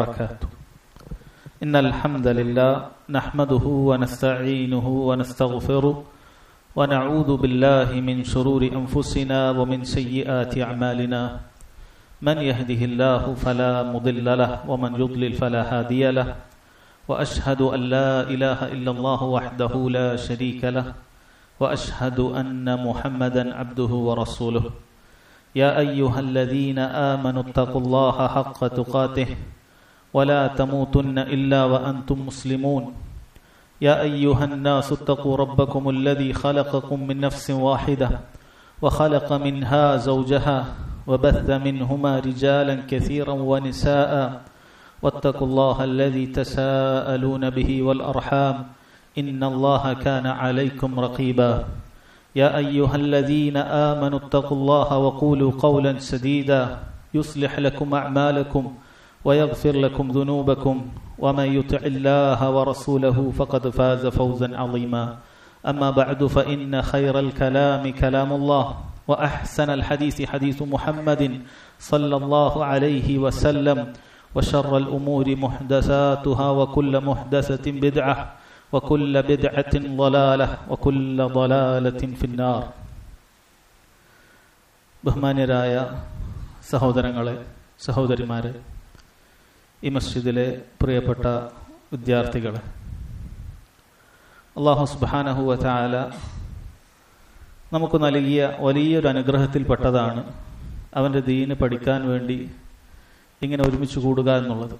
وبركاته إن الحمد لله نحمده ونستعينه ونستغفره ونعوذ بالله من شرور أنفسنا ومن سيئات أعمالنا من يهده الله فلا مضل له ومن يضلل فلا هادي له وأشهد أن لا إله إلا الله وحده لا شريك له وأشهد أن محمدا عبده ورسوله يا أيها الذين آمنوا اتقوا الله حق تقاته ولا تموتن إلا وأنتم مسلمون يا أيها الناس اتقوا ربكم الذي خلقكم من نفس واحدة وخلق منها زوجها وبث منهما رجالا كثيرا ونساء واتقوا الله الذي تساءلون به والأرحام إن الله كان عليكم رقيبا يا أيها الذين آمنوا اتقوا الله وقولوا قولا سديدا يصلح لكم أعمالكم ويغفر لكم ذنوبكم ومن يطع الله ورسوله فقد فاز فوزا عظيما أما بعد فإن خير الكلام كلام الله وأحسن الحديث حديث محمد صلى الله عليه وسلم وشر الأمور محدثاتها وكل محدثة بدعة وكل بدعة ضلالة وكل ضلالة في النار ബഹുമാന്യരായ സഹോദരങ്ങളെ സഹോദരിമാരെ ഈ മസ്ജിദിലെ പ്രിയപ്പെട്ട വിദ്യാർത്ഥികളെ അള്ളാഹു സുബാനഹുവ ചാല നമുക്ക് നൽകിയ വലിയൊരു അനുഗ്രഹത്തിൽപ്പെട്ടതാണ് അവൻ്റെ ദീന് പഠിക്കാൻ വേണ്ടി ഇങ്ങനെ ഒരുമിച്ച് കൂടുക എന്നുള്ളത്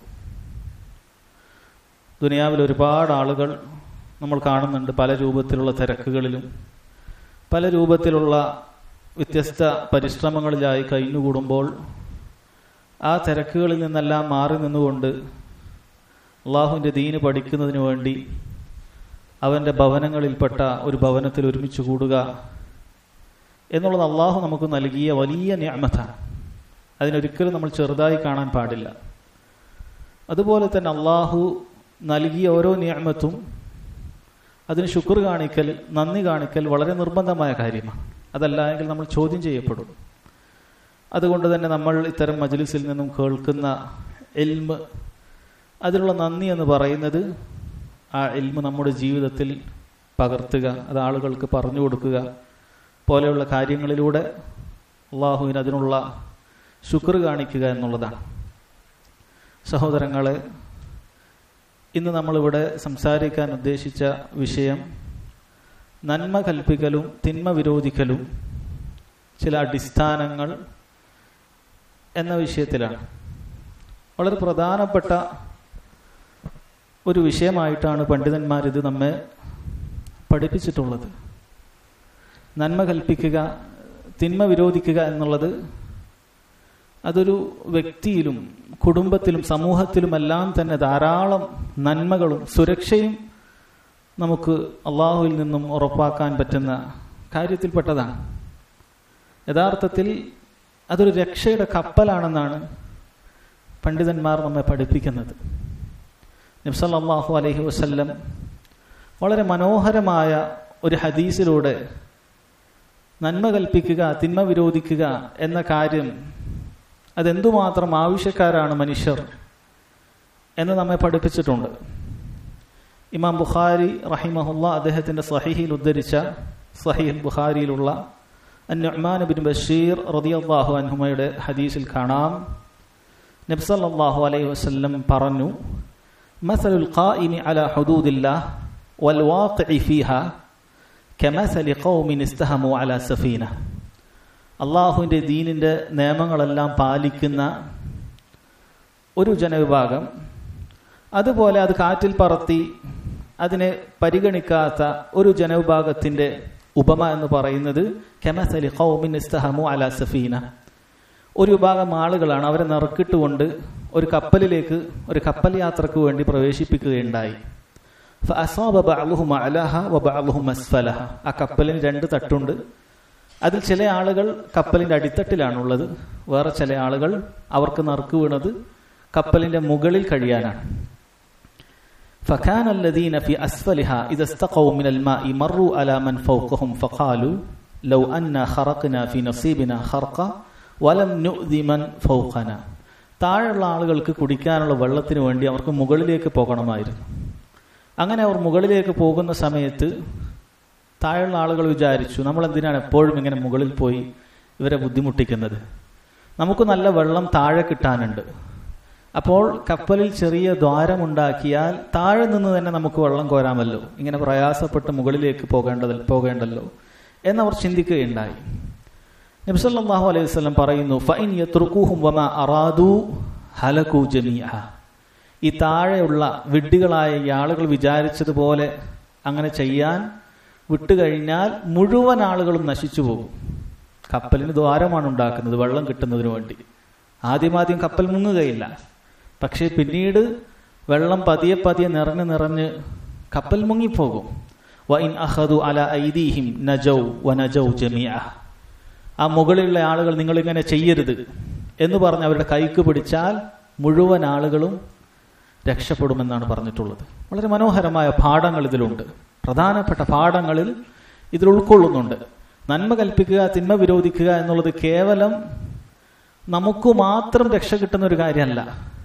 ദുനിയാവിൽ ഒരുപാട് ആളുകൾ നമ്മൾ കാണുന്നുണ്ട് പല രൂപത്തിലുള്ള തിരക്കുകളിലും പല രൂപത്തിലുള്ള വ്യത്യസ്ത പരിശ്രമങ്ങളിലായി കഴിഞ്ഞുകൂടുമ്പോൾ ആ തിരക്കുകളിൽ നിന്നെല്ലാം മാറി നിന്നുകൊണ്ട് അള്ളാഹുവിൻ്റെ ദീന് പഠിക്കുന്നതിന് വേണ്ടി അവൻ്റെ ഭവനങ്ങളിൽപ്പെട്ട ഒരു ഭവനത്തിൽ ഒരുമിച്ച് കൂടുക എന്നുള്ളത് അള്ളാഹു നമുക്ക് നൽകിയ വലിയ ഞാമത്താണ് അതിനൊരിക്കലും നമ്മൾ ചെറുതായി കാണാൻ പാടില്ല അതുപോലെ തന്നെ അള്ളാഹു നൽകിയ ഓരോ നിയമത്തും അതിന് ശുക്ർ കാണിക്കൽ നന്ദി കാണിക്കൽ വളരെ നിർബന്ധമായ കാര്യമാണ് അതല്ല എങ്കിൽ നമ്മൾ ചോദ്യം ചെയ്യപ്പെടും അതുകൊണ്ട് തന്നെ നമ്മൾ ഇത്തരം മജ്ലിസിൽ നിന്നും കേൾക്കുന്ന എൽമ് അതിലുള്ള നന്ദി എന്ന് പറയുന്നത് ആ എൽമ് നമ്മുടെ ജീവിതത്തിൽ പകർത്തുക അത് ആളുകൾക്ക് പറഞ്ഞു കൊടുക്കുക പോലെയുള്ള കാര്യങ്ങളിലൂടെ അള്ളാഹുവിന് അതിനുള്ള ശുക്ർ കാണിക്കുക എന്നുള്ളതാണ് സഹോദരങ്ങളെ ഇന്ന് നമ്മളിവിടെ സംസാരിക്കാൻ ഉദ്ദേശിച്ച വിഷയം നന്മ കൽപ്പിക്കലും തിന്മ വിരോധിക്കലും ചില അടിസ്ഥാനങ്ങൾ എന്ന വിഷയത്തിലാണ് വളരെ പ്രധാനപ്പെട്ട ഒരു വിഷയമായിട്ടാണ് പണ്ഡിതന്മാർ ഇത് നമ്മെ പഠിപ്പിച്ചിട്ടുള്ളത് നന്മ കൽപ്പിക്കുക തിന്മ വിരോധിക്കുക എന്നുള്ളത് അതൊരു വ്യക്തിയിലും കുടുംബത്തിലും സമൂഹത്തിലുമെല്ലാം തന്നെ ധാരാളം നന്മകളും സുരക്ഷയും നമുക്ക് അള്ളാഹുവിൽ നിന്നും ഉറപ്പാക്കാൻ പറ്റുന്ന കാര്യത്തിൽപ്പെട്ടതാണ് യഥാർത്ഥത്തിൽ അതൊരു രക്ഷയുടെ കപ്പലാണെന്നാണ് പണ്ഡിതന്മാർ നമ്മെ പഠിപ്പിക്കുന്നത് നബ്സല്ലാഹു അലഹി വസ്ല്ലം വളരെ മനോഹരമായ ഒരു ഹദീസിലൂടെ നന്മ കൽപ്പിക്കുക തിന്മ വിരോധിക്കുക എന്ന കാര്യം അതെന്തുമാത്രം ആവശ്യക്കാരാണ് മനുഷ്യർ എന്ന് നമ്മെ പഠിപ്പിച്ചിട്ടുണ്ട് ഇമാം ബുഖാരി റഹിമഹുല്ല അദ്ദേഹത്തിന്റെ സഹിഹിൽ ഉദ്ധരിച്ച സഹീൽ ബുഖാരിയിലുള്ള അന്നുമാൻ ബിൻ ബഷീർ റതിയല്ലാഹു അൻഹുമയുടെ ഹദീസിൽ കാണാം നബ്സല്ലാഹു അലൈഹി വസല്ലം പറഞ്ഞു മസലുൽ ഖായിമി അല ഹുദൂദില്ലാഹ് വൽ വാഖിഇ ഫീഹ കമസലി ഖൗമിൻ ഇസ്തഹമു അല സഫീന അള്ളാഹുവിൻ്റെ ദീനിൻ്റെ നിയമങ്ങളെല്ലാം പാലിക്കുന്ന ഒരു ജനവിഭാഗം അതുപോലെ അത് കാറ്റിൽ പറത്തി അതിനെ പരിഗണിക്കാത്ത ഒരു ജനവിഭാഗത്തിൻ്റെ ഉപമ എന്ന് പറയുന്നത് കെമസലി ഖൗമിൻ ഇസ്തഹമു അല സഫീന ഒരു വിഭാഗം ആളുകളാണ് അവരെ നിറക്കിട്ടുകൊണ്ട് ഒരു കപ്പലിലേക്ക് ഒരു കപ്പൽ യാത്രക്ക് വേണ്ടി പ്രവേശിപ്പിക്കുകയുണ്ടായി ആ കപ്പലിന് രണ്ട് തട്ടുണ്ട് അതിൽ ചില ആളുകൾ കപ്പലിന്റെ അടിത്തട്ടിലാണുള്ളത് വേറെ ചില ആളുകൾ അവർക്ക് നറുക്ക് വീണത് കപ്പലിന്റെ മുകളിൽ കഴിയാനാണ് فكان الذين في أسفلها إذا استقوا من الماء مروا على من فوقهم فقالوا لو أنا خرقنا في نصيبنا خرقا ولم نؤذي من فوقنا താഴെയുള്ള ആളുകൾക്ക് കുടിക്കാനുള്ള വെള്ളത്തിന് വേണ്ടി അവർക്ക് മുകളിലേക്ക് പോകണമായിരുന്നു അങ്ങനെ അവർ മുകളിലേക്ക് പോകുന്ന സമയത്ത് താഴെയുള്ള ആളുകൾ വിചാരിച്ചു നമ്മൾ എന്തിനാണ് എപ്പോഴും ഇങ്ങനെ മുകളിൽ പോയി ഇവരെ ബുദ്ധിമുട്ടിക്കുന്നത് നമുക്ക് നല്ല വെള്ളം താഴെ കിട്ടാനുണ്ട് അപ്പോൾ കപ്പലിൽ ചെറിയ ദ്വാരമുണ്ടാക്കിയാൽ താഴെ നിന്ന് തന്നെ നമുക്ക് വെള്ളം കോരാമല്ലോ ഇങ്ങനെ പ്രയാസപ്പെട്ട് മുകളിലേക്ക് പോകേണ്ടത് പോകേണ്ടല്ലോ എന്നവർ ചിന്തിക്കുകയുണ്ടായി നബ്സല്ലാഹു അലൈഹി വസല്ലം പറയുന്നു ഫൈൻ യത്രുക്കൂഹും വമ അറാദു ഹലകു ജമീഅ ഈ താഴെയുള്ള വിഡ്ഢികളായ ഈ ആളുകൾ വിചാരിച്ചതുപോലെ അങ്ങനെ ചെയ്യാൻ വിട്ടുകഴിഞ്ഞാൽ മുഴുവൻ ആളുകളും നശിച്ചു പോകും കപ്പലിന് ദ്വാരമാണ് ഉണ്ടാക്കുന്നത് വെള്ളം കിട്ടുന്നതിന് വേണ്ടി ആദ്യമാദ്യം കപ്പൽ മുങ്ങുകയില്ല പക്ഷേ പിന്നീട് വെള്ളം പതിയെ പതിയെ നിറഞ്ഞ് നിറഞ്ഞ് കപ്പൽ മുങ്ങിപ്പോകും വൈൻ അഹദു അല ഐദീഹിം നജൗ വനജൗ ജമിയ ആ മുകളിലുള്ള ആളുകൾ നിങ്ങൾ ഇങ്ങനെ ചെയ്യരുത് എന്ന് പറഞ്ഞ് അവരുടെ കൈക്ക് പിടിച്ചാൽ മുഴുവൻ ആളുകളും രക്ഷപ്പെടുമെന്നാണ് പറഞ്ഞിട്ടുള്ളത് വളരെ മനോഹരമായ പാഠങ്ങൾ ഇതിലുണ്ട് പ്രധാനപ്പെട്ട പാഠങ്ങളിൽ ഇതിൽ ഉൾക്കൊള്ളുന്നുണ്ട് നന്മ കൽപ്പിക്കുക തിന്മ വിരോധിക്കുക എന്നുള്ളത് കേവലം നമുക്ക് മാത്രം രക്ഷ കിട്ടുന്ന ഒരു കാര്യമല്ല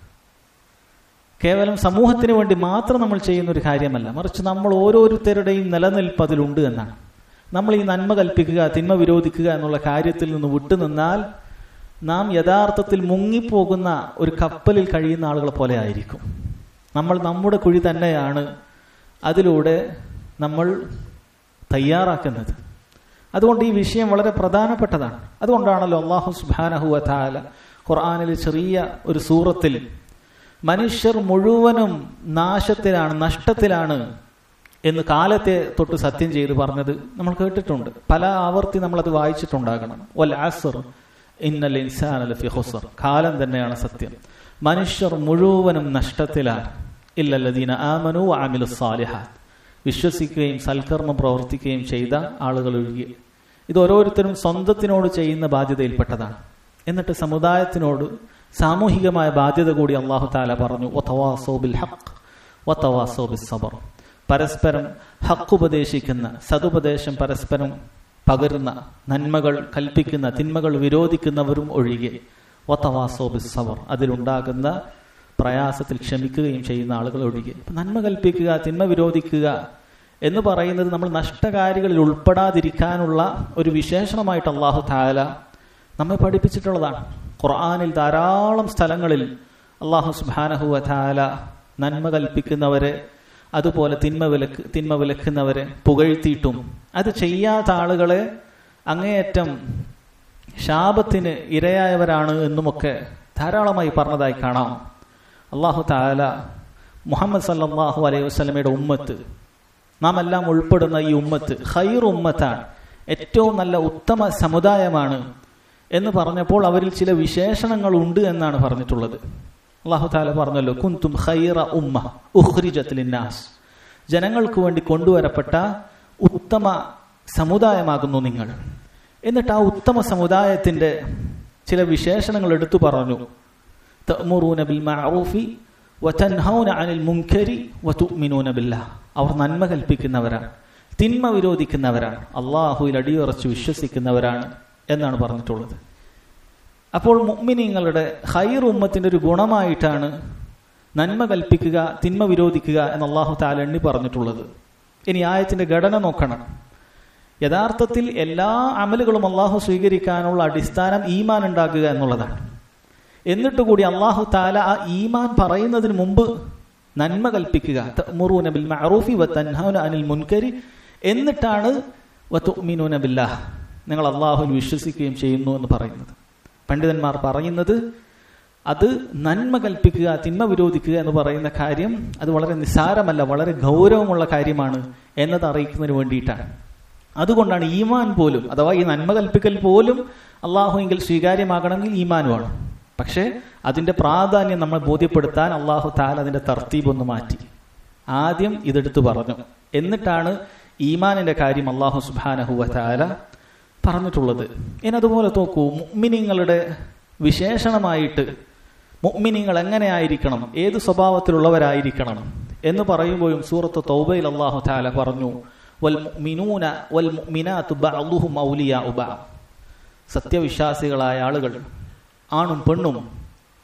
കേവലം സമൂഹത്തിന് വേണ്ടി മാത്രം നമ്മൾ ചെയ്യുന്ന ഒരു കാര്യമല്ല മറിച്ച് നമ്മൾ ഓരോരുത്തരുടെയും നിലനിൽപ്പ് അതിലുണ്ട് എന്നാണ് നമ്മൾ ഈ നന്മ കൽപ്പിക്കുക തിന്മ വിരോധിക്കുക എന്നുള്ള കാര്യത്തിൽ നിന്ന് വിട്ടുനിന്നാൽ നാം യഥാർത്ഥത്തിൽ മുങ്ങിപ്പോകുന്ന ഒരു കപ്പലിൽ കഴിയുന്ന ആളുകളെ പോലെ ആയിരിക്കും നമ്മൾ നമ്മുടെ കുഴി തന്നെയാണ് അതിലൂടെ നമ്മൾ തയ്യാറാക്കുന്നത് അതുകൊണ്ട് ഈ വിഷയം വളരെ പ്രധാനപ്പെട്ടതാണ് അതുകൊണ്ടാണല്ലോ അള്ളാഹു സുബാനഹു അതാല ഖുർആാനിൽ ചെറിയ ഒരു സൂറത്തിൽ മനുഷ്യർ മുഴുവനും നാശത്തിലാണ് നഷ്ടത്തിലാണ് എന്ന് കാലത്തെ തൊട്ട് സത്യം ചെയ്ത് പറഞ്ഞത് നമ്മൾ കേട്ടിട്ടുണ്ട് പല ആവർത്തി നമ്മൾ അത് വായിച്ചിട്ടുണ്ടാകണം വൽ ആസർ ഇന്നൽ ഇൻസാൻ ലഫി ഹുസർ കാലം തന്നെയാണ് സത്യം മനുഷ്യർ മുഴുവനും നഷ്ടത്തിലാണ് ഇല്ലല്ലദീന ആമനു ആമിലു സാലിഹാത്ത് വിശ്വസിക്കുകയും സൽക്കർമ്മം പ്രവർത്തിക്കുകയും ചെയ്ത ആളുകൾ ഒഴികെ ഇത് ഓരോരുത്തരും സ്വന്തത്തിനോട് ചെയ്യുന്ന ബാധ്യതയിൽപ്പെട്ടതാണ് എന്നിട്ട് സമുദായത്തിനോട് സാമൂഹികമായ ബാധ്യത കൂടി അള്ളാഹു താല പറഞ്ഞു ഒത്തവാസോബിൽ ഹക്ക് ഒത്തവാസോബിൽ സബർ പരസ്പരം ഹക്ക് ഉപദേശിക്കുന്ന സതുപദേശം പരസ്പരം പകരുന്ന നന്മകൾ കൽപ്പിക്കുന്ന തിന്മകൾ വിരോധിക്കുന്നവരും ഒഴികെ ഒത്തവാസോബിൽ സബർ അതിലുണ്ടാകുന്ന പ്രയാസത്തിൽ ക്ഷമിക്കുകയും ചെയ്യുന്ന ആളുകൾ ഒഴികെ നന്മ കൽപ്പിക്കുക തിന്മ വിരോധിക്കുക എന്ന് പറയുന്നത് നമ്മൾ നഷ്ടകാരികളിൽ ഉൾപ്പെടാതിരിക്കാനുള്ള ഒരു വിശേഷണമായിട്ട് അള്ളാഹു താല നമ്മെ പഠിപ്പിച്ചിട്ടുള്ളതാണ് ഖുർആാനിൽ ധാരാളം സ്ഥലങ്ങളിൽ അള്ളാഹു സുബാനഹു താല നന്മ കൽപ്പിക്കുന്നവരെ അതുപോലെ തിന്മ വിലക്ക് തിന്മ വിലക്കുന്നവരെ പുകഴ്ത്തിയിട്ടും അത് ചെയ്യാത്ത ആളുകളെ അങ്ങേയറ്റം ശാപത്തിന് ഇരയായവരാണ് എന്നുമൊക്കെ ധാരാളമായി പറഞ്ഞതായി കാണാം അള്ളാഹു താല മുഹമ്മദ് സല്ലാഹു അലൈഹി വസ്ലമയുടെ ഉമ്മത്ത് നാം എല്ലാം ഉൾപ്പെടുന്ന ഈ ഉമ്മത്ത് ഖൈർ ഉമ്മത്താണ് ഏറ്റവും നല്ല ഉത്തമ സമുദായമാണ് എന്ന് പറഞ്ഞപ്പോൾ അവരിൽ ചില വിശേഷണങ്ങൾ ഉണ്ട് എന്നാണ് പറഞ്ഞിട്ടുള്ളത് അള്ളാഹു താല പറഞ്ഞല്ലോ കുന്തും ഖൈറ ഉമ്മ ഉഹ്രിജത്തിലിന്നാസ് ജനങ്ങൾക്ക് വേണ്ടി കൊണ്ടുവരപ്പെട്ട ഉത്തമ സമുദായമാകുന്നു നിങ്ങൾ എന്നിട്ട് ആ ഉത്തമ സമുദായത്തിന്റെ ചില വിശേഷണങ്ങൾ എടുത്തു പറഞ്ഞു തഅ്മുറൂന ബിൽ മഅറൂഫി വതൻഹൗന അനിൽ മുൻകരി വതുഅ്മിനൂന ബില്ലാഹ് അവർ നന്മ കൽപ്പിക്കുന്നവരാണ് തിന്മ വിരോധിക്കുന്നവരാണ് അള്ളാഹുവിൽ അടിയുറച്ച് വിശ്വസിക്കുന്നവരാണ് എന്നാണ് പറഞ്ഞിട്ടുള്ളത് അപ്പോൾ മുഅ്മിനീങ്ങളുടെ ഖൈർ ഉമ്മത്തിന്റെ ഒരു ഗുണമായിട്ടാണ് നന്മ കൽപ്പിക്കുക തിന്മ വിരോധിക്കുക എന്ന് അള്ളാഹു താല എണ്ണി പറഞ്ഞിട്ടുള്ളത് ഇനി ആയത്തിന്റെ ഘടന നോക്കണം യഥാർത്ഥത്തിൽ എല്ലാ അമലുകളും അള്ളാഹു സ്വീകരിക്കാനുള്ള അടിസ്ഥാനം ഈമാൻ ഉണ്ടാക്കുക എന്നുള്ളതാണ് എന്നിട്ട് കൂടി അള്ളാഹു താല ആ ഈമാൻ പറയുന്നതിന് മുമ്പ് നന്മ കൽപ്പിക്കുക ബിൽ മഅറൂഫി വതൻഹൗന അനിൽ മുൻകരി എന്നിട്ടാണ് വതുഅ്മിനൂന ബില്ലാഹ് നിങ്ങൾ അള്ളാഹുവിൽ വിശ്വസിക്കുകയും ചെയ്യുന്നു എന്ന് പറയുന്നത് പണ്ഡിതന്മാർ പറയുന്നത് അത് നന്മ കൽപ്പിക്കുക തിന്മ വിരോധിക്കുക എന്ന് പറയുന്ന കാര്യം അത് വളരെ നിസ്സാരമല്ല വളരെ ഗൗരവമുള്ള കാര്യമാണ് എന്നത് അറിയിക്കുന്നതിന് വേണ്ടിയിട്ടാണ് അതുകൊണ്ടാണ് ഈമാൻ പോലും അഥവാ ഈ നന്മ കൽപ്പിക്കൽ പോലും അള്ളാഹുവെങ്കിൽ സ്വീകാര്യമാകണമെങ്കിൽ ഈമാൻ വേണം പക്ഷേ അതിന്റെ പ്രാധാന്യം നമ്മൾ ബോധ്യപ്പെടുത്താൻ അള്ളാഹു താല അതിന്റെ തർത്തീബ് ഒന്ന് മാറ്റി ആദ്യം ഇതെടുത്തു പറഞ്ഞു എന്നിട്ടാണ് ഈമാനിന്റെ കാര്യം അള്ളാഹു സുബാനഹുവ താല പറഞ്ഞിട്ടുള്ളത് ഇനി അതുപോലെ നോക്കൂ മുഅ്മിനീങ്ങളുടെ വിശേഷണമായിട്ട് മുഅ്മിനീങ്ങൾ എങ്ങനെയായിരിക്കണം ഏത് സ്വഭാവത്തിലുള്ളവരായിരിക്കണം എന്ന് പറയുമ്പോഴും സൂറത്ത് തൗബയിൽ അള്ളാഹു താല പറഞ്ഞു വൽ മുഅ്മിനൂന വൽ മുഅ്മിനാത്തു ബഅ്ദുഹും ഔലിയാഉ ബഅദ് സത്യവിശ്വാസികളായ ആളുകൾ ആണും പെണ്ണും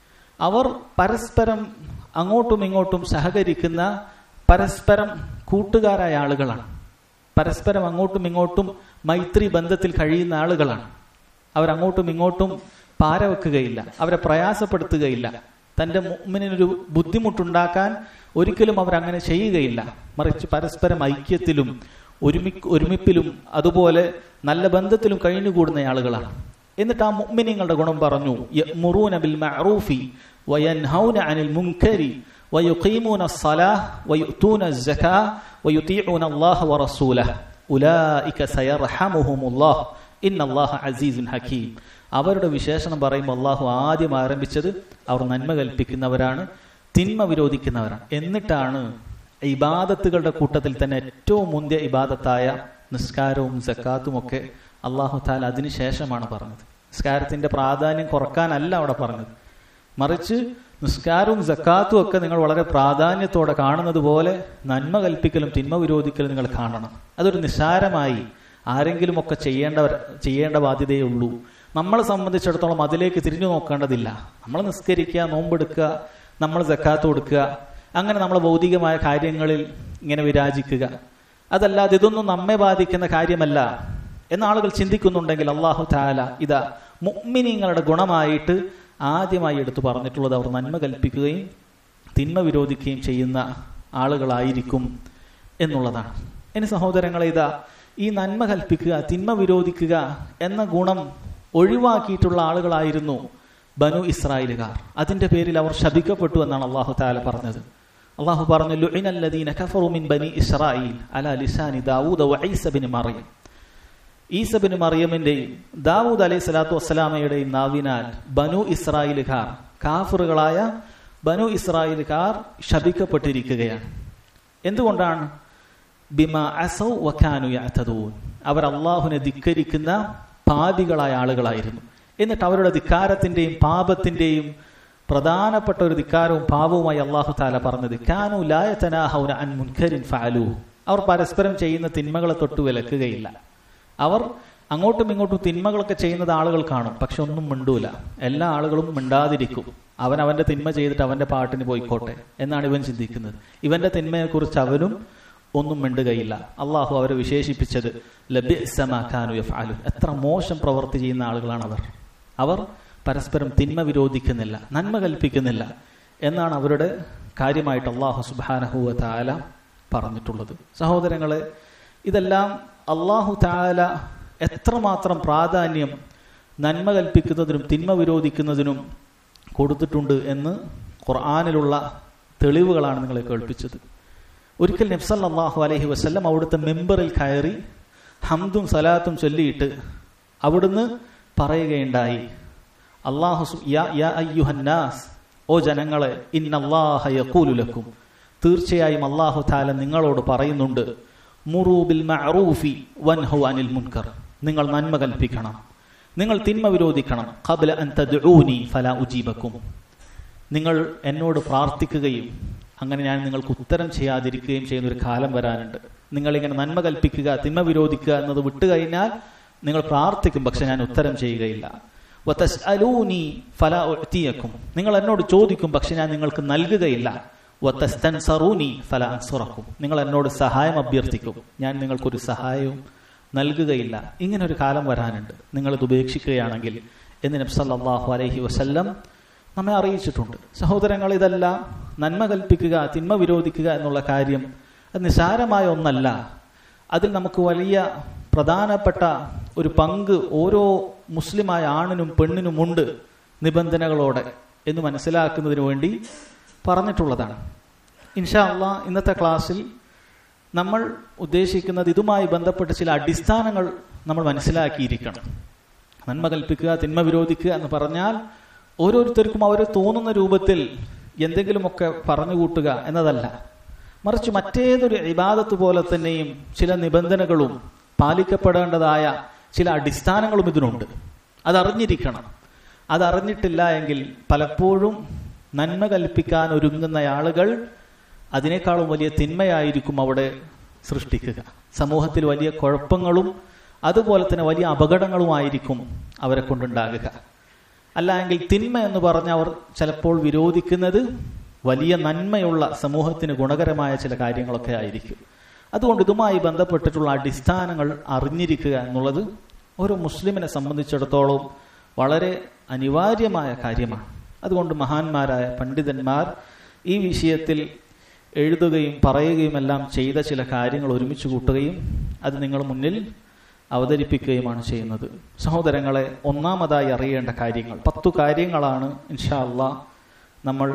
അവർ പരസ്പരം അങ്ങോട്ടും ഇങ്ങോട്ടും സഹകരിക്കുന്ന പരസ്പരം കൂട്ടുകാരായ ആളുകളാണ് പരസ്പരം അങ്ങോട്ടും ഇങ്ങോട്ടും മൈത്രി ബന്ധത്തിൽ കഴിയുന്ന ആളുകളാണ് അവരങ്ങോട്ടും ഇങ്ങോട്ടും പാരവെക്കുകയില്ല അവരെ പ്രയാസപ്പെടുത്തുകയില്ല തന്റെ മുമ്മിനൊരു ബുദ്ധിമുട്ടുണ്ടാക്കാൻ ഒരിക്കലും അവരങ്ങനെ ചെയ്യുകയില്ല മറിച്ച് പരസ്പരം ഐക്യത്തിലും ഒരുമി ഒരുമിപ്പിലും അതുപോലെ നല്ല ബന്ധത്തിലും കഴിഞ്ഞുകൂടുന്ന ആളുകളാണ് എന്നിട്ട് ആ മുഅ്മിനീങ്ങളുടെ ഗുണം പറഞ്ഞു യഅ്മുറൂന ബിൽ മഅറൂഫി വയൻഹൗന അനിൽ മുൻകരി ويقيمون الصلاة ويؤتون الزكاة ويطيعون الله ورسوله أولئك سيرحمهم الله إن الله عزيز حكيم അവരുടെ വിശേഷണം പറയുമ്പോൾ അള്ളാഹു ആദ്യം ആരംഭിച്ചത് അവർ നന്മ കൽപ്പിക്കുന്നവരാണ് തിന്മ വിരോധിക്കുന്നവരാണ് എന്നിട്ടാണ് ഇബാദത്തുകളുടെ കൂട്ടത്തിൽ തന്നെ ഏറ്റവും മുന്തിയ ഇബാദത്തായ നിസ്കാരവും സക്കാത്തും ഒക്കെ അള്ളാഹു താല അതിനുശേഷമാണ് പറഞ്ഞത് നിസ്കാരത്തിന്റെ പ്രാധാന്യം കുറക്കാനല്ല അവിടെ പറഞ്ഞത് മറിച്ച് നിസ്കാരവും സക്കാത്തും ഒക്കെ നിങ്ങൾ വളരെ പ്രാധാന്യത്തോടെ കാണുന്നത് പോലെ നന്മ കൽപ്പിക്കലും തിന്മ വിരോധിക്കലും നിങ്ങൾ കാണണം അതൊരു നിസ്സാരമായി ആരെങ്കിലും ഒക്കെ ചെയ്യേണ്ടവർ ചെയ്യേണ്ട ബാധ്യതയേ ഉള്ളൂ നമ്മളെ സംബന്ധിച്ചിടത്തോളം അതിലേക്ക് തിരിഞ്ഞു നോക്കേണ്ടതില്ല നമ്മൾ നിസ്കരിക്കുക നോമ്പെടുക്കുക നമ്മൾ സക്കാത്ത് കൊടുക്കുക അങ്ങനെ നമ്മൾ ഭൗതികമായ കാര്യങ്ങളിൽ ഇങ്ങനെ വിരാജിക്കുക അതല്ലാതെ ഇതൊന്നും നമ്മെ ബാധിക്കുന്ന കാര്യമല്ല എന്ന ആളുകൾ ചിന്തിക്കുന്നുണ്ടെങ്കിൽ അള്ളാഹു താല ഇതാ മുഅ്മിനീങ്ങളുടെ ഗുണമായിട്ട് ആദ്യമായി എടുത്തു പറഞ്ഞിട്ടുള്ളത് അവർ നന്മ കൽപ്പിക്കുകയും തിന്മ വിരോധിക്കുകയും ചെയ്യുന്ന ആളുകളായിരിക്കും എന്നുള്ളതാണ് ഇനി സഹോദരങ്ങളെ ഇതാ ഈ നന്മ കൽപ്പിക്കുക തിന്മ വിരോധിക്കുക എന്ന ഗുണം ഒഴിവാക്കിയിട്ടുള്ള ആളുകളായിരുന്നു ബനു ഇസ്രായേലുകാർ അതിന്റെ പേരിൽ അവർ ശപിക്കപ്പെട്ടു എന്നാണ് അള്ളാഹു താല പറഞ്ഞത് അള്ളാഹു പറഞ്ഞു ലുഇനല്ലദീന കഫറു മിൻ ബനി ഇസ്രായേൽ അല ലിസാനി ദാവൂദ വഈസ ബിൻ മറിയം ഈസബിന് മറിയമിന്റെയും ദാവൂദ് അലൈഹി സ്വലാത്തു വസ്സലാമയുടെയും നാവിനാൽ ബനു ഇസ്രായേലുകാർ കാഫറുകളായ ബനു ഇസ്രായേലുകാർ ശപിക്കപ്പെട്ടിരിക്കുകയാണ് എന്തുകൊണ്ടാണ് ബിമ അസൗ വക്കാനു യഅ്തദൂൻ അവർ അള്ളാഹുവിനെ ധിക്കരിക്കുന്ന പാപികളായ ആളുകളായിരുന്നു എന്നിട്ട് അവരുടെ ധിക്കാരത്തിന്റെയും പാപത്തിന്റെയും പ്രധാനപ്പെട്ട ഒരു ധിക്കാരവും പാപവുമായി അള്ളാഹു താല പറഞ്ഞത് കാനു ലായതനാഹൗന അൻ മുൻഖരിൻ ഫഅലു അവർ പരസ്പരം ചെയ്യുന്ന തിന്മകളെ തൊട്ട് വിലക്കുകയില്ല അവർ അങ്ങോട്ടും ഇങ്ങോട്ടും തിന്മകളൊക്കെ ചെയ്യുന്നത് ആളുകൾ കാണും പക്ഷെ ഒന്നും മിണ്ടൂല എല്ലാ ആളുകളും മിണ്ടാതിരിക്കും അവൻ അവന്റെ തിന്മ ചെയ്തിട്ട് അവന്റെ പാട്ടിന് പോയിക്കോട്ടെ എന്നാണ് ഇവൻ ചിന്തിക്കുന്നത് ഇവന്റെ തിന്മയെക്കുറിച്ച് അവനും ഒന്നും മിണ്ടുകയില്ല അള്ളാഹു അവരെ വിശേഷിപ്പിച്ചത് ലഭ്യസമാക്കാനു യഫ്ആലു എത്ര മോശം പ്രവൃത്തി ചെയ്യുന്ന ആളുകളാണ് അവർ അവർ പരസ്പരം തിന്മ വിരോധിക്കുന്നില്ല നന്മ കൽപ്പിക്കുന്നില്ല എന്നാണ് അവരുടെ കാര്യമായിട്ട് അള്ളാഹു സുബാനഹുവ താല പറഞ്ഞിട്ടുള്ളത് സഹോദരങ്ങളെ ഇതെല്ലാം അള്ളാഹു താല എത്രമാത്രം പ്രാധാന്യം നന്മ കൽപ്പിക്കുന്നതിനും തിന്മ വിരോധിക്കുന്നതിനും കൊടുത്തിട്ടുണ്ട് എന്ന് ഖുർആാനിലുള്ള തെളിവുകളാണ് നിങ്ങളെ കേൾപ്പിച്ചത് ഒരിക്കൽ നബ്സല്ലാഹു അലഹി വസ്ല്ലം അവിടുത്തെ മെമ്പറിൽ കയറി ഹംദും സലാത്തും ചൊല്ലിയിട്ട് അവിടുന്ന് പറയുകയുണ്ടായി അള്ളാഹു അയ്യുഹന്നാസ് ഓ ജനങ്ങളെ ഇന്നല്ലാഹയക്കൂലുലക്കും തീർച്ചയായും അള്ളാഹു താല നിങ്ങളോട് പറയുന്നുണ്ട് മുറൂബിൽ മഅറൂഫി വൻഹു അനിൽ മുൻകർ നിങ്ങൾ നന്മ കൽപ്പിക്കണം നിങ്ങൾ തിന്മ വിരോധിക്കണം ഖബ്ല അൻ തദ്ഊനി ഫലാ ഉജീബക്കും നിങ്ങൾ എന്നോട് പ്രാർത്ഥിക്കുകയും അങ്ങനെ ഞാൻ നിങ്ങൾക്ക് ഉത്തരം ചെയ്യാതിരിക്കുകയും ചെയ്യുന്ന ഒരു കാലം വരാനുണ്ട് നിങ്ങൾ ഇങ്ങനെ നന്മ കൽപ്പിക്കുക തിന്മ വിരോധിക്കുക എന്നത് വിട്ടുകഴിഞ്ഞാൽ നിങ്ങൾ പ്രാർത്ഥിക്കും പക്ഷെ ഞാൻ ഉത്തരം ചെയ്യുകയില്ല വതസ്അലൂനി ഫലാ ഉഅ്തിയക്കും നിങ്ങൾ എന്നോട് ചോദിക്കും പക്ഷെ ഞാൻ നിങ്ങൾക്ക് നൽകുകയില്ല വതസ്തൻസറൂനി ഫലാ അൻസുറക്കും നിങ്ങൾ എന്നോട് സഹായം അഭ്യർത്ഥിക്കും ഞാൻ നിങ്ങൾക്കൊരു സഹായവും നൽകുകയില്ല ഇങ്ങനെ ഒരു കാലം വരാനുണ്ട് നിങ്ങൾ ഇത് ഉപേക്ഷിക്കുകയാണെങ്കിൽ എന്ന് നബ്സല്ലാഹു അലൈഹി വസല്ലം നമ്മെ അറിയിച്ചിട്ടുണ്ട് സഹോദരങ്ങൾ ഇതെല്ലാം നന്മ കൽപ്പിക്കുക തിന്മ വിരോധിക്കുക എന്നുള്ള കാര്യം അത് നിസാരമായ ഒന്നല്ല അതിൽ നമുക്ക് വലിയ പ്രധാനപ്പെട്ട ഒരു പങ്ക് ഓരോ മുസ്ലിമായ ആണിനും പെണ്ണിനുമുണ്ട് നിബന്ധനകളോടെ എന്ന് മനസ്സിലാക്കുന്നതിന് വേണ്ടി പറഞ്ഞിട്ടുള്ളതാണ് ഇൻഷാ അള്ളാ ഇന്നത്തെ ക്ലാസ്സിൽ നമ്മൾ ഉദ്ദേശിക്കുന്നത് ഇതുമായി ബന്ധപ്പെട്ട ചില അടിസ്ഥാനങ്ങൾ നമ്മൾ മനസ്സിലാക്കിയിരിക്കണം നന്മ കൽപ്പിക്കുക തിന്മ വിരോധിക്കുക എന്ന് പറഞ്ഞാൽ ഓരോരുത്തർക്കും അവർ തോന്നുന്ന രൂപത്തിൽ എന്തെങ്കിലുമൊക്കെ പറഞ്ഞു കൂട്ടുക എന്നതല്ല മറിച്ച് മറ്റേതൊരു ഇബാദത്ത് പോലെ തന്നെയും ചില നിബന്ധനകളും പാലിക്കപ്പെടേണ്ടതായ ചില അടിസ്ഥാനങ്ങളും ഇതിനുണ്ട് അതറിഞ്ഞിരിക്കണം അതറിഞ്ഞിട്ടില്ല എങ്കിൽ പലപ്പോഴും നന്മ കൽപ്പിക്കാൻ ഒരുങ്ങുന്ന ആളുകൾ അതിനേക്കാളും വലിയ തിന്മയായിരിക്കും അവിടെ സൃഷ്ടിക്കുക സമൂഹത്തിൽ വലിയ കുഴപ്പങ്ങളും അതുപോലെ തന്നെ വലിയ അപകടങ്ങളുമായിരിക്കും അവരെ കൊണ്ടുണ്ടാകുക അല്ല എങ്കിൽ തിന്മ എന്ന് പറഞ്ഞ് അവർ ചിലപ്പോൾ വിരോധിക്കുന്നത് വലിയ നന്മയുള്ള സമൂഹത്തിന് ഗുണകരമായ ചില കാര്യങ്ങളൊക്കെ ആയിരിക്കും അതുകൊണ്ട് ഇതുമായി ബന്ധപ്പെട്ടിട്ടുള്ള അടിസ്ഥാനങ്ങൾ അറിഞ്ഞിരിക്കുക എന്നുള്ളത് ഒരു മുസ്ലിമിനെ സംബന്ധിച്ചിടത്തോളം വളരെ അനിവാര്യമായ കാര്യമാണ് അതുകൊണ്ട് മഹാന്മാരായ പണ്ഡിതന്മാർ ഈ വിഷയത്തിൽ എഴുതുകയും പറയുകയും എല്ലാം ചെയ്ത ചില കാര്യങ്ങൾ ഒരുമിച്ച് കൂട്ടുകയും അത് നിങ്ങൾ മുന്നിൽ അവതരിപ്പിക്കുകയുമാണ് ചെയ്യുന്നത് സഹോദരങ്ങളെ ഒന്നാമതായി അറിയേണ്ട കാര്യങ്ങൾ പത്തു കാര്യങ്ങളാണ് ഇൻഷാ അള്ളാ നമ്മൾ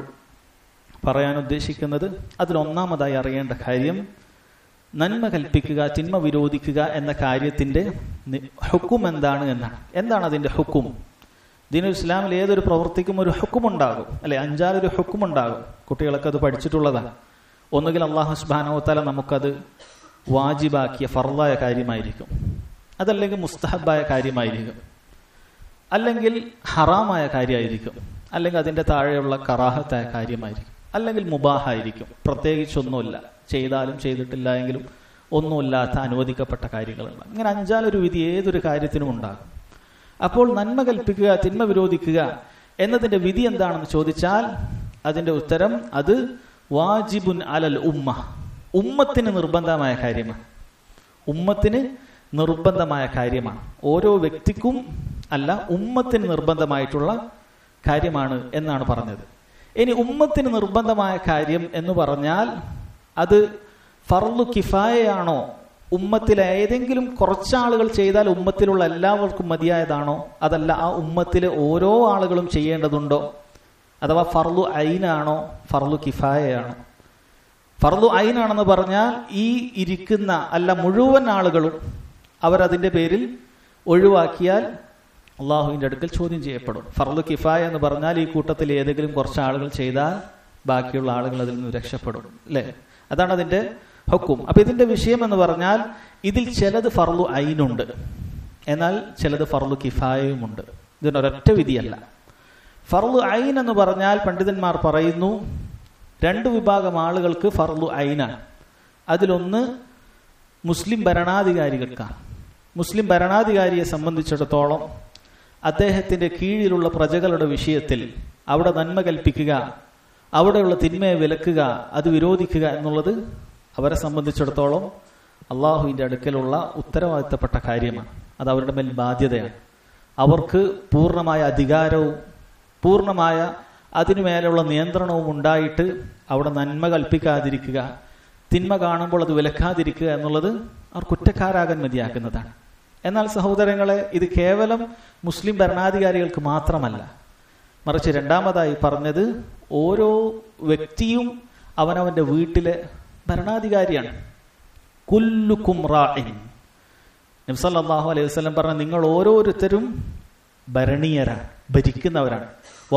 പറയാൻ ഉദ്ദേശിക്കുന്നത് അതിലൊന്നാമതായി അറിയേണ്ട കാര്യം നന്മ കൽപ്പിക്കുക തിന്മ വിരോധിക്കുക എന്ന കാര്യത്തിന്റെ ഹുക്കും എന്താണ് എന്നാണ് എന്താണ് അതിന്റെ ഹുക്കും ദീനു ഇസ്ലാമിൽ ഏതൊരു പ്രവൃത്തിക്കും ഒരു ഹുക്കുമുണ്ടാകും അല്ലെ അഞ്ചാലൊരു ഹുക്കുമുണ്ടാകും കുട്ടികളൊക്കെ അത് പഠിച്ചിട്ടുള്ളതാണ് ഒന്നുകിൽ അള്ളാഹു സുബാനോത്താല നമുക്കത് വാജിബാക്കിയ ഫർദായ കാര്യമായിരിക്കും അതല്ലെങ്കിൽ മുസ്തഹബായ കാര്യമായിരിക്കും അല്ലെങ്കിൽ ഹറാമായ കാര്യമായിരിക്കും അല്ലെങ്കിൽ അതിന്റെ താഴെയുള്ള കറാഹത്തായ കാര്യമായിരിക്കും അല്ലെങ്കിൽ മുബാഹായിരിക്കും പ്രത്യേകിച്ചൊന്നുമില്ല ചെയ്താലും ചെയ്തിട്ടില്ല എങ്കിലും ഒന്നുമില്ലാത്ത അനുവദിക്കപ്പെട്ട കാര്യങ്ങളുണ്ട് ഇങ്ങനെ അഞ്ചാലൊരു വിധി ഏതൊരു കാര്യത്തിനും ഉണ്ടാകും അപ്പോൾ നന്മ കൽപ്പിക്കുക തിന്മ വിരോധിക്കുക എന്നതിന്റെ വിധി എന്താണെന്ന് ചോദിച്ചാൽ അതിന്റെ ഉത്തരം അത് വാജിബുൻ അലൽ ഉമ്മ ഉമ്മത്തിന് നിർബന്ധമായ കാര്യമാണ് ഉമ്മത്തിന് നിർബന്ധമായ കാര്യമാണ് ഓരോ വ്യക്തിക്കും അല്ല ഉമ്മത്തിന് നിർബന്ധമായിട്ടുള്ള കാര്യമാണ് എന്നാണ് പറഞ്ഞത് ഇനി ഉമ്മത്തിന് നിർബന്ധമായ കാര്യം എന്ന് പറഞ്ഞാൽ അത് ഫർലു കിഫായയാണോ ഉമ്മത്തിലെ ഏതെങ്കിലും കുറച്ചാളുകൾ ചെയ്താൽ ഉമ്മത്തിലുള്ള എല്ലാവർക്കും മതിയായതാണോ അതല്ല ആ ഉമ്മത്തിലെ ഓരോ ആളുകളും ചെയ്യേണ്ടതുണ്ടോ അഥവാ ഫർലു ഐനാണോ ഫർലു കിഫായയാണോ ഫർലു ഐനാണെന്ന് പറഞ്ഞാൽ ഈ ഇരിക്കുന്ന അല്ല മുഴുവൻ ആളുകളും അവരതിന്റെ പേരിൽ ഒഴിവാക്കിയാൽ അള്ളാഹുവിന്റെ അടുക്കൽ ചോദ്യം ചെയ്യപ്പെടും ഫർലു കിഫായ എന്ന് പറഞ്ഞാൽ ഈ കൂട്ടത്തിൽ ഏതെങ്കിലും കുറച്ച് ആളുകൾ ചെയ്താൽ ബാക്കിയുള്ള ആളുകൾ അതിൽ നിന്ന് രക്ഷപ്പെടും അല്ലെ അതാണ് അതിന്റെ ഹുക്കും അപ്പൊ ഇതിന്റെ വിഷയം എന്ന് പറഞ്ഞാൽ ഇതിൽ ചിലത് ഫർലു ഐനുണ്ട് എന്നാൽ ചിലത് ഫർലു കിഫായയുമുണ്ട് ഇതിനൊരൊറ്റ വിധിയല്ല ഫർലു ഐൻ എന്ന് പറഞ്ഞാൽ പണ്ഡിതന്മാർ പറയുന്നു രണ്ട് വിഭാഗം ആളുകൾക്ക് ഫർലു ഐനാണ് അതിലൊന്ന് മുസ്ലിം ഭരണാധികാരികൾക്കാണ് മുസ്ലിം ഭരണാധികാരിയെ സംബന്ധിച്ചിടത്തോളം അദ്ദേഹത്തിന്റെ കീഴിലുള്ള പ്രജകളുടെ വിഷയത്തിൽ അവിടെ നന്മ കൽപ്പിക്കുക അവിടെയുള്ള തിന്മയെ വിലക്കുക അത് വിരോധിക്കുക എന്നുള്ളത് അവരെ സംബന്ധിച്ചിടത്തോളം അള്ളാഹുവിന്റെ അടുക്കലുള്ള ഉത്തരവാദിത്തപ്പെട്ട കാര്യമാണ് അത് അവരുടെ മേൽ ബാധ്യതയാണ് അവർക്ക് പൂർണ്ണമായ അധികാരവും പൂർണ്ണമായ അതിനുമേലുള്ള നിയന്ത്രണവും ഉണ്ടായിട്ട് അവിടെ നന്മ കൽപ്പിക്കാതിരിക്കുക തിന്മ കാണുമ്പോൾ അത് വിലക്കാതിരിക്കുക എന്നുള്ളത് അവർ കുറ്റക്കാരാകാൻ മതിയാക്കുന്നതാണ് എന്നാൽ സഹോദരങ്ങളെ ഇത് കേവലം മുസ്ലിം ഭരണാധികാരികൾക്ക് മാത്രമല്ല മറിച്ച് രണ്ടാമതായി പറഞ്ഞത് ഓരോ വ്യക്തിയും അവനവന്റെ വീട്ടിലെ ഭരണാധികാരിയാണ് കുല്ലുക്കും റാഇൻ നബ്സല്ലാഹു അലൈഹി വസ്ലം പറഞ്ഞ നിങ്ങൾ ഓരോരുത്തരും ഭരണീയരാണ് ഭരിക്കുന്നവരാണ്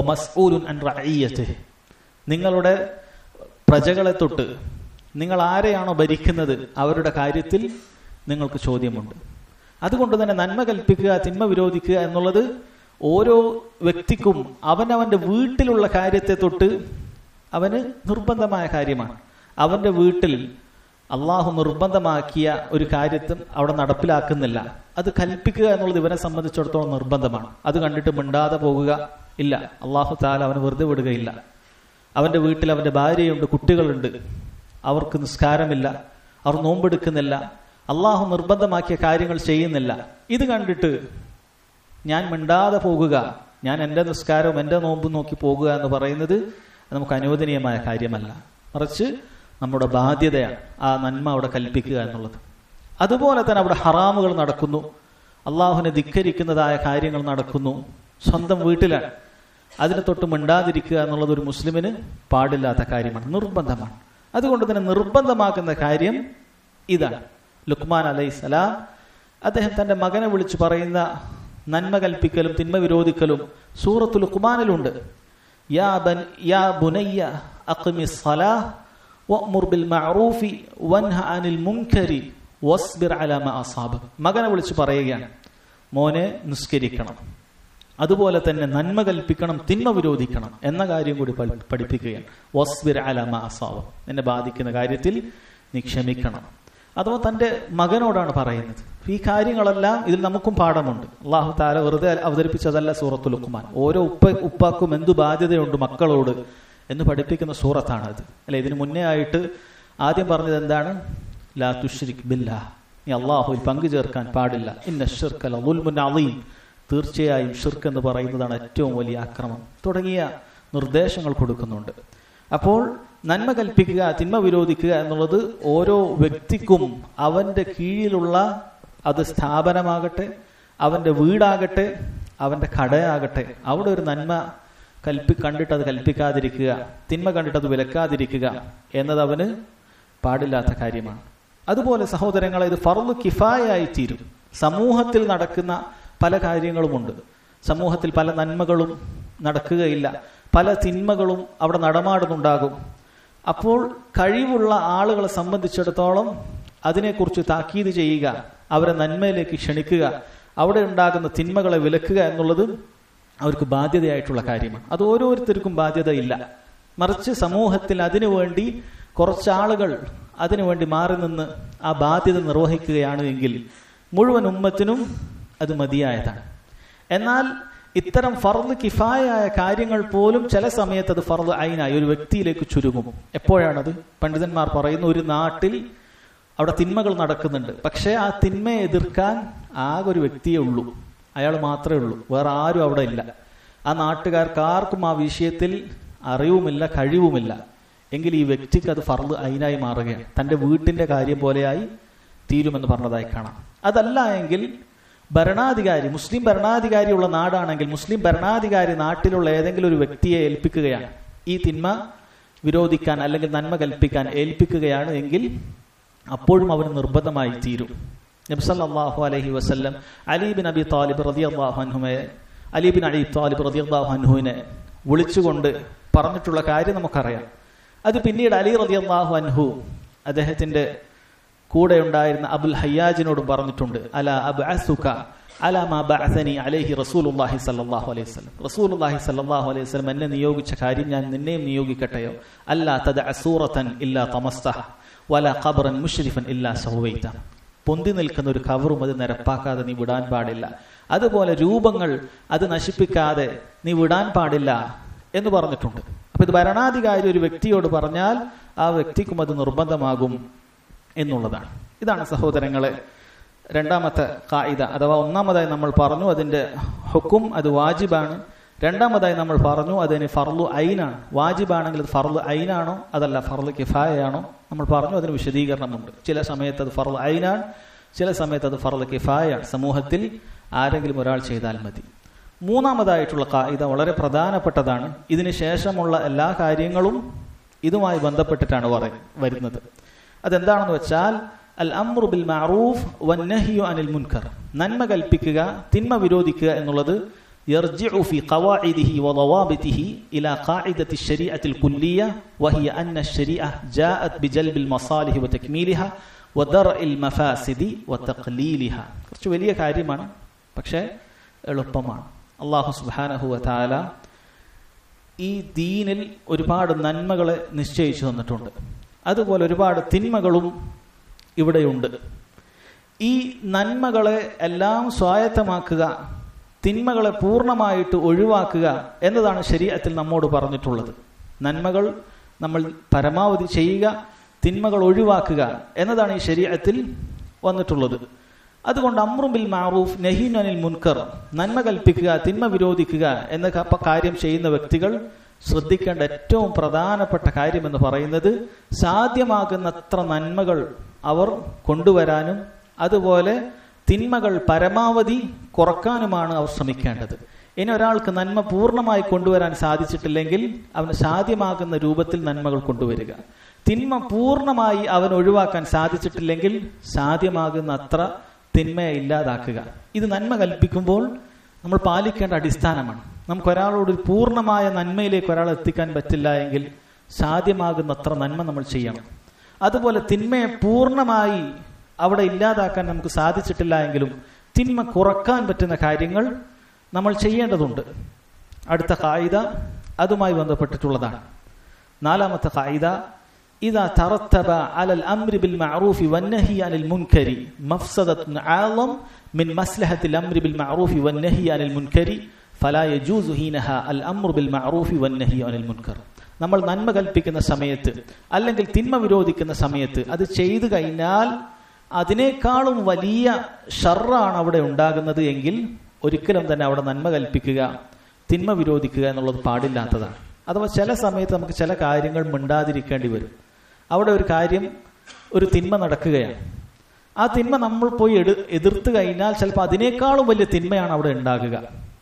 നിങ്ങളുടെ പ്രജകളെ തൊട്ട് നിങ്ങൾ ആരെയാണോ ഭരിക്കുന്നത് അവരുടെ കാര്യത്തിൽ നിങ്ങൾക്ക് ചോദ്യമുണ്ട് അതുകൊണ്ട് തന്നെ നന്മ കൽപ്പിക്കുക തിന്മ വിരോധിക്കുക എന്നുള്ളത് ഓരോ വ്യക്തിക്കും അവനവന്റെ വീട്ടിലുള്ള കാര്യത്തെ തൊട്ട് അവന് നിർബന്ധമായ കാര്യമാണ് അവന്റെ വീട്ടിൽ അള്ളാഹു നിർബന്ധമാക്കിയ ഒരു കാര്യത്തും അവിടെ നടപ്പിലാക്കുന്നില്ല അത് കൽപ്പിക്കുക എന്നുള്ളത് ഇവനെ സംബന്ധിച്ചിടത്തോളം നിർബന്ധമാണ് അത് കണ്ടിട്ട് മിണ്ടാതെ പോകുക ഇല്ല അള്ളാഹു താല അവന് വെറുതെ വിടുകയില്ല അവന്റെ വീട്ടിൽ അവന്റെ ഭാര്യയുണ്ട് കുട്ടികളുണ്ട് അവർക്ക് നിസ്കാരമില്ല അവർ നോമ്പെടുക്കുന്നില്ല അള്ളാഹു നിർബന്ധമാക്കിയ കാര്യങ്ങൾ ചെയ്യുന്നില്ല ഇത് കണ്ടിട്ട് ഞാൻ മിണ്ടാതെ പോകുക ഞാൻ എൻ്റെ നിസ്കാരവും എൻ്റെ നോമ്പും നോക്കി പോകുക എന്ന് പറയുന്നത് നമുക്ക് അനുവദനീയമായ കാര്യമല്ല മറിച്ച് നമ്മുടെ ബാധ്യതയാണ് ആ നന്മ അവിടെ കൽപ്പിക്കുക എന്നുള്ളത് അതുപോലെ തന്നെ അവിടെ ഹറാമുകൾ നടക്കുന്നു അള്ളാഹുവിനെ ധിക്കരിക്കുന്നതായ കാര്യങ്ങൾ നടക്കുന്നു സ്വന്തം വീട്ടിലാണ് അതിനെ തൊട്ട് മിണ്ടാതിരിക്കുക എന്നുള്ളത് ഒരു മുസ്ലിമിന് പാടില്ലാത്ത കാര്യമാണ് നിർബന്ധമാണ് അതുകൊണ്ട് തന്നെ നിർബന്ധമാക്കുന്ന കാര്യം ഇതാണ് ലുക്മാൻ അലൈഹി സ്വലാം അദ്ദേഹം തന്റെ മകനെ വിളിച്ചു പറയുന്ന നന്മ കൽപ്പിക്കലും തിന്മ വിരോധിക്കലും സൂറത്തു ലുക്മാനിലുണ്ട് യാ ബൻ യാ ബുനയ്യ അഖ്മി സ്വലാഹ് വഅ്മുർ ബിൽ മഅറൂഫി വൻഹ അനിൽ മുൻകരി വസ്ബിർ അലാ മാ അസാബ് മകനെ വിളിച്ചു പറയുകയാണ് മോനെ നിസ്കരിക്കണം അതുപോലെ തന്നെ നന്മ കൽപ്പിക്കണം തിന്മ വിരോധിക്കണം എന്ന കാര്യം കൂടി പഠിപ്പിക്കുകയാണ് വസ്ബിർ അലാ മാ അസാബ് എന്നെ ബാധിക്കുന്ന കാര്യത്തിൽ നീ ക്ഷമിക്കണം അഥവാ തന്റെ മകനോടാണ് പറയുന്നത് ഈ കാര്യങ്ങളെല്ലാം ഇതിൽ നമുക്കും പാഠമുണ്ട് അള്ളാഹു താല വെറുതെ അവതരിപ്പിച്ചതല്ല സൂറത്തുൽ ഉഖ്മാൻ ഓരോ ഉപ്പ ഉപ്പാക്കും എന്തു ബാധ്യതയുണ്ട് മക്കളോട് എന്ന് പഠിപ്പിക്കുന്ന സൂറത്താണത് അല്ലെ ഇതിന് മുന്നേ ആയിട്ട് ആദ്യം പറഞ്ഞത് എന്താണ് ലാ തുഷ്രിക് ബില്ലാ നീ അള്ളാഹുവിൽ പങ്കു ചേർക്കാൻ പാടില്ല ഇന്ന ഷിർക്കൽ അലീം തീർച്ചയായും ഷിർക്ക് എന്ന് പറയുന്നതാണ് ഏറ്റവും വലിയ ആക്രമം തുടങ്ങിയ നിർദ്ദേശങ്ങൾ കൊടുക്കുന്നുണ്ട് അപ്പോൾ നന്മ കൽപ്പിക്കുക തിന്മ വിരോധിക്കുക എന്നുള്ളത് ഓരോ വ്യക്തിക്കും അവന്റെ കീഴിലുള്ള അത് സ്ഥാപനമാകട്ടെ അവന്റെ വീടാകട്ടെ അവന്റെ കടയാകട്ടെ അവിടെ ഒരു നന്മ കൽപ്പി കണ്ടിട്ട് അത് കൽപ്പിക്കാതിരിക്കുക തിന്മ കണ്ടിട്ട് അത് വിലക്കാതിരിക്കുക എന്നത് അവന് പാടില്ലാത്ത കാര്യമാണ് അതുപോലെ സഹോദരങ്ങളെ ഇത് ഫർദു കിഫായായി തീരും സമൂഹത്തിൽ നടക്കുന്ന പല കാര്യങ്ങളുമുണ്ട് സമൂഹത്തിൽ പല നന്മകളും നടക്കുകയില്ല പല തിന്മകളും അവിടെ നടമാടുന്നുണ്ടാകും അപ്പോൾ കഴിവുള്ള ആളുകളെ സംബന്ധിച്ചിടത്തോളം അതിനെക്കുറിച്ച് താക്കീത് ചെയ്യുക അവരെ നന്മയിലേക്ക് ക്ഷണിക്കുക അവിടെ ഉണ്ടാകുന്ന തിന്മകളെ വിലക്കുക എന്നുള്ളത് അവർക്ക് ബാധ്യതയായിട്ടുള്ള കാര്യമാണ് അത് ഓരോരുത്തർക്കും ബാധ്യതയില്ല മറിച്ച് സമൂഹത്തിൽ അതിനുവേണ്ടി കുറച്ചാളുകൾ അതിനുവേണ്ടി മാറി നിന്ന് ആ ബാധ്യത നിർവഹിക്കുകയാണ് എങ്കിൽ മുഴുവൻ ഉമ്മത്തിനും അത് മതിയായതാണ് എന്നാൽ ഇത്തരം ഫർദ് കിഫായായ കാര്യങ്ങൾ പോലും ചില സമയത്ത് അത് ഫർദ് അയിനായി ഒരു വ്യക്തിയിലേക്ക് ചുരുങ്ങും എപ്പോഴാണത് പണ്ഡിതന്മാർ പറയുന്ന ഒരു നാട്ടിൽ അവിടെ തിന്മകൾ നടക്കുന്നുണ്ട് പക്ഷേ ആ തിന്മയെ എതിർക്കാൻ ആകെ ഒരു വ്യക്തിയേ ഉള്ളൂ അയാൾ മാത്രമേ ഉള്ളൂ വേറെ ആരും അവിടെ ഇല്ല ആ നാട്ടുകാർക്ക് ആർക്കും ആ വിഷയത്തിൽ അറിവുമില്ല കഴിവുമില്ല എങ്കിൽ ഈ വ്യക്തിക്ക് അത് ഫർദ് അയിനായി മാറുകയാണ് തന്റെ വീട്ടിന്റെ കാര്യം പോലെയായി തീരുമെന്ന് പറഞ്ഞതായി കാണാം അതല്ല എങ്കിൽ ഭരണാധികാരി മുസ്ലിം ഭരണാധികാരിയുള്ള നാടാണെങ്കിൽ മുസ്ലിം ഭരണാധികാരി നാട്ടിലുള്ള ഏതെങ്കിലും ഒരു വ്യക്തിയെ ഏൽപ്പിക്കുകയാണ് ഈ തിന്മ വിരോധിക്കാൻ അല്ലെങ്കിൽ നന്മ കൽപ്പിക്കാൻ ഏൽപ്പിക്കുകയാണ് എങ്കിൽ അപ്പോഴും അവന് നിർബന്ധമായി തീരും നബ്സല്ലാഹു അലഹി വസ്ല്ലം അലീബിൻ അബി താലിബ് റതി അള്ളാഹു അൻഹുമയെ അലീബിൻ അലി താലിബ് റതി അള്ളാഹു അൻഹുവിനെ വിളിച്ചുകൊണ്ട് പറഞ്ഞിട്ടുള്ള കാര്യം നമുക്കറിയാം അത് പിന്നീട് അലി റതി അള്ളാഹു അൻഹു അദ്ദേഹത്തിന്റെ കൂടെ ഉണ്ടായിരുന്ന അബുൽ ഹയ്യാജിനോടും പറഞ്ഞിട്ടുണ്ട് അല അബ് അസുക അല മാ ബഅസനി അലൈഹി റസൂലുള്ളാഹി സല്ലല്ലാഹു അലൈഹി വസല്ലം റസൂലുള്ളാഹി സല്ലല്ലാഹു അലൈഹി വസല്ലം എന്നെ നിയോഗിച്ച കാര്യം ഞാൻ നിന്നെയും നിയോഗിക്കട്ടെയോ അല്ല തദ സൂറത്തൻ ഇല്ലാ തമസ്തഹ വല ഖബറൻ മുഷ്രിഫൻ ഇല്ലാ സഹവൈത പൊന്തി നിൽക്കുന്ന ഒരു കവറും അത് നിരപ്പാക്കാതെ നീ വിടാൻ പാടില്ല അതുപോലെ രൂപങ്ങൾ അത് നശിപ്പിക്കാതെ നീ വിടാൻ പാടില്ല എന്ന് പറഞ്ഞിട്ടുണ്ട് അപ്പൊ ഇത് ഭരണാധികാരി ഒരു വ്യക്തിയോട് പറഞ്ഞാൽ ആ വ്യക്തിക്കും അത് നിർബന്ധമാകും എന്നുള്ളതാണ് ഇതാണ് സഹോദരങ്ങളെ രണ്ടാമത്തെ കായിക അഥവാ ഒന്നാമതായി നമ്മൾ പറഞ്ഞു അതിന്റെ ഹുക്കും അത് വാജിബാണ് രണ്ടാമതായി നമ്മൾ പറഞ്ഞു അതിന് ഫർലു ഐനാണ് വാജിബാണെങ്കിൽ അത് ഫർലു ഐനാണോ അതല്ല ഫർലു കിഫായയാണോ നമ്മൾ പറഞ്ഞു അതിന് വിശദീകരണമുണ്ട് ചില സമയത്ത് അത് ഫർലു ഐനാണ് ചില സമയത്ത് അത് ഫർലു കിഫായാണ് സമൂഹത്തിൽ ആരെങ്കിലും ഒരാൾ ചെയ്താൽ മതി മൂന്നാമതായിട്ടുള്ള കായിക വളരെ പ്രധാനപ്പെട്ടതാണ് ഇതിന് ശേഷമുള്ള എല്ലാ കാര്യങ്ങളും ഇതുമായി ബന്ധപ്പെട്ടിട്ടാണ് വരുന്നത് അതെന്താണെന്ന് വെച്ചാൽ അൽ അമ്രു ബിൽ മഅറൂഫ് വന്നഹിയു അനിൽ മുൻകർ നന്മ കൽപ്പിക്കുക തിന്മ വിരോധിക്കുക എന്നുള്ളത് يرجع في قواعده وضوابطه إلى قاعدة الشريعة الكلية وهي أن الشريعة جاءت بجلب المصالح وتكميلها ودرء المفاسد وتقليلها കുറച്ച് വലിയ കാര്യമാണ് പക്ഷേ എളുപ്പമാണ് അള്ളാഹു സുബ്ഹാനഹു വതആല ഈ ദീനിൽ ഒരുപാട് നന്മകളെ നിശ്ചയിച്ചു തന്നിട്ടുണ്ട് അതുപോലെ ഒരുപാട് തിന്മകളും ഇവിടെയുണ്ട് ഈ നന്മകളെ എല്ലാം സ്വായത്തമാക്കുക തിന്മകളെ പൂർണ്ണമായിട്ട് ഒഴിവാക്കുക എന്നതാണ് ശരീരത്തിൽ നമ്മോട് പറഞ്ഞിട്ടുള്ളത് നന്മകൾ നമ്മൾ പരമാവധി ചെയ്യുക തിന്മകൾ ഒഴിവാക്കുക എന്നതാണ് ഈ ശരീരത്തിൽ വന്നിട്ടുള്ളത് അതുകൊണ്ട് അമ്രുബിൽ മാറൂഫ് നഹീൻ അനിൽ മുൻകർ നന്മ കൽപ്പിക്കുക തിന്മ വിരോധിക്കുക എന്ന കാര്യം ചെയ്യുന്ന വ്യക്തികൾ ശ്രദ്ധിക്കേണ്ട ഏറ്റവും പ്രധാനപ്പെട്ട കാര്യം എന്ന് പറയുന്നത് സാധ്യമാകുന്നത്ര നന്മകൾ അവർ കൊണ്ടുവരാനും അതുപോലെ തിന്മകൾ പരമാവധി കുറക്കാനുമാണ് അവർ ശ്രമിക്കേണ്ടത് ഇനി ഒരാൾക്ക് നന്മ പൂർണ്ണമായി കൊണ്ടുവരാൻ സാധിച്ചിട്ടില്ലെങ്കിൽ അവന് സാധ്യമാകുന്ന രൂപത്തിൽ നന്മകൾ കൊണ്ടുവരിക തിന്മ പൂർണ്ണമായി അവൻ ഒഴിവാക്കാൻ സാധിച്ചിട്ടില്ലെങ്കിൽ സാധ്യമാകുന്ന അത്ര തിന്മയെ ഇല്ലാതാക്കുക ഇത് നന്മ കൽപ്പിക്കുമ്പോൾ നമ്മൾ പാലിക്കേണ്ട അടിസ്ഥാനമാണ് നമുക്ക് ഒരാളോട് പൂർണ്ണമായ നന്മയിലേക്ക് ഒരാൾ എത്തിക്കാൻ പറ്റില്ല എങ്കിൽ സാധ്യമാകുന്നത്ര നന്മ നമ്മൾ ചെയ്യണം അതുപോലെ തിന്മയെ പൂർണ്ണമായി അവിടെ ഇല്ലാതാക്കാൻ നമുക്ക് സാധിച്ചിട്ടില്ല എങ്കിലും തിന്മ കുറക്കാൻ പറ്റുന്ന കാര്യങ്ങൾ നമ്മൾ ചെയ്യേണ്ടതുണ്ട് അടുത്ത കായിക അതുമായി ബന്ധപ്പെട്ടിട്ടുള്ളതാണ് നാലാമത്തെ കായിക إذا ترتب على الأمر بالمعروف والنهي عن المنكر مفسدة أعظم من مصلحة الأمر بالمعروف والنهي عن المنكر فلا يجوز حينها الأمر بالمعروف والنهي عن المنكر നമ്മൾ നന്മ കൽപ്പിക്കുന്ന സമയത്ത് അല്ലെങ്കിൽ തിന്മ വിരോധിക്കുന്ന സമയത്ത് അത് ചെയ്തു കഴിഞ്ഞാൽ അതിനേക്കാളും വലിയ ഷർറാണ് അവിടെ ഉണ്ടാകുന്നത് എങ്കിൽ ഒരിക്കലും തന്നെ അവിടെ നന്മ കൽപ്പിക്കുക തിന്മ വിരോധിക്കുക എന്നുള്ളത് പാടില്ലാത്തതാണ് അഥവാ ചില സമയത്ത് നമുക്ക് ചില കാര്യങ്ങൾ മിണ്ടാതിരിക്കേണ്ടി വരും അവിടെ ഒരു കാര്യം ഒരു തിന്മ നടക്കുകയാണ് ആ തിന്മ നമ്മൾ പോയി എടു എതിർത്ത് കഴിഞ്ഞാൽ ചിലപ്പോൾ അതിനേക്കാളും വലിയ തിന്മയാണ് അവിടെ ഉണ്ടാകുക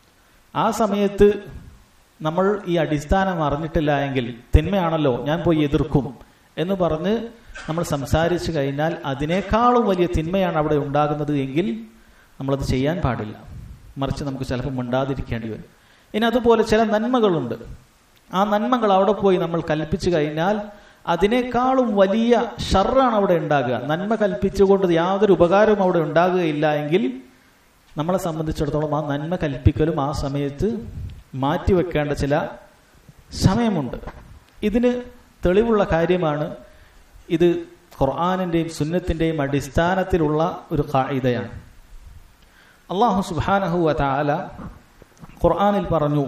ആ സമയത്ത് നമ്മൾ ഈ അടിസ്ഥാനം അറിഞ്ഞിട്ടില്ല എങ്കിൽ തിന്മയാണല്ലോ ഞാൻ പോയി എതിർക്കും എന്ന് പറഞ്ഞ് നമ്മൾ സംസാരിച്ചു കഴിഞ്ഞാൽ അതിനേക്കാളും വലിയ തിന്മയാണ് അവിടെ ഉണ്ടാകുന്നത് എങ്കിൽ നമ്മളത് ചെയ്യാൻ പാടില്ല മറിച്ച് നമുക്ക് ചിലപ്പോൾ മിണ്ടാതിരിക്കേണ്ടി വരും ഇനി അതുപോലെ ചില നന്മകളുണ്ട് ആ നന്മകൾ അവിടെ പോയി നമ്മൾ കൽപ്പിച്ചു കഴിഞ്ഞാൽ അതിനേക്കാളും വലിയ ഷർറാണ് അവിടെ ഉണ്ടാകുക നന്മ കൽപ്പിച്ചുകൊണ്ട് യാതൊരു ഉപകാരവും അവിടെ ഉണ്ടാകുകയില്ല എങ്കിൽ നമ്മളെ സംബന്ധിച്ചിടത്തോളം ആ നന്മ കൽപ്പിക്കലും ആ സമയത്ത് മാറ്റിവെക്കേണ്ട ചില സമയമുണ്ട് ഇതിന് തെളിവുള്ള കാര്യമാണ് ഇത് ഖുർആാനിന്റെയും സുന്നത്തിന്റെയും അടിസ്ഥാനത്തിലുള്ള ഒരു കായികയാണ് അള്ളാഹു സുബാനഹു താല ഖുർആാനിൽ പറഞ്ഞു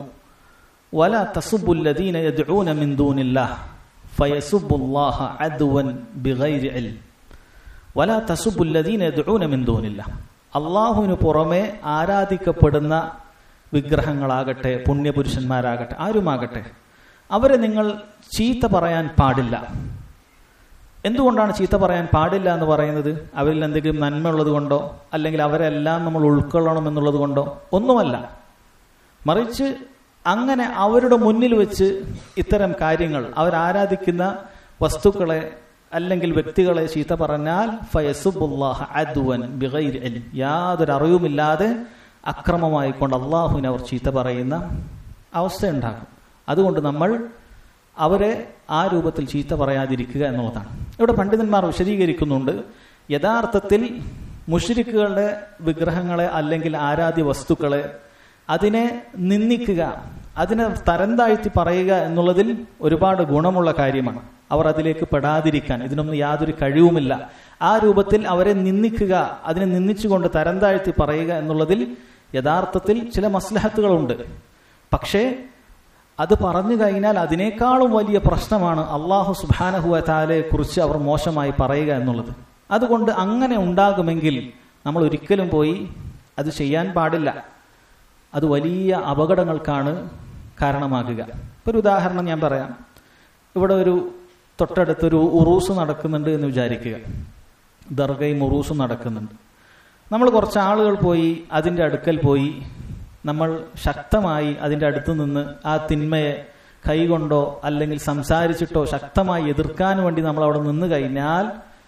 വല തസുബുല്ലദീന യദ്ഊന മിൻ ദൂനില്ലാഹ് ഫയസുബുല്ലാഹ അദ്വൻ ബിഗൈരി ഇൽം വല തസുബുല്ലദീന യദ്ഊന മിൻ ദൂനില്ലാഹ് അള്ളാഹുവിന് പുറമെ ആരാധിക്കപ്പെടുന്ന വിഗ്രഹങ്ങളാകട്ടെ പുണ്യപുരുഷന്മാരാകട്ടെ ആരുമാകട്ടെ അവരെ നിങ്ങൾ ചീത്ത പറയാൻ പാടില്ല എന്തുകൊണ്ടാണ് ചീത്ത പറയാൻ പാടില്ല എന്ന് പറയുന്നത് അവരിൽ എന്തെങ്കിലും നന്മ ഉള്ളത് കൊണ്ടോ അല്ലെങ്കിൽ അവരെല്ലാം നമ്മൾ ഉൾക്കൊള്ളണം എന്നുള്ളത് കൊണ്ടോ ഒന്നുമല്ല മറിച്ച് അങ്ങനെ അവരുടെ മുന്നിൽ വെച്ച് ഇത്തരം കാര്യങ്ങൾ അവരാരാധിക്കുന്ന വസ്തുക്കളെ അല്ലെങ്കിൽ വ്യക്തികളെ ചീത്ത പറഞ്ഞാൽ യാതൊരു അറിവുമില്ലാതെ അക്രമമായി കൊണ്ട് അള്ളാഹുവിനെ അവർ ചീത്ത പറയുന്ന അവസ്ഥയുണ്ടാകും അതുകൊണ്ട് നമ്മൾ അവരെ ആ രൂപത്തിൽ ചീത്ത പറയാതിരിക്കുക എന്നുള്ളതാണ് ഇവിടെ പണ്ഡിതന്മാർ വിശദീകരിക്കുന്നുണ്ട് യഥാർത്ഥത്തിൽ മുഷരിക്കുകളുടെ വിഗ്രഹങ്ങളെ അല്ലെങ്കിൽ ആരാധ്യ വസ്തുക്കളെ അതിനെ നിന്ദിക്കുക അതിനെ തരം താഴ്ത്തി പറയുക എന്നുള്ളതിൽ ഒരുപാട് ഗുണമുള്ള കാര്യമാണ് അവർ അതിലേക്ക് പെടാതിരിക്കാൻ ഇതിനൊന്നും യാതൊരു കഴിവുമില്ല ആ രൂപത്തിൽ അവരെ നിന്ദിക്കുക അതിനെ നിന്ദിച്ചുകൊണ്ട് തരം താഴ്ത്തി പറയുക എന്നുള്ളതിൽ യഥാർത്ഥത്തിൽ ചില മസ്ലഹത്തുകളുണ്ട് പക്ഷേ അത് പറഞ്ഞു കഴിഞ്ഞാൽ അതിനേക്കാളും വലിയ പ്രശ്നമാണ് അള്ളാഹു സുബാനഹുവ താലയെ കുറിച്ച് അവർ മോശമായി പറയുക എന്നുള്ളത് അതുകൊണ്ട് അങ്ങനെ ഉണ്ടാകുമെങ്കിൽ നമ്മൾ ഒരിക്കലും പോയി അത് ചെയ്യാൻ പാടില്ല അത് വലിയ അപകടങ്ങൾക്കാണ് കാരണമാകുക ഇപ്പൊ ഒരു ഉദാഹരണം ഞാൻ പറയാം ഇവിടെ ഒരു തൊട്ടടുത്തൊരു ഉറൂസ് നടക്കുന്നുണ്ട് എന്ന് വിചാരിക്കുക ദർഗയും ഉറൂസും നടക്കുന്നുണ്ട് നമ്മൾ കുറച്ച് ആളുകൾ പോയി അതിൻ്റെ അടുക്കൽ പോയി നമ്മൾ ശക്തമായി അതിൻ്റെ അടുത്ത് നിന്ന് ആ തിന്മയെ കൈകൊണ്ടോ അല്ലെങ്കിൽ സംസാരിച്ചിട്ടോ ശക്തമായി എതിർക്കാൻ വേണ്ടി നമ്മൾ അവിടെ നിന്ന് കഴിഞ്ഞാൽ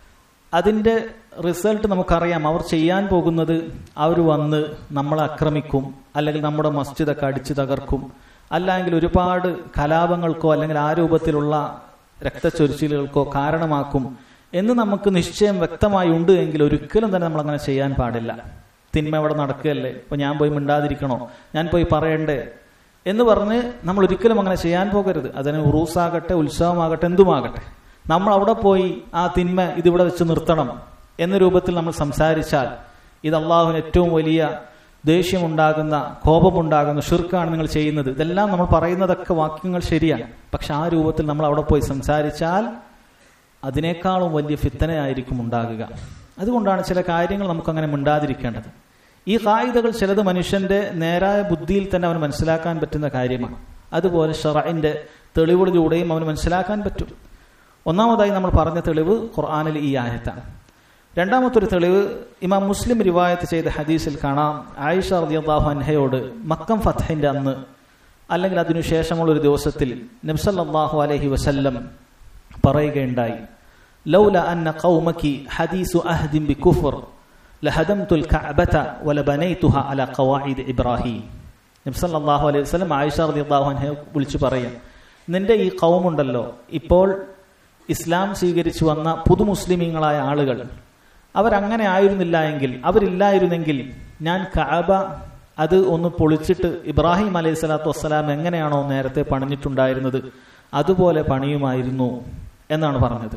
അതിൻ്റെ റിസൾട്ട് നമുക്കറിയാം അവർ ചെയ്യാൻ പോകുന്നത് അവർ വന്ന് നമ്മളെ ആക്രമിക്കും അല്ലെങ്കിൽ നമ്മുടെ മസ്ജിദൊക്കെ അടിച്ചു തകർക്കും അല്ലെങ്കിൽ ഒരുപാട് കലാപങ്ങൾക്കോ അല്ലെങ്കിൽ ആ രൂപത്തിലുള്ള രക്തച്ചൊരിച്ചിലുകൾക്കോ കാരണമാക്കും എന്ന് നമുക്ക് നിശ്ചയം വ്യക്തമായി ഉണ്ട് എങ്കിൽ ഒരിക്കലും തന്നെ നമ്മൾ അങ്ങനെ ചെയ്യാൻ പാടില്ല തിന്മ അവിടെ നടക്കുകയല്ലേ ഇപ്പൊ ഞാൻ പോയി മിണ്ടാതിരിക്കണോ ഞാൻ പോയി പറയണ്ടേ എന്ന് പറഞ്ഞ് നമ്മൾ ഒരിക്കലും അങ്ങനെ ചെയ്യാൻ പോകരുത് അതിന് ഉറൂസാകട്ടെ ഉത്സവമാകട്ടെ എന്തുമാകട്ടെ നമ്മൾ അവിടെ പോയി ആ തിന്മ ഇതിവിടെ വെച്ച് നിർത്തണം എന്ന രൂപത്തിൽ നമ്മൾ സംസാരിച്ചാൽ ഇത് അള്ളാഹുവിന് ഏറ്റവും വലിയ ദേഷ്യമുണ്ടാകുന്ന കോപമുണ്ടാകുന്ന ഷിർക്കാണ് നിങ്ങൾ ചെയ്യുന്നത് ഇതെല്ലാം നമ്മൾ പറയുന്നതൊക്കെ വാക്യങ്ങൾ ശരിയാണ് പക്ഷെ ആ രൂപത്തിൽ നമ്മൾ അവിടെ പോയി സംസാരിച്ചാൽ അതിനേക്കാളും വലിയ ഫിത്തനയായിരിക്കും ഉണ്ടാകുക അതുകൊണ്ടാണ് ചില കാര്യങ്ങൾ നമുക്കങ്ങനെ മിണ്ടാതിരിക്കേണ്ടത് ഈ കായികകൾ ചിലത് മനുഷ്യന്റെ നേരായ ബുദ്ധിയിൽ തന്നെ അവൻ മനസ്സിലാക്കാൻ പറ്റുന്ന കാര്യമാണ് അതുപോലെ ഷറൈന്റെ തെളിവുകളിലൂടെയും അവന് മനസ്സിലാക്കാൻ പറ്റും ഒന്നാമതായി നമ്മൾ പറഞ്ഞ തെളിവ് ഖുർആാനിൽ ഈ ആയത്താണ് രണ്ടാമത്തൊരു തെളിവ് ഇമാം മുസ്ലിം റിവായത്ത് ചെയ്ത ഹദീസിൽ കാണാം ആയിഷ റളിയല്ലാഹു അൻഹയോട് മക്കം ഫത്തഹിന്റെ അന്ന് അല്ലെങ്കിൽ അതിനുശേഷമുള്ള ഒരു ദിവസത്തിൽ നബ്സല്ലാഹു അലൈഹി വസല്ലം പറയുകയുണ്ടായി ലൗല അന്ന ഖൗമക്കി ഹദീസു അഹ്ദിൻ ബികുഫർ ലഹദംതുൽ കഅബത വലബനൈതുഹ അല ഖവാഇദ് ഇബ്രാഹിം നബ്സല്ലാഹു അലൈഹി വസല്ലം ആയിഷ റളിയല്ലാഹു അൻഹയെ വിളിച്ചു പറയാം നിന്റെ ഈ കൗമുണ്ടല്ലോ ഇപ്പോൾ ഇസ്ലാം സ്വീകരിച്ചു വന്ന പുതുമുസ്ലിമീങ്ങളായ ആളുകൾ അവരങ്ങനെ ആയിരുന്നില്ല എങ്കിൽ അവരില്ലായിരുന്നെങ്കിൽ ഞാൻ കഅബ അത് ഒന്ന് പൊളിച്ചിട്ട് ഇബ്രാഹിം അലൈഹി സ്വലാത്തു വസ്സലാം എങ്ങനെയാണോ നേരത്തെ പണിഞ്ഞിട്ടുണ്ടായിരുന്നത് അതുപോലെ പണിയുമായിരുന്നു എന്നാണ് പറഞ്ഞത്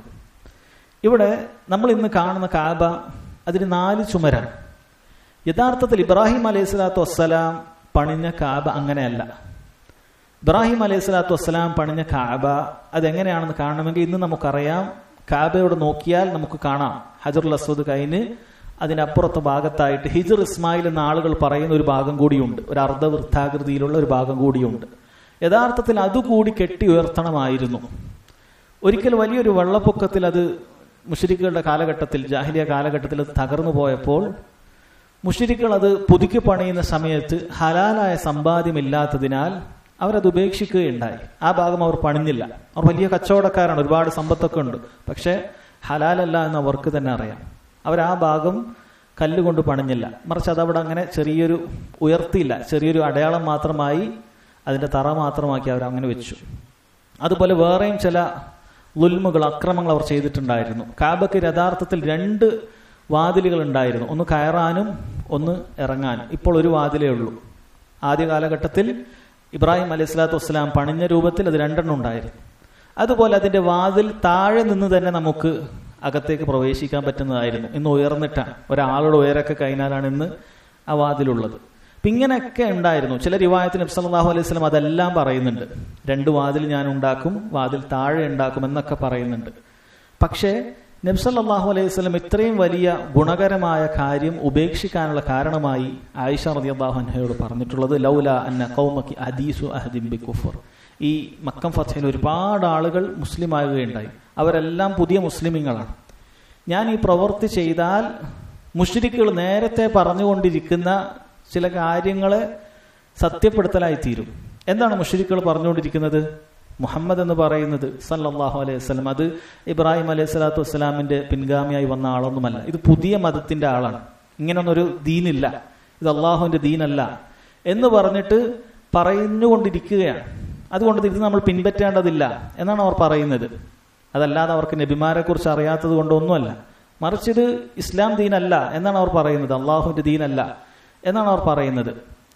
ഇവിടെ നമ്മൾ ഇന്ന് കാണുന്ന കാബ അതിന് നാല് ചുമരാണ് യഥാർത്ഥത്തിൽ ഇബ്രാഹിം അലൈഹി സ്വലാത്തു വസ്സലാം പണിഞ്ഞ കാബ അങ്ങനെയല്ല ഇബ്രാഹിം അലൈഹി സ്വലാത്തു വസ്സലാം പണിഞ്ഞ കാബ അതെങ്ങനെയാണെന്ന് കാണണമെങ്കിൽ ഇന്ന് നമുക്കറിയാം കാബയോട് നോക്കിയാൽ നമുക്ക് കാണാം ഹജറുൽ അസ്വദ് കഴിഞ്ഞ് അതിനപ്പുറത്തെ ഭാഗത്തായിട്ട് ഹിജർ ഇസ്മായിൽ എന്ന ആളുകൾ പറയുന്ന ഒരു ഭാഗം കൂടിയുണ്ട് ഒരു അർദ്ധവൃത്താകൃതിയിലുള്ള ഒരു ഭാഗം കൂടിയുണ്ട് യഥാർത്ഥത്തിൽ അതുകൂടി കെട്ടി ഉയർത്തണമായിരുന്നു ഒരിക്കൽ വലിയൊരു വെള്ളപ്പൊക്കത്തിൽ അത് മുഷരിക്കുകളുടെ കാലഘട്ടത്തിൽ ജാഹിലിയ കാലഘട്ടത്തിൽ അത് തകർന്നു പോയപ്പോൾ മുഷരിക്കൾ അത് പുതുക്കി പണിയുന്ന സമയത്ത് ഹലാലായ സമ്പാദ്യമില്ലാത്തതിനാൽ അവരത് ഉപേക്ഷിക്കുകയുണ്ടായി ആ ഭാഗം അവർ പണിഞ്ഞില്ല അവർ വലിയ കച്ചവടക്കാരാണ് ഒരുപാട് സമ്പത്തൊക്കെ ഉണ്ട് പക്ഷെ ഹലാലല്ല എന്ന് അവർക്ക് തന്നെ അറിയാം അവർ ആ ഭാഗം കല്ലുകൊണ്ട് പണിഞ്ഞില്ല മറിച്ച് അതവിടെ അങ്ങനെ ചെറിയൊരു ഉയർത്തിയില്ല ചെറിയൊരു അടയാളം മാത്രമായി അതിന്റെ തറ മാത്രമാക്കി അവർ അങ്ങനെ വെച്ചു അതുപോലെ വേറെയും ചില ലുൽമുകൾ അക്രമങ്ങൾ അവർ ചെയ്തിട്ടുണ്ടായിരുന്നു കാബയ്ക്ക് യഥാർത്ഥത്തിൽ രണ്ട് വാതിലുകൾ ഉണ്ടായിരുന്നു ഒന്ന് കയറാനും ഒന്ന് ഇറങ്ങാനും ഇപ്പോൾ ഒരു വാതിലേ ഉള്ളൂ ആദ്യ കാലഘട്ടത്തിൽ ഇബ്രാഹിം അലൈഹി സ്വലാത്തു വസ്സലാം പണിഞ്ഞ രൂപത്തിൽ അത് രണ്ടെണ്ണം ഉണ്ടായിരുന്നു അതുപോലെ അതിന്റെ വാതിൽ താഴെ നിന്ന് തന്നെ നമുക്ക് അകത്തേക്ക് പ്രവേശിക്കാൻ പറ്റുന്നതായിരുന്നു ഇന്ന് ഉയർന്നിട്ടാണ് ഒരാളുടെ ഉയരൊക്കെ കഴിഞ്ഞാലാണ് ഇന്ന് ആ വാതിലുള്ളത് അപ്പൊ ഇങ്ങനെയൊക്കെ ഉണ്ടായിരുന്നു ചില റിവായത്തിന് നബ്സല്ലാഹു അലൈഹി സ്വലം അതെല്ലാം പറയുന്നുണ്ട് രണ്ട് വാതിൽ ഞാൻ ഉണ്ടാക്കും വാതിൽ താഴെ ഉണ്ടാക്കും എന്നൊക്കെ പറയുന്നുണ്ട് പക്ഷേ നബ്സല്ലാഹു അലൈഹി സ്വലം ഇത്രയും വലിയ ഗുണകരമായ കാര്യം ഉപേക്ഷിക്കാനുള്ള കാരണമായി ആയിഷ റതി അള്ളാഹു അൻഹയോട് പറഞ്ഞിട്ടുള്ളത് ലൗല അന്ന കൗമക്കി അദീസു അഹദിബി കുഫർ ഈ മക്കം ഫത്തയിൽ ഒരുപാട് ആളുകൾ മുസ്ലിം ആകുകയുണ്ടായി അവരെല്ലാം പുതിയ മുസ്ലിമീങ്ങളാണ് ഞാൻ ഈ പ്രവൃത്തി ചെയ്താൽ മുഷ്രിക്കുകൾ നേരത്തെ പറഞ്ഞുകൊണ്ടിരിക്കുന്ന ചില കാര്യങ്ങളെ സത്യപ്പെടുത്തലായി തീരും എന്താണ് മുഷരിക്കുകൾ പറഞ്ഞുകൊണ്ടിരിക്കുന്നത് മുഹമ്മദ് എന്ന് പറയുന്നത് സല്ലല്ലാഹു അലൈഹി വസല്ലം അത് ഇബ്രാഹിം അലൈഹി സ്വലാത്തു വസ്സലാമിന്റെ പിൻഗാമിയായി വന്ന ആളൊന്നുമല്ല ഇത് പുതിയ മതത്തിന്റെ ആളാണ് ഇങ്ങനൊന്നൊരു ദീനില്ല ഇത് അള്ളാഹുവിന്റെ ദീനല്ല എന്ന് പറഞ്ഞിട്ട് പറഞ്ഞുകൊണ്ടിരിക്കുകയാണ് അതുകൊണ്ട് ഇത് നമ്മൾ പിൻപറ്റേണ്ടതില്ല എന്നാണ് അവർ പറയുന്നത് അതല്ലാതെ അവർക്ക് നബിമാരെ കുറിച്ച് അറിയാത്തത് കൊണ്ടൊന്നുമല്ല മറിച്ച് ഇത് ഇസ്ലാം ദീനല്ല എന്നാണ് അവർ പറയുന്നത് അള്ളാഹുവിന്റെ ദീനല്ല എന്നാണ് അവർ പറയുന്നത്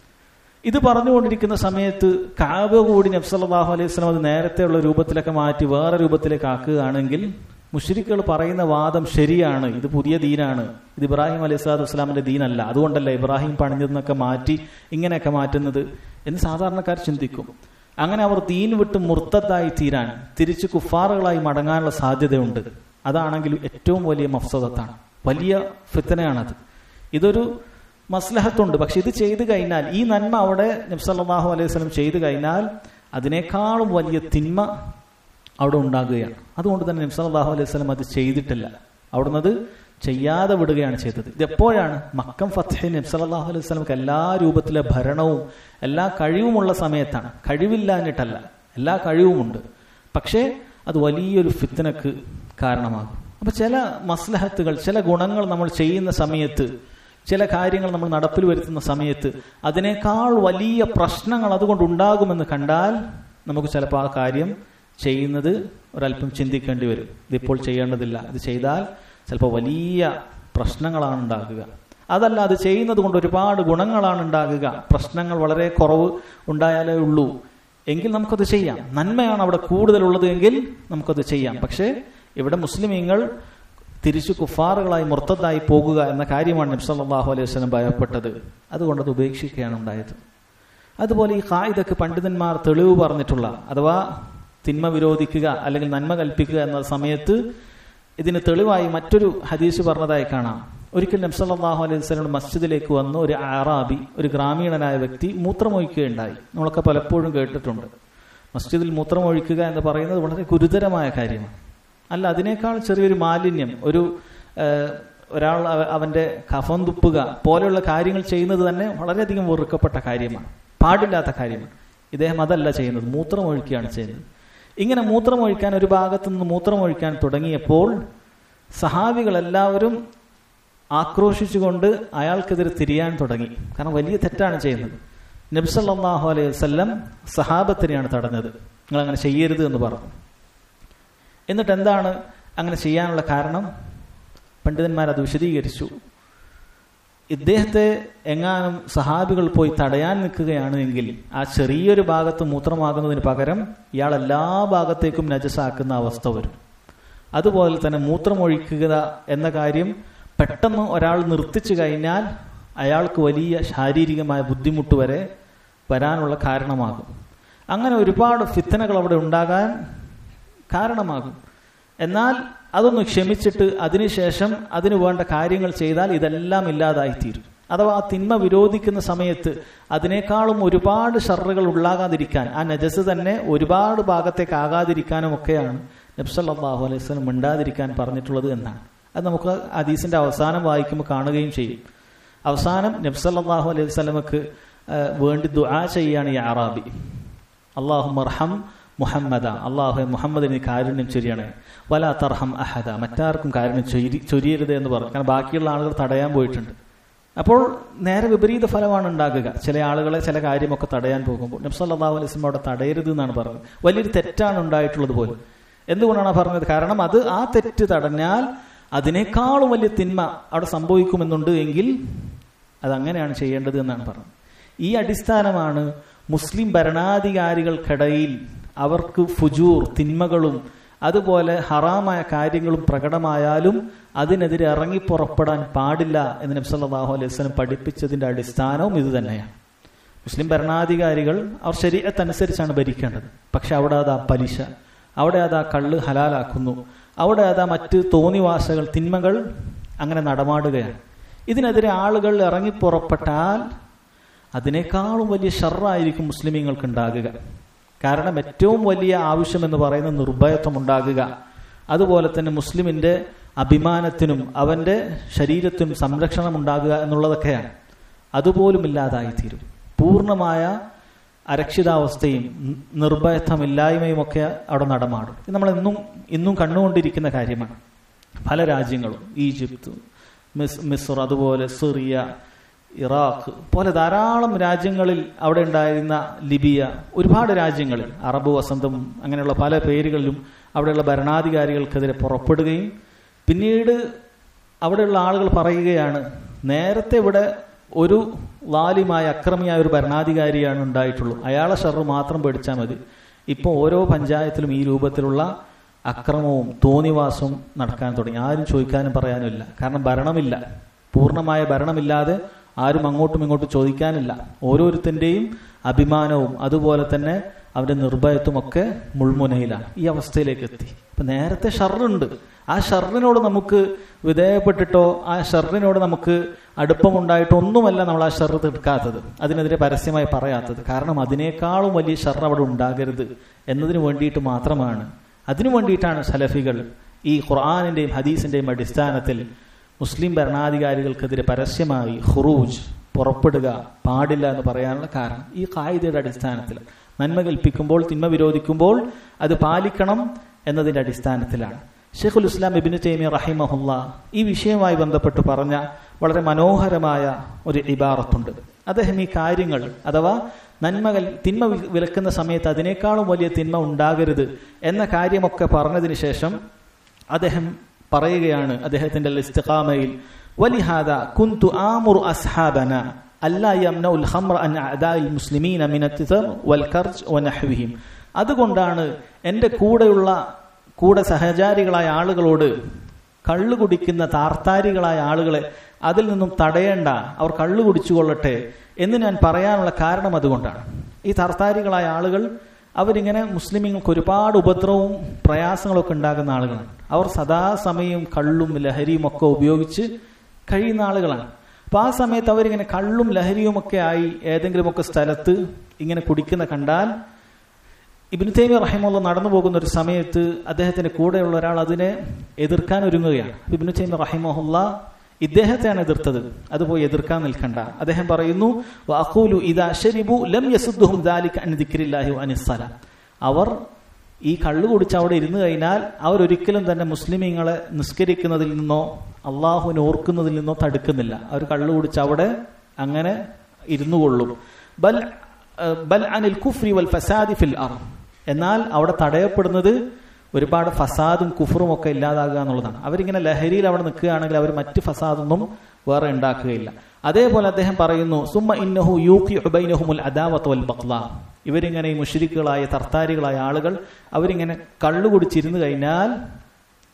ഇത് പറഞ്ഞുകൊണ്ടിരിക്കുന്ന സമയത്ത് കാബ കൂടി നബ്സല്ലാഹു അലൈഹി സ്വലം അത് നേരത്തെയുള്ള രൂപത്തിലൊക്കെ മാറ്റി വേറെ രൂപത്തിലേക്ക് ആക്കുകയാണെങ്കിൽ മുഷരിക്കുകൾ പറയുന്ന വാദം ശരിയാണ് ഇത് പുതിയ ദീനാണ് ഇത് ഇബ്രാഹിം അലൈഹി സ്വലാത്തു വസ്സലാമിന്റെ ദീനല്ല അതുകൊണ്ടല്ല ഇബ്രാഹിം പണിഞ്ഞതെന്നൊക്കെ മാറ്റി ഇങ്ങനെയൊക്കെ മാറ്റുന്നത് എന്ന് സാധാരണക്കാർ ചിന്തിക്കും അങ്ങനെ അവർ ദീൻ വിട്ട് മുർത്തത്തായി തീരാൻ തിരിച്ച് കുഫാറുകളായി മടങ്ങാനുള്ള സാധ്യതയുണ്ട് അതാണെങ്കിൽ ഏറ്റവും വലിയ മഫ്സദത്താണ് വലിയ ഫിത്തനയാണത് ഇതൊരു മസ്ലഹത്തുണ്ട് പക്ഷെ ഇത് ചെയ്തു കഴിഞ്ഞാൽ ഈ നന്മ അവിടെ നബ്സല്ലാഹു അലൈഹി സ്വലം ചെയ്തു കഴിഞ്ഞാൽ അതിനേക്കാളും വലിയ തിന്മ അവിടെ ഉണ്ടാകുകയാണ് അതുകൊണ്ട് തന്നെ നബ്സല്ലാഹു അലൈഹി സ്വലം അത് ചെയ്തിട്ടില്ല അവിടുന്ന് അത് ചെയ്യാതെ വിടുകയാണ് ചെയ്തത് ഇത് എപ്പോഴാണ് മക്കം ഫത്തഹി നബ്സല്ലാഹു അലൈഹി സ്വലമക്ക് എല്ലാ രൂപത്തിലെ ഭരണവും എല്ലാ കഴിവുമുള്ള സമയത്താണ് കഴിവില്ലാഞ്ഞിട്ടല്ല എല്ലാ കഴിവുമുണ്ട് പക്ഷേ അത് വലിയൊരു ഫിത്തനക്ക് കാരണമാകും അപ്പൊ ചില മസ്ലഹത്തുകൾ ചില ഗുണങ്ങൾ നമ്മൾ ചെയ്യുന്ന സമയത്ത് ചില കാര്യങ്ങൾ നമ്മൾ നടപ്പിൽ വരുത്തുന്ന സമയത്ത് അതിനേക്കാൾ വലിയ പ്രശ്നങ്ങൾ അതുകൊണ്ട് ഉണ്ടാകുമെന്ന് കണ്ടാൽ നമുക്ക് ചിലപ്പോൾ ആ കാര്യം ചെയ്യുന്നത് ഒരല്പം ചിന്തിക്കേണ്ടി വരും ഇതിപ്പോൾ ചെയ്യേണ്ടതില്ല ഇത് ചെയ്താൽ ചിലപ്പോൾ വലിയ പ്രശ്നങ്ങളാണ് ഉണ്ടാകുക അതല്ല അത് ചെയ്യുന്നത് കൊണ്ട് ഒരുപാട് ഗുണങ്ങളാണ് ഉണ്ടാകുക പ്രശ്നങ്ങൾ വളരെ കുറവ് ഉണ്ടായാലേ ഉള്ളൂ എങ്കിൽ നമുക്കത് ചെയ്യാം നന്മയാണ് അവിടെ കൂടുതലുള്ളത് എങ്കിൽ നമുക്കത് ചെയ്യാം പക്ഷേ ഇവിടെ മുസ്ലിമീങ്ങൾ തിരിച്ചു കുഫാറുകളായി മുർത്തതായി പോകുക എന്ന കാര്യമാണ് നബ്സല്ലാഹു അലൈഹി വസ്ലം ഭയപ്പെട്ടത് അതുകൊണ്ട് അത് ഉപേക്ഷിക്കുകയാണ് ഉണ്ടായത് അതുപോലെ ഈ ഖായിദക്ക് പണ്ഡിതന്മാർ തെളിവ് പറഞ്ഞിട്ടുള്ള അഥവാ തിന്മ വിരോധിക്കുക അല്ലെങ്കിൽ നന്മ കൽപ്പിക്കുക എന്ന സമയത്ത് ഇതിന് തെളിവായി മറ്റൊരു ഹദീസ് പറഞ്ഞതായി കാണാം ഒരിക്കൽ നബ്സല്ലാഹു അലൈഹി വസ്ലം മസ്ജിദിലേക്ക് വന്ന് ഒരു ആറാബി ഒരു ഗ്രാമീണനായ വ്യക്തി മൂത്രമൊഴിക്കുകയുണ്ടായി നമ്മളൊക്കെ പലപ്പോഴും കേട്ടിട്ടുണ്ട് മസ്ജിദിൽ മൂത്രമൊഴിക്കുക എന്ന് പറയുന്നത് വളരെ ഗുരുതരമായ കാര്യമാണ് അല്ല അതിനേക്കാൾ ചെറിയൊരു മാലിന്യം ഒരു ഒരാൾ അവന്റെ കഫം തുപ്പുക പോലെയുള്ള കാര്യങ്ങൾ ചെയ്യുന്നത് തന്നെ വളരെയധികം വെറുക്കപ്പെട്ട കാര്യമാണ് പാടില്ലാത്ത കാര്യമാണ് ഇദ്ദേഹം അതല്ല ചെയ്യുന്നത് മൂത്രമൊഴിക്കുകയാണ് ചെയ്യുന്നത് ഇങ്ങനെ മൂത്രമൊഴിക്കാൻ ഒരു ഭാഗത്തു നിന്ന് മൂത്രമൊഴിക്കാൻ തുടങ്ങിയപ്പോൾ സഹാബികൾ എല്ലാവരും ആക്രോശിച്ചുകൊണ്ട് അയാൾക്കെതിരെ തിരിയാൻ തുടങ്ങി കാരണം വലിയ തെറ്റാണ് ചെയ്യുന്നത് നബ്സല്ലാഹു അലൈഹി വസ്ല്ലം സഹാബത്തിനെയാണ് തടഞ്ഞത് നിങ്ങൾ അങ്ങനെ ചെയ്യരുത് എന്ന് പറഞ്ഞു എന്നിട്ട് എന്താണ് അങ്ങനെ ചെയ്യാനുള്ള കാരണം പണ്ഡിതന്മാർ അത് വിശദീകരിച്ചു ഇദ്ദേഹത്തെ എങ്ങാനും സഹാബികൾ പോയി തടയാൻ നിൽക്കുകയാണ് എങ്കിൽ ആ ചെറിയൊരു ഭാഗത്ത് മൂത്രമാകുന്നതിന് പകരം ഇയാൾ എല്ലാ ഭാഗത്തേക്കും നജസാക്കുന്ന അവസ്ഥ വരും അതുപോലെ തന്നെ മൂത്രമൊഴിക്കുക എന്ന കാര്യം പെട്ടെന്ന് ഒരാൾ നിർത്തിച്ചു കഴിഞ്ഞാൽ അയാൾക്ക് വലിയ ശാരീരികമായ ബുദ്ധിമുട്ട് വരെ വരാനുള്ള കാരണമാകും അങ്ങനെ ഒരുപാട് ഫിത്തനകൾ അവിടെ ഉണ്ടാകാൻ കാരണമാകും എന്നാൽ അതൊന്ന് ക്ഷമിച്ചിട്ട് അതിനുശേഷം അതിനു വേണ്ട കാര്യങ്ങൾ ചെയ്താൽ ഇതെല്ലാം ഇല്ലാതായിത്തീരും അഥവാ ആ തിന്മ വിരോധിക്കുന്ന സമയത്ത് അതിനേക്കാളും ഒരുപാട് ഷറുകൾ ഉണ്ടാകാതിരിക്കാൻ ആ നജസ് തന്നെ ഒരുപാട് ഭാഗത്തേക്ക് ആകാതിരിക്കാനും ഒക്കെയാണ് നബ്സല്ലാഹു അലൈഹി സ്വലം മിണ്ടാതിരിക്കാൻ പറഞ്ഞിട്ടുള്ളത് എന്നാണ് അത് നമുക്ക് ഹദീസിന്റെ അവസാനം വായിക്കുമ്പോൾ കാണുകയും ചെയ്യും അവസാനം നബ്സല്ലാഹു അലൈഹി സ്വലമക്ക് വേണ്ടി ദുആ ചെയ്യാണ് ഈ അറാബി അള്ളാഹു മർഹം മുഹമ്മദ അള്ളാഹു മുഹമ്മദിന് കാരുണ്യം ചൊരിയണേ വല തർഹം അഹദ മറ്റാർക്കും കാരുണ്യം ചൊരി ചൊരിയരുത് എന്ന് പറഞ്ഞു കാരണം ബാക്കിയുള്ള ആളുകൾ തടയാൻ പോയിട്ടുണ്ട് അപ്പോൾ നേരെ വിപരീത ഫലമാണ് ഉണ്ടാകുക ചില ആളുകളെ ചില കാര്യമൊക്കെ തടയാൻ പോകുമ്പോൾ നബ്സല്ലാഹു അലൈഹി സ്വലം അവിടെ തടയരുത് എന്നാണ് പറഞ്ഞത് വലിയൊരു തെറ്റാണ് ഉണ്ടായിട്ടുള്ളത് പോലും എന്തുകൊണ്ടാണ് പറഞ്ഞത് കാരണം അത് ആ തെറ്റ് തടഞ്ഞാൽ അതിനേക്കാളും വലിയ തിന്മ അവിടെ സംഭവിക്കുമെന്നുണ്ട് എങ്കിൽ അതങ്ങനെയാണ് ചെയ്യേണ്ടത് എന്നാണ് പറഞ്ഞത് ഈ അടിസ്ഥാനമാണ് മുസ്ലിം ഭരണാധികാരികൾക്കിടയിൽ അവർക്ക് ഫുജൂർ തിന്മകളും അതുപോലെ ഹറാമായ കാര്യങ്ങളും പ്രകടമായാലും അതിനെതിരെ ഇറങ്ങി പുറപ്പെടാൻ പാടില്ല എന്ന് നബ്സല്ലാഹു അലൈഹി വസല്ലം പഠിപ്പിച്ചതിന്റെ അടിസ്ഥാനവും ഇത് തന്നെയാണ് മുസ്ലിം ഭരണാധികാരികൾ അവർ ശരീരത്തനുസരിച്ചാണ് ഭരിക്കേണ്ടത് പക്ഷെ അവിടെ അതാ പലിശ അവിടെ അതാ കള്ള് ഹലാലാക്കുന്നു അവിടെ അതാ മറ്റ് തോന്നിവാസകൾ തിന്മകൾ അങ്ങനെ നടമാടുകയാണ് ഇതിനെതിരെ ആളുകൾ ഇറങ്ങി പുറപ്പെട്ടാൽ അതിനേക്കാളും വലിയ ഷർറായിരിക്കും മുസ്ലിമീങ്ങൾക്ക് ഉണ്ടാകുക കാരണം ഏറ്റവും വലിയ ആവശ്യം എന്ന് പറയുന്ന നിർഭയത്വം ഉണ്ടാകുക അതുപോലെ തന്നെ മുസ്ലിമിന്റെ അഭിമാനത്തിനും അവന്റെ ശരീരത്തിനും സംരക്ഷണം ഉണ്ടാകുക എന്നുള്ളതൊക്കെയാണ് അതുപോലും ഇല്ലാതായിത്തീരും പൂർണ്ണമായ അരക്ഷിതാവസ്ഥയും നിർഭയത്വമില്ലായ്മയും ഒക്കെ അവിടെ നടമാടും ഇത് നമ്മൾ എന്നും ഇന്നും കണ്ടുകൊണ്ടിരിക്കുന്ന കാര്യമാണ് പല രാജ്യങ്ങളും ഈജിപ്ത് മിസ് മിസ്ർ അതുപോലെ സിറിയ ഇറാഖ് പോലെ ധാരാളം രാജ്യങ്ങളിൽ അവിടെ ഉണ്ടായിരുന്ന ലിബിയ ഒരുപാട് രാജ്യങ്ങളിൽ അറബ് വസന്തം അങ്ങനെയുള്ള പല പേരുകളിലും അവിടെയുള്ള ഭരണാധികാരികൾക്കെതിരെ പുറപ്പെടുകയും പിന്നീട് അവിടെയുള്ള ആളുകൾ പറയുകയാണ് നേരത്തെ ഇവിടെ ഒരു വാലിമായ അക്രമിയായ ഒരു ഭരണാധികാരിയാണ് ഉണ്ടായിട്ടുള്ളൂ അയാളെ ഷർറ് മാത്രം പേടിച്ചാൽ മതി ഇപ്പോൾ ഓരോ പഞ്ചായത്തിലും ഈ രൂപത്തിലുള്ള അക്രമവും തോന്നിവാസവും നടക്കാൻ തുടങ്ങി ആരും ചോദിക്കാനും പറയാനും ഇല്ല കാരണം ഭരണമില്ല പൂർണ്ണമായ ഭരണമില്ലാതെ ആരും അങ്ങോട്ടും ഇങ്ങോട്ടും ചോദിക്കാനില്ല ഓരോരുത്തന്റെയും അഭിമാനവും അതുപോലെ തന്നെ അവന്റെ നിർഭയത്വം ഒക്കെ മുൾമുനയിലാണ് ഈ അവസ്ഥയിലേക്ക് എത്തി അപ്പൊ നേരത്തെ ഷർറുണ്ട് ആ ഷർറിനോട് നമുക്ക് വിധേയപ്പെട്ടിട്ടോ ആ ഷർറിനോട് നമുക്ക് അടുപ്പമുണ്ടായിട്ടോ ഒന്നുമല്ല നമ്മൾ ആ ഷർറ് തീർക്കാത്തത് അതിനെതിരെ പരസ്യമായി പറയാത്തത് കാരണം അതിനേക്കാളും വലിയ ഷർറ് അവിടെ ഉണ്ടാകരുത് എന്നതിന് വേണ്ടിയിട്ട് മാത്രമാണ് അതിനു വേണ്ടിയിട്ടാണ് സലഫികൾ ഈ ഖുർആാനിന്റെയും ഹദീസിന്റെയും അടിസ്ഥാനത്തിൽ മുസ്ലിം ഭരണാധികാരികൾക്കെതിരെ പരസ്യമായി ഹുറൂജ് പുറപ്പെടുക പാടില്ല എന്ന് പറയാനുള്ള കാരണം ഈ കായികയുടെ അടിസ്ഥാനത്തിൽ നന്മ കൽപ്പിക്കുമ്പോൾ തിന്മ വിരോധിക്കുമ്പോൾ അത് പാലിക്കണം എന്നതിന്റെ അടിസ്ഥാനത്തിലാണ് ഷെയ്ഖുൽ ഇസ്ലാം ഇബിന് തൈമി റഹിമഹുല്ല ഈ വിഷയവുമായി ബന്ധപ്പെട്ട് പറഞ്ഞ വളരെ മനോഹരമായ ഒരു ഇബാറത്തുണ്ട് അദ്ദേഹം ഈ കാര്യങ്ങൾ അഥവാ നന്മകൾ തിന്മ വിലക്കുന്ന സമയത്ത് അതിനേക്കാളും വലിയ തിന്മ ഉണ്ടാകരുത് എന്ന കാര്യമൊക്കെ പറഞ്ഞതിന് ശേഷം അദ്ദേഹം പറയുകയാണ് അദ്ദേഹത്തിന്റെ ഇസ്തിഖാമയിൽ വലിഹാദ കുന്തു ആമുർ അസ്ഹാബന അല്ലാ യംനഉൽ ഖംറ അൻ അഅദാഇൽ മുസ്ലിമീന മിൻ അത്തിസർ വൽ കർജ് വനഹ്വിഹിം അതുകൊണ്ടാണ് എൻ്റെ കൂടെയുള്ള കൂടെ സഹചാരികളായ ആളുകളോട് കള്ളു കുടിക്കുന്ന താർത്താരികളായ ആളുകളെ അതിൽ നിന്നും തടയേണ്ട അവർ കള്ളു കുടിച്ചുകൊള്ളട്ടെ എന്ന് ഞാൻ പറയാനുള്ള കാരണം അതുകൊണ്ടാണ് ഈ താർത്താരികളായ ആളുകൾ അവരിങ്ങനെ മുസ്ലിമീങ്ങൾക്ക് ഒരുപാട് ഉപദ്രവവും പ്രയാസങ്ങളൊക്കെ ഉണ്ടാകുന്ന ആളുകളാണ് അവർ സദാസമയം കള്ളും ലഹരിയും ഒക്കെ ഉപയോഗിച്ച് കഴിയുന്ന ആളുകളാണ് അപ്പൊ ആ സമയത്ത് അവരിങ്ങനെ കള്ളും ലഹരിയും ഒക്കെ ആയി ഏതെങ്കിലുമൊക്കെ സ്ഥലത്ത് ഇങ്ങനെ കുടിക്കുന്ന കണ്ടാൽ ഇബിന് തൈമി റഹിമുള്ള നടന്നു പോകുന്ന ഒരു സമയത്ത് അദ്ദേഹത്തിന്റെ കൂടെയുള്ള ഒരാൾ അതിനെ എതിർക്കാൻ ഒരുങ്ങുകയാണ് ഇബിന് തൈമി റഹിമുല്ല ഇദ്ദേഹത്തെയാണ് എതിർത്തത് അത് പോയി എതിർക്കാൻ നിൽക്കണ്ട അദ്ദേഹം പറയുന്നു വഅഖൂലു ഇദാ ശരിബു ലം യസുദ്ദുഹും ദാലിക അൻ ദിക്രില്ലാഹി അനിസ്സല അവർ ഈ കള്ളു കുടിച്ച് അവിടെ ഇരുന്നു കഴിഞ്ഞാൽ അവരൊരിക്കലും തന്നെ മുസ്ലിമീങ്ങളെ നിസ്കരിക്കുന്നതിൽ നിന്നോ അള്ളാഹുവിനെ ഓർക്കുന്നതിൽ നിന്നോ തടുക്കുന്നില്ല അവർ കള്ളു കുടിച്ച് അവിടെ അങ്ങനെ ഇരുന്നു കൊള്ളും ബൽ ബൽ അനിൽ കുഫ്രി വൽ ഫസാദി ഫിൽ അർ എന്നാൽ അവിടെ തടയപ്പെടുന്നത് ഒരുപാട് ഫസാദും കുഫറും ഒക്കെ ഇല്ലാതാകുക എന്നുള്ളതാണ് അവരിങ്ങനെ ലഹരിയിൽ അവിടെ നിൽക്കുകയാണെങ്കിൽ അവർ മറ്റ് ഫസാദൊന്നും വേറെ ഉണ്ടാക്കുകയില്ല അതേപോലെ അദ്ദേഹം പറയുന്നു സുമ്മ ഇന്നഹു യൂഖി ഉബൈനഹുമുൽ അദാവത്ത് വൽ ബഖ്ല ഇവരിങ്ങനെ ഈ മുഷരിക്കുകളായ തർത്താരികളായ ആളുകൾ അവരിങ്ങനെ കള്ളു കുടിച്ചിരുന്നു കഴിഞ്ഞാൽ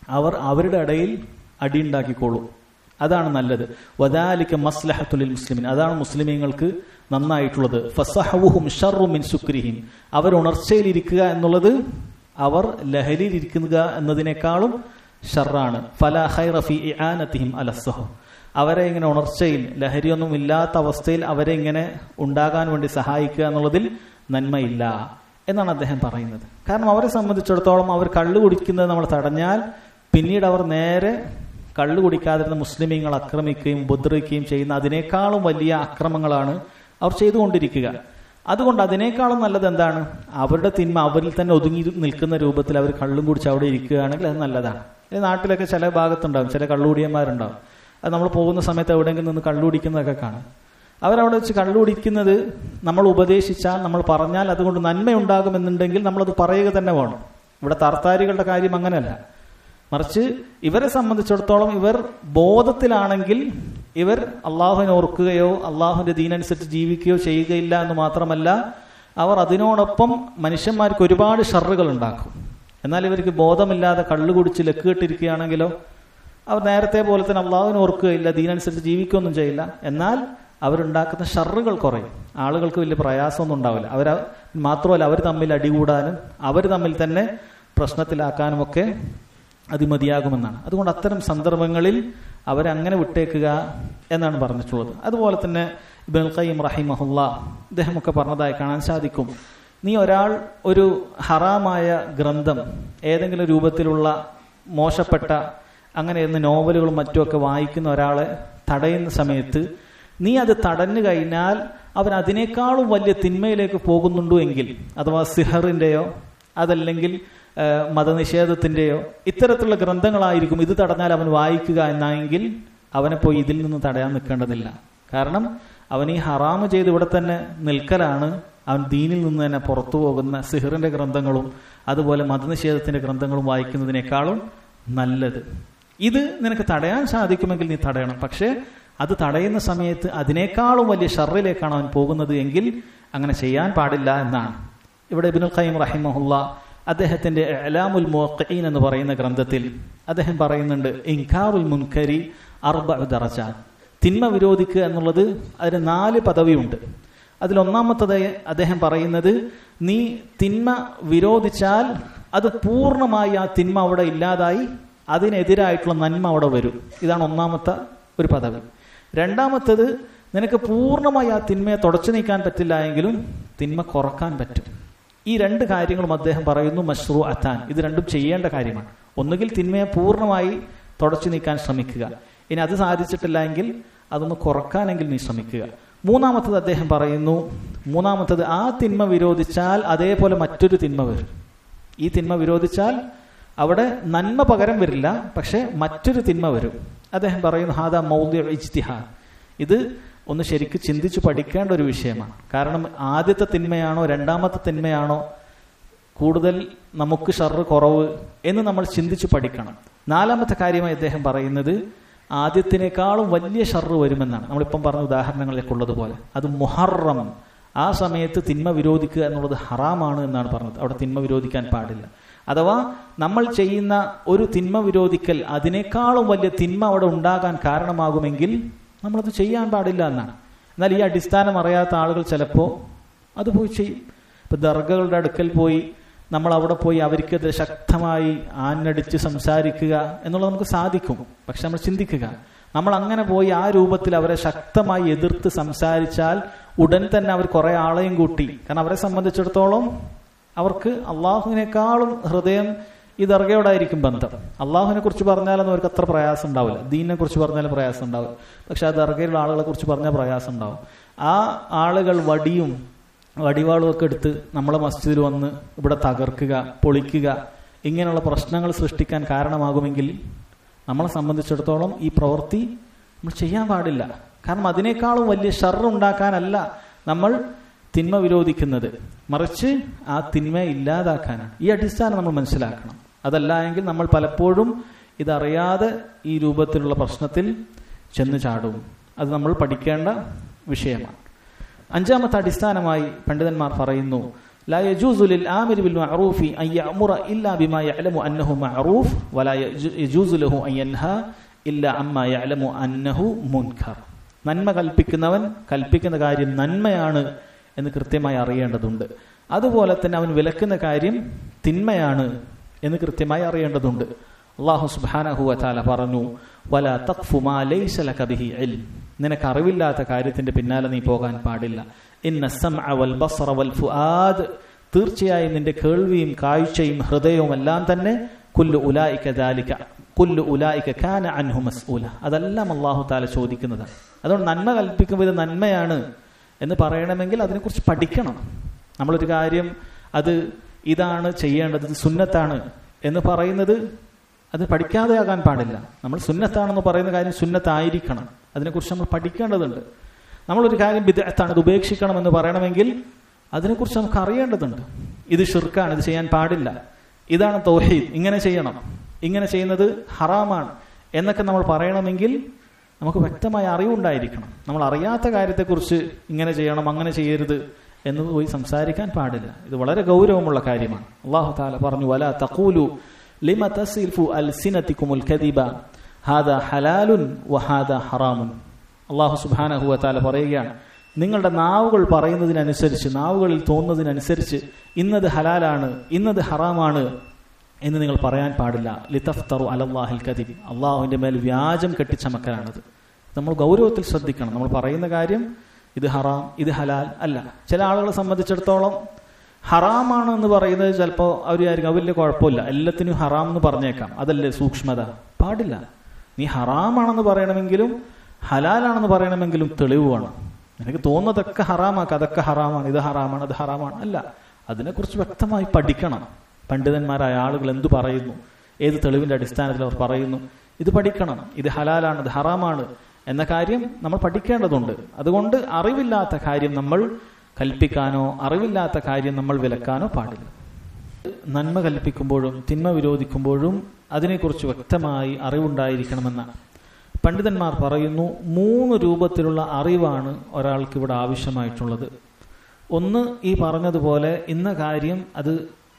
അവർ അവരുടെ ഇടയിൽ അടിയുണ്ടാക്കിക്കോളൂ അതാണ് നല്ലത് വദാലിക്ക മസ്ലഹത്തുലിൽ മുസ്ലിമിൻ അതാണ് മുസ്ലിമീങ്ങൾക്ക് നന്നായിട്ടുള്ളത് ഫസഹവുഹും ഷർറും മിൻ സുക്രിഹിം അവർ ഉണർച്ചയിലിരിക്കുക എന്നുള്ളത് അവർ ലഹരിയിലിരിക്കുക എന്നതിനേക്കാളും ഷർറാണ് ഫല ഹൈറഫി ഇആനത്തിഹിം അലസ്സഹു അവരെ ഇങ്ങനെ ഉണർച്ചയിൽ ലഹരിയൊന്നും ഇല്ലാത്ത അവസ്ഥയിൽ അവരെ ഇങ്ങനെ ഉണ്ടാകാൻ വേണ്ടി സഹായിക്കുക എന്നുള്ളതിൽ നന്മയില്ല എന്നാണ് അദ്ദേഹം പറയുന്നത് കാരണം അവരെ സംബന്ധിച്ചിടത്തോളം അവർ കള്ളു കുടിക്കുന്നത് നമ്മൾ തടഞ്ഞാൽ പിന്നീട് അവർ നേരെ കള്ളു കുടിക്കാതിരുന്ന മുസ്ലിമീങ്ങൾ ആക്രമിക്കുകയും ഉപദ്രവിക്കുകയും ചെയ്യുന്ന അതിനേക്കാളും വലിയ അക്രമങ്ങളാണ് അവർ ചെയ്തുകൊണ്ടിരിക്കുക അതുകൊണ്ട് അതിനേക്കാളും നല്ലത് എന്താണ് അവരുടെ തിന്മ അവരിൽ തന്നെ ഒതുങ്ങി നിൽക്കുന്ന രൂപത്തിൽ അവർ കള്ളും കുടിച്ച് അവിടെ ഇരിക്കുകയാണെങ്കിൽ അത് നല്ലതാണ് ഈ നാട്ടിലൊക്കെ ചില ഭാഗത്തുണ്ടാവും ചില കള്ളുകുടിയന്മാരുണ്ടാവും അത് നമ്മൾ പോകുന്ന സമയത്ത് എവിടെയെങ്കിലും നിന്ന് കള്ളുകുടിക്കുന്നതൊക്കെ കാണും അവരവിടെ വെച്ച് കള്ളുകുടിക്കുന്നത് നമ്മൾ ഉപദേശിച്ചാൽ നമ്മൾ പറഞ്ഞാൽ അതുകൊണ്ട് നന്മയുണ്ടാകുമെന്നുണ്ടെങ്കിൽ നമ്മളത് പറയുക തന്നെ വേണം ഇവിടെ തർത്താരികളുടെ കാര്യം അങ്ങനെയല്ല മറിച്ച് ഇവരെ സംബന്ധിച്ചിടത്തോളം ഇവർ ബോധത്തിലാണെങ്കിൽ ഇവർ അള്ളാഹുവിനെ ഓർക്കുകയോ അള്ളാഹുവിന്റെ ദീനനുസരിച്ച് ജീവിക്കുകയോ ചെയ്യുകയില്ല എന്ന് മാത്രമല്ല അവർ അതിനോടൊപ്പം മനുഷ്യന്മാർക്ക് ഒരുപാട് ഷറുകൾ ഉണ്ടാക്കും എന്നാൽ ഇവർക്ക് ബോധമില്ലാതെ കള്ളു കുടിച്ച് ലക്കുകെട്ടിരിക്കുകയാണെങ്കിലോ അവർ നേരത്തെ പോലെ തന്നെ അള്ളാഹുവിനെ ഓർക്കുകയില്ല ദീനനുസരിച്ച് ജീവിക്കുകയൊന്നും ചെയ്യില്ല എന്നാൽ അവരുണ്ടാക്കുന്ന ഷറുകൾ കുറയും ആളുകൾക്ക് വലിയ പ്രയാസമൊന്നും ഉണ്ടാവില്ല അവർ മാത്രമല്ല അവർ തമ്മിൽ അടികൂടാനും അവർ തമ്മിൽ തന്നെ പ്രശ്നത്തിലാക്കാനും ഒക്കെ അത് മതിയാകുമെന്നാണ് അതുകൊണ്ട് അത്തരം സന്ദർഭങ്ങളിൽ അവരങ്ങനെ വിട്ടേക്കുക എന്നാണ് പറഞ്ഞിട്ടുള്ളത് അതുപോലെ തന്നെ ഇബൻ ഖയ്യം റഹിമഹുല്ല ഇദ്ദേഹമൊക്കെ പറഞ്ഞതായി കാണാൻ സാധിക്കും നീ ഒരാൾ ഒരു ഹറാമായ ഗ്രന്ഥം ഏതെങ്കിലും രൂപത്തിലുള്ള മോശപ്പെട്ട അങ്ങനെ ഇന്ന് നോവലുകളും മറ്റുമൊക്കെ വായിക്കുന്ന ഒരാളെ തടയുന്ന സമയത്ത് നീ അത് തടഞ്ഞു കഴിഞ്ഞാൽ അവൻ അതിനേക്കാളും വലിയ തിന്മയിലേക്ക് പോകുന്നുണ്ടോ എങ്കിൽ അഥവാ സിഹറിന്റെയോ അതല്ലെങ്കിൽ മതനിഷേധത്തിന്റെയോ ഇത്തരത്തിലുള്ള ഗ്രന്ഥങ്ങളായിരിക്കും ഇത് തടഞ്ഞാൽ അവൻ വായിക്കുക എന്നായെങ്കിൽ അവനെ പോയി ഇതിൽ നിന്ന് തടയാൻ നിൽക്കേണ്ടതില്ല കാരണം അവൻ ഈ ഹറാമ് ചെയ്ത് ഇവിടെ തന്നെ നിൽക്കലാണ് അവൻ ദീനിൽ നിന്ന് തന്നെ പുറത്തു പോകുന്ന സിഹറിന്റെ ഗ്രന്ഥങ്ങളും അതുപോലെ മതനിഷേധത്തിന്റെ ഗ്രന്ഥങ്ങളും വായിക്കുന്നതിനേക്കാളും നല്ലത് ഇത് നിനക്ക് തടയാൻ സാധിക്കുമെങ്കിൽ നീ തടയണം പക്ഷേ അത് തടയുന്ന സമയത്ത് അതിനേക്കാളും വലിയ ഷറിലേക്കാണ് അവൻ പോകുന്നത് എങ്കിൽ അങ്ങനെ ചെയ്യാൻ പാടില്ല എന്നാണ് ഇവിടെ ഇബിനുൽ ഖയ്യം റഹിമഹുല്ല അദ്ദേഹത്തിന്റെ അലാമുൽ മുഖീൻ എന്ന് പറയുന്ന ഗ്രന്ഥത്തിൽ അദ്ദേഹം പറയുന്നുണ്ട് ഇൻകാറുൽ മുൻകരി അർബ ദറജ തിന്മ വിരോധിക്കുക എന്നുള്ളത് അതിന് നാല് പദവിയുണ്ട് അതിലൊന്നാമത്തത് അദ്ദേഹം പറയുന്നത് നീ തിന്മ വിരോധിച്ചാൽ അത് പൂർണ്ണമായി ആ തിന്മ അവിടെ ഇല്ലാതായി അതിനെതിരായിട്ടുള്ള നന്മ അവിടെ വരും ഇതാണ് ഒന്നാമത്തെ ഒരു പദവി രണ്ടാമത്തത് നിനക്ക് പൂർണ്ണമായി ആ തിന്മയെ തുടച്ചു നീക്കാൻ പറ്റില്ല എങ്കിലും തിന്മ കുറക്കാൻ പറ്റും ഈ രണ്ട് കാര്യങ്ങളും അദ്ദേഹം പറയുന്നു മഷ്റൂ അത്താൻ ഇത് രണ്ടും ചെയ്യേണ്ട കാര്യമാണ് ഒന്നുകിൽ തിന്മയെ പൂർണ്ണമായി തുടച്ചു നീക്കാൻ ശ്രമിക്കുക ഇനി അത് സാധിച്ചിട്ടില്ല എങ്കിൽ അതൊന്ന് കുറക്കാനെങ്കിൽ നീ ശ്രമിക്കുക മൂന്നാമത്തത് അദ്ദേഹം പറയുന്നു മൂന്നാമത്തത് ആ തിന്മ വിരോധിച്ചാൽ അതേപോലെ മറ്റൊരു തിന്മ വരും ഈ തിന്മ വിരോധിച്ചാൽ അവിടെ നന്മ പകരം വരില്ല പക്ഷെ മറ്റൊരു തിന്മ വരും അദ്ദേഹം പറയുന്നു ഹാദ മൗല്യ ഇജ്തിഹാ ഇത് ഒന്ന് ശരിക്ക് ചിന്തിച്ചു പഠിക്കേണ്ട ഒരു വിഷയമാണ് കാരണം ആദ്യത്തെ തിന്മയാണോ രണ്ടാമത്തെ തിന്മയാണോ കൂടുതൽ നമുക്ക് ഷർറ് കുറവ് എന്ന് നമ്മൾ ചിന്തിച്ചു പഠിക്കണം നാലാമത്തെ കാര്യമായി അദ്ദേഹം പറയുന്നത് ആദ്യത്തിനേക്കാളും വലിയ ഷർറ് വരുമെന്നാണ് നമ്മളിപ്പം പറഞ്ഞ ഉദാഹരണങ്ങളിലേക്ക് ഉള്ളതുപോലെ അത് മുഹറം ആ സമയത്ത് തിന്മ വിരോധിക്കുക എന്നുള്ളത് ഹറാമാണ് എന്നാണ് പറഞ്ഞത് അവിടെ തിന്മ വിരോധിക്കാൻ പാടില്ല അഥവാ നമ്മൾ ചെയ്യുന്ന ഒരു തിന്മ വിരോധിക്കൽ അതിനേക്കാളും വലിയ തിന്മ അവിടെ ഉണ്ടാകാൻ കാരണമാകുമെങ്കിൽ നമ്മളത് ചെയ്യാൻ പാടില്ല എന്നാണ് എന്നാൽ ഈ അടിസ്ഥാനം അറിയാത്ത ആളുകൾ ചിലപ്പോൾ അത് പോയി ചെയ്യും ഇപ്പൊ ദർഗകളുടെ അടുക്കൽ പോയി നമ്മൾ അവിടെ പോയി അവർക്കത് ശക്തമായി ആഞ്ഞടിച്ച് സംസാരിക്കുക എന്നുള്ളത് നമുക്ക് സാധിക്കും പക്ഷെ നമ്മൾ ചിന്തിക്കുക നമ്മൾ അങ്ങനെ പോയി ആ രൂപത്തിൽ അവരെ ശക്തമായി എതിർത്ത് സംസാരിച്ചാൽ ഉടൻ തന്നെ അവർ കുറെ ആളെയും കൂട്ടി കാരണം അവരെ സംബന്ധിച്ചിടത്തോളം അവർക്ക് അള്ളാഹുവിനേക്കാളും ഹൃദയം ഈ ദർഗയോടായിരിക്കും ബന്ധം അള്ളാഹുവിനെ കുറിച്ച് പറഞ്ഞാലൊന്നും അവർക്ക് അത്ര പ്രയാസം ഉണ്ടാവില്ല ദീനിനെ കുറിച്ച് പറഞ്ഞാലും പ്രയാസം ഉണ്ടാവും പക്ഷെ ആ ദർഗയിലുള്ള ആളുകളെ കുറിച്ച് പറഞ്ഞാൽ പ്രയാസം ഉണ്ടാവും ആ ആളുകൾ വടിയും വടിവാളും ഒക്കെ എടുത്ത് നമ്മളെ മസ്ജിദിൽ വന്ന് ഇവിടെ തകർക്കുക പൊളിക്കുക ഇങ്ങനെയുള്ള പ്രശ്നങ്ങൾ സൃഷ്ടിക്കാൻ കാരണമാകുമെങ്കിൽ നമ്മളെ സംബന്ധിച്ചിടത്തോളം ഈ പ്രവൃത്തി നമ്മൾ ചെയ്യാൻ പാടില്ല കാരണം അതിനേക്കാളും വലിയ ഷർ ഉണ്ടാക്കാനല്ല നമ്മൾ തിന്മ വിരോധിക്കുന്നത് മറിച്ച് ആ തിന്മ ഇല്ലാതാക്കാനാണ് ഈ അടിസ്ഥാനം നമ്മൾ മനസ്സിലാക്കണം അതല്ല എങ്കിൽ നമ്മൾ പലപ്പോഴും ഇതറിയാതെ ഈ രൂപത്തിലുള്ള പ്രശ്നത്തിൽ ചെന്ന് ചാടും അത് നമ്മൾ പഠിക്കേണ്ട വിഷയമാണ് അഞ്ചാമത്തെ അടിസ്ഥാനമായി പണ്ഡിതന്മാർ പറയുന്നു لا يجوز للآمر بالمعروف أن يأمر إلا بما يعلم أنه معروف ولا يجوز له أن ينهى إلا عما يعلم أنه منكر നന്മ കൽപ്പിക്കുന്നവൻ കൽപ്പിക്കുന്ന കാര്യം നന്മയാണ് എന്ന് കൃത്യമായി അറിയേണ്ടതുണ്ട് അതുപോലെ തന്നെ അവൻ വിലക്കുന്ന കാര്യം തിന്മയാണ് എന്ന് കൃത്യമായി അറിയേണ്ടതുണ്ട് അള്ളാഹു സുബാനഹുവ താല പറഞ്ഞു വല തഖ്ഫു മാ ലൈസ ലക ബിഹി ഇൽം നിനക്ക് അറിവില്ലാത്ത കാര്യത്തിന്റെ പിന്നാലെ നീ പോകാൻ പാടില്ല ഇന്ന സമഅ വൽ ബസറ വൽ ഫുആദ് തീർച്ചയായും നിന്റെ കേൾവിയും കാഴ്ചയും ഹൃദയവും എല്ലാം തന്നെ കുല്ലു ഉലായിക ദാലിക കുല്ലു ഉലായിക കാന അൻഹു മസ്ഊല അതെല്ലാം അള്ളാഹു താല ചോദിക്കുന്നതാണ് അതുകൊണ്ട് നന്മ കൽപ്പിക്കുമ്പോൾ ഇത് നന്മയാണ് എന്ന് പറയണമെങ്കിൽ അതിനെക്കുറിച്ച് പഠിക്കണം നമ്മളൊരു കാര്യം അത് ഇതാണ് ചെയ്യേണ്ടത് ഇത് സുന്നത്താണ് എന്ന് പറയുന്നത് അത് പഠിക്കാതെ ആകാൻ പാടില്ല നമ്മൾ സുന്നത്താണെന്ന് പറയുന്ന കാര്യം സുന്നത്തായിരിക്കണം അതിനെക്കുറിച്ച് നമ്മൾ പഠിക്കേണ്ടതുണ്ട് നമ്മളൊരു കാര്യം വിദഗ്ധാണ് ഇത് ഉപേക്ഷിക്കണമെന്ന് പറയണമെങ്കിൽ അതിനെക്കുറിച്ച് നമുക്ക് അറിയേണ്ടതുണ്ട് ഇത് ഷിർക്കാണ് ഇത് ചെയ്യാൻ പാടില്ല ഇതാണ് തൗഹീദ് ഇങ്ങനെ ചെയ്യണം ഇങ്ങനെ ചെയ്യുന്നത് ഹറാമാണ് എന്നൊക്കെ നമ്മൾ പറയണമെങ്കിൽ നമുക്ക് വ്യക്തമായ അറിവുണ്ടായിരിക്കണം നമ്മൾ അറിയാത്ത കാര്യത്തെക്കുറിച്ച് ഇങ്ങനെ ചെയ്യണം അങ്ങനെ ചെയ്യരുത് എന്ന് പോയി സംസാരിക്കാൻ പാടില്ല ഇത് വളരെ ഗൗരവമുള്ള കാര്യമാണ് അള്ളാഹു താല പറഞ്ഞു വല തഖൂലു ലിമ തസിൽഫു അൽസിനത്തിക്കുമുൽ കദിബ ഹാദ ഹലാലുൻ വഹാദ ഹറാമുൻ അള്ളാഹു സുബ്ഹാനഹു വതാല പറയുകയാണ് നിങ്ങളുടെ നാവുകൾ പറയുന്നതിനനുസരിച്ച് നാവുകളിൽ തോന്നുന്നതിനനുസരിച്ച് ഇന്നത് ഹലാലാണ് ഇന്നത് ഹറാമാണ് എന്ന് നിങ്ങൾ പറയാൻ പാടില്ല ലിതഫ്തറു അലല്ലാഹിൽ കദിബ് അള്ളാഹുവിന്റെ മേൽ വ്യാജം കെട്ടിച്ചമക്കലാണത് നമ്മൾ ഗൗരവത്തിൽ ശ്രദ്ധിക്കണം നമ്മൾ പറയുന്ന കാര്യം ഇത് ഹറാം ഇത് ഹലാൽ അല്ല ചില ആളുകളെ സംബന്ധിച്ചിടത്തോളം ഹറാമാണ് എന്ന് പറയുന്നത് ചിലപ്പോൾ അവർ വിചാരിക്കും വലിയ കുഴപ്പമില്ല എല്ലാത്തിനും ഹറാം എന്ന് പറഞ്ഞേക്കാം അതല്ലേ സൂക്ഷ്മത പാടില്ല നീ ഹറാമാണെന്ന് പറയണമെങ്കിലും ഹലാലാണെന്ന് പറയണമെങ്കിലും തെളിവ് വേണം നിനക്ക് തോന്നുന്നതൊക്കെ ഹറാമാക്കുക അതൊക്കെ ഹറാമാണ് ഇത് ഹറാമാണ് അത് ഹറാമാണ് അല്ല അതിനെക്കുറിച്ച് വ്യക്തമായി പഠിക്കണം പണ്ഡിതന്മാരായ ആളുകൾ എന്തു പറയുന്നു ഏത് തെളിവിന്റെ അടിസ്ഥാനത്തിൽ അവർ പറയുന്നു ഇത് പഠിക്കണം ഇത് ഹലാലാണ് ഇത് ഹറാമാണ് എന്ന കാര്യം നമ്മൾ പഠിക്കേണ്ടതുണ്ട് അതുകൊണ്ട് അറിവില്ലാത്ത കാര്യം നമ്മൾ കൽപ്പിക്കാനോ അറിവില്ലാത്ത കാര്യം നമ്മൾ വിലക്കാനോ പാടില്ല നന്മ കൽപ്പിക്കുമ്പോഴും തിന്മ വിരോധിക്കുമ്പോഴും അതിനെക്കുറിച്ച് വ്യക്തമായി അറിവുണ്ടായിരിക്കണമെന്നാണ് പണ്ഡിതന്മാർ പറയുന്നു മൂന്ന് രൂപത്തിലുള്ള അറിവാണ് ഒരാൾക്ക് ഇവിടെ ആവശ്യമായിട്ടുള്ളത് ഒന്ന് ഈ പറഞ്ഞതുപോലെ ഇന്ന കാര്യം അത്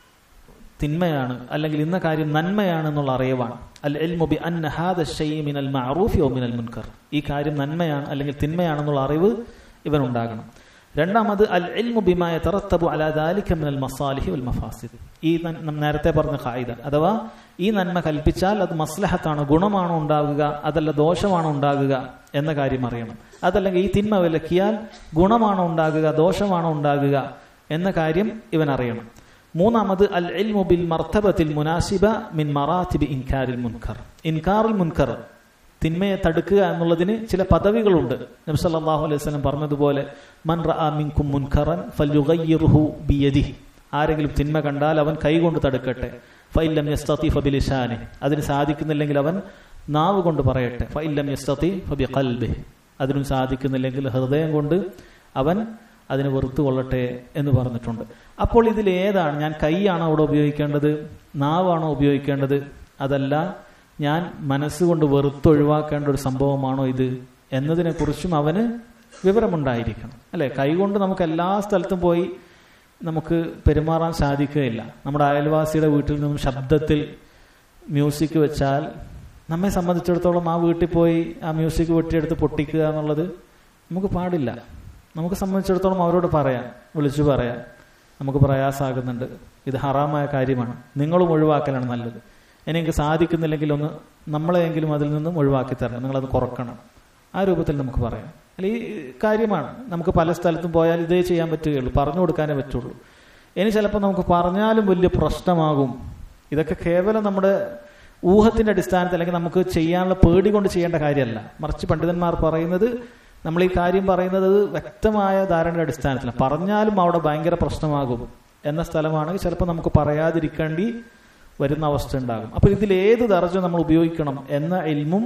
തിന്മയാണ് അല്ലെങ്കിൽ ഇന്ന കാര്യം നന്മയാണ് എന്നുള്ള അറിവാണ് അൽ എൽമുബി അന്നഹാദ മിനൽ മഅറൂഫി ഓ മിനൽ മുൻകർ ഈ കാര്യം നന്മയാണ് അല്ലെങ്കിൽ തിന്മയാണെന്നുള്ള അറിവ് ഇവനുണ്ടാകണം രണ്ടാമത് അൽ എൽമു ബിമായ തറത്തബു അലാ ദാലിക മിനൽ മസാലിഹി വൽ മഫാസിദ് ഈ നേരത്തെ പറഞ്ഞ ഖായിദ അഥവാ ഈ നന്മ കൽപ്പിച്ചാൽ അത് മസ്ലഹത്താണ് ഗുണമാണോ ഉണ്ടാകുക അതല്ല ദോഷമാണോ ഉണ്ടാകുക എന്ന കാര്യം അറിയണം അതല്ലെങ്കിൽ ഈ തിന്മ വിലക്കിയാൽ ഗുണമാണോ ഉണ്ടാകുക ദോഷമാണോ ഉണ്ടാകുക എന്ന കാര്യം ഇവൻ അറിയണം മൂന്നാമത് അൽ ഇൽമു ബിൽ മർത്തബത്തിൽ മുനാസിബ മിൻ മറാത്തിബ് ഇൻകാരിൽ മുൻകർ ഇൻകാറുൽ മുൻകർ തിന്മയെ തടുക്കുക എന്നുള്ളതിന് ചില പദവികളുണ്ട് നബി സല്ലല്ലാഹു അലൈഹി വസല്ലം പറഞ്ഞതുപോലെ മൻ റഅ മിൻകും മുൻകറൻ ഫല്യുഗയ്യിർഹു ബിയദിഹി ആരെങ്കിലും തിന്മ കണ്ടാൽ അവൻ കൈകൊണ്ട് തടുക്കട്ടെ ഫൈലം യസ്തതി ഫബിലിസാനി അതിന് സാധിക്കുന്നില്ലെങ്കിൽ അവൻ നാവ് കൊണ്ട് പറയട്ടെ ഫൈലം യസ്തതി ഫബി ഖൽബിഹി അതിനും സാധിക്കുന്നില്ലെങ്കിൽ ഹൃദയം കൊണ്ട് അവൻ അതിന് വെറുത്തു കൊള്ളട്ടെ എന്ന് പറഞ്ഞിട്ടുണ്ട് അപ്പോൾ ഇതിൽ ഏതാണ് ഞാൻ കൈയാണോ അവിടെ ഉപയോഗിക്കേണ്ടത് നാവാണോ ഉപയോഗിക്കേണ്ടത് അതല്ല ഞാൻ മനസ്സുകൊണ്ട് വെറുത്തൊഴിവാക്കേണ്ട ഒരു സംഭവമാണോ ഇത് എന്നതിനെ കുറിച്ചും അവന് വിവരമുണ്ടായിരിക്കണം അല്ലെ കൈകൊണ്ട് നമുക്ക് എല്ലാ സ്ഥലത്തും പോയി നമുക്ക് പെരുമാറാൻ സാധിക്കുകയില്ല നമ്മുടെ അയൽവാസിയുടെ വീട്ടിൽ നിന്നും ശബ്ദത്തിൽ മ്യൂസിക് വെച്ചാൽ നമ്മെ സംബന്ധിച്ചിടത്തോളം ആ വീട്ടിൽ പോയി ആ മ്യൂസിക് വെട്ടിയെടുത്ത് പൊട്ടിക്കുക എന്നുള്ളത് നമുക്ക് പാടില്ല നമുക്ക് സംബന്ധിച്ചിടത്തോളം അവരോട് പറയാം വിളിച്ചു പറയാം നമുക്ക് പ്രയാസമാകുന്നുണ്ട് ഇത് ഹറാമായ കാര്യമാണ് നിങ്ങളും ഒഴിവാക്കലാണ് നല്ലത് എനിക്ക് സാധിക്കുന്നില്ലെങ്കിൽ ഒന്ന് നമ്മളെയെങ്കിലും അതിൽ നിന്നും ഒഴിവാക്കി തരണം നിങ്ങളത് കുറക്കണം ആ രൂപത്തിൽ നമുക്ക് പറയാം അല്ല ഈ കാര്യമാണ് നമുക്ക് പല സ്ഥലത്തും പോയാൽ ഇതേ ചെയ്യാൻ പറ്റുകയുള്ളൂ പറഞ്ഞു കൊടുക്കാനേ പറ്റുള്ളൂ ഇനി ചിലപ്പോൾ നമുക്ക് പറഞ്ഞാലും വലിയ പ്രശ്നമാകും ഇതൊക്കെ കേവലം നമ്മുടെ ഊഹത്തിന്റെ അടിസ്ഥാനത്തിൽ അല്ലെങ്കിൽ നമുക്ക് ചെയ്യാനുള്ള പേടി കൊണ്ട് ചെയ്യേണ്ട കാര്യമല്ല മറിച്ച് പണ്ഡിതന്മാർ പറയുന്നത് നമ്മൾ ഈ കാര്യം പറയുന്നത് വ്യക്തമായ ധാരണയുടെ അടിസ്ഥാനത്തിൽ പറഞ്ഞാലും അവിടെ ഭയങ്കര പ്രശ്നമാകും എന്ന സ്ഥലമാണെങ്കിൽ ചിലപ്പോൾ നമുക്ക് പറയാതിരിക്കേണ്ടി വരുന്ന അവസ്ഥ ഉണ്ടാകും അപ്പോൾ ഇതിൽ ഏത് ദർജ നമ്മൾ ഉപയോഗിക്കണം എന്ന ഇൽമും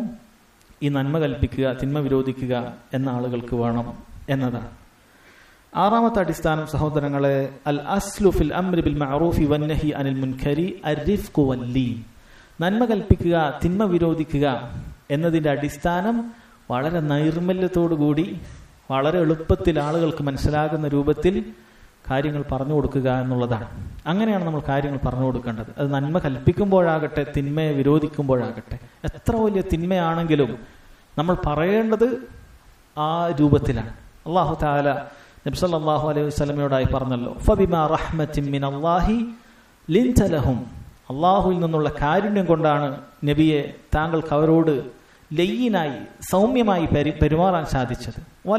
ഈ നന്മ കൽപ്പിക്കുക തിന്മ വിരോധിക്കുക എന്ന ആളുകൾക്ക് വേണം എന്നതാണ് ആറാമത്തെ അടിസ്ഥാനം സഹോദരങ്ങളെ അൽ അസ്ലുഫിൽ അംരി ബിൽ മഅറൂഫി വന്നഹി അനിൽ മുൻഖരി അരിഫ്കു വല്ലീൻ നന്മ കൽപ്പിക്കുക തിന്മ വിരോധിക്കുക എന്നതിന്റെ അടിസ്ഥാനം വളരെ നൈർമല്യത്തോടു കൂടി വളരെ എളുപ്പത്തിൽ ആളുകൾക്ക് മനസ്സിലാകുന്ന രൂപത്തിൽ കാര്യങ്ങൾ പറഞ്ഞു കൊടുക്കുക എന്നുള്ളതാണ് അങ്ങനെയാണ് നമ്മൾ കാര്യങ്ങൾ പറഞ്ഞു കൊടുക്കേണ്ടത് അത് നന്മ കൽപ്പിക്കുമ്പോഴാകട്ടെ തിന്മയെ വിരോധിക്കുമ്പോഴാകട്ടെ എത്ര വലിയ തിന്മയാണെങ്കിലും നമ്മൾ പറയേണ്ടത് ആ രൂപത്തിലാണ് അള്ളാഹു താല നബ്സല്ലാഹു അലൈഹി വസ്ലമയോടായി പറഞ്ഞല്ലോ ഫബിമ റഹ്മത്തിൻ മിൻ അള്ളാഹി ലിൻതലഹും അള്ളാഹുവിൽ നിന്നുള്ള കാരുണ്യം കൊണ്ടാണ് നബിയെ താങ്കൾക്ക് അവരോട് ലയ്യനായി സൗമ്യമായി പെരി പെരുമാറാൻ സാധിച്ചത്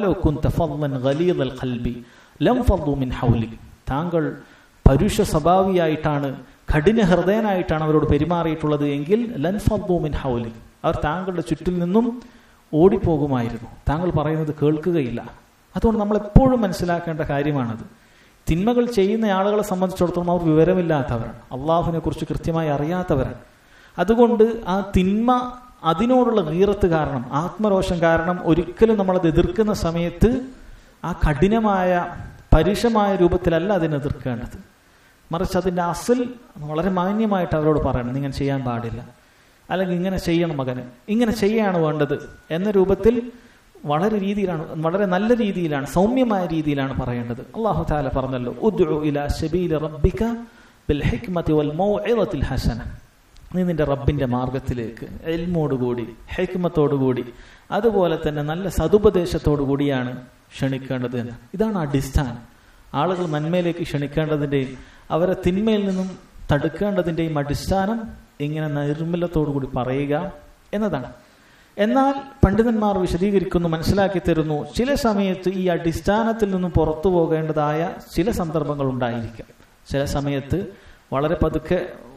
ലം മിൻ ഹൗലി താങ്കൾ പരുഷ സ്വഭാവിയായിട്ടാണ് കഠിന ഹൃദയനായിട്ടാണ് അവരോട് പെരുമാറിയിട്ടുള്ളത് എങ്കിൽ ലൻ ഫദ്ദു മിൻ ഹൗലി അവർ താങ്കളുടെ ചുറ്റിൽ നിന്നും ഓടിപ്പോകുമായിരുന്നു താങ്കൾ പറയുന്നത് കേൾക്കുകയില്ല അതുകൊണ്ട് നമ്മൾ എപ്പോഴും മനസ്സിലാക്കേണ്ട കാര്യമാണത് തിന്മകൾ ചെയ്യുന്ന ആളുകളെ സംബന്ധിച്ചിടത്തോളം അവർ വിവരമില്ലാത്തവരാണ് അള്ളാഹുവിനെ കുറിച്ച് കൃത്യമായി അറിയാത്തവരാണ് അതുകൊണ്ട് ആ തിന്മ അതിനോടുള്ള ഗീറത്ത് കാരണം ആത്മരോഷം കാരണം ഒരിക്കലും നമ്മളത് എതിർക്കുന്ന സമയത്ത് ആ കഠിനമായ പരുഷമായ രൂപത്തിലല്ല അതിനെ എതിർക്കേണ്ടത് മറിച്ച് അതിൻ്റെ അസൽ വളരെ മാന്യമായിട്ട് അവരോട് പറയണം നിങ്ങൾ ചെയ്യാൻ പാടില്ല അല്ലെങ്കിൽ ഇങ്ങനെ ചെയ്യണം മകന് ഇങ്ങനെ ചെയ്യാണ് വേണ്ടത് എന്ന രൂപത്തിൽ വളരെ രീതിയിലാണ് വളരെ നല്ല രീതിയിലാണ് സൗമ്യമായ രീതിയിലാണ് പറയേണ്ടത് അള്ളാഹു താല പറഞ്ഞല്ലോ ഉദ്ഉ ഇലാ സബീല റബ്ബിക ബിൽ ഹിക്മതി വൽ മൗഇദത്തിൽ ഹസന നീ നിന്റെ റബ്ബിന്റെ മാർഗത്തിലേക്ക് എൽമോടുകൂടി ഹെക്മത്തോടുകൂടി അതുപോലെ തന്നെ നല്ല സതുപദേശത്തോടു കൂടിയാണ് ക്ഷണിക്കേണ്ടത് എന്ന് ഇതാണ് അടിസ്ഥാനം ആളുകൾ നന്മയിലേക്ക് ക്ഷണിക്കേണ്ടതിൻ്റെയും അവരെ തിന്മയിൽ നിന്നും തടുക്കേണ്ടതിൻ്റെയും അടിസ്ഥാനം ഇങ്ങനെ നൈർമല്യത്തോടു കൂടി പറയുക എന്നതാണ് എന്നാൽ പണ്ഡിതന്മാർ വിശദീകരിക്കുന്നു മനസ്സിലാക്കി തരുന്നു ചില സമയത്ത് ഈ അടിസ്ഥാനത്തിൽ നിന്നും പുറത്തു പോകേണ്ടതായ ചില സന്ദർഭങ്ങൾ ഉണ്ടായിരിക്കാം ചില സമയത്ത് വളരെ പതുക്കെ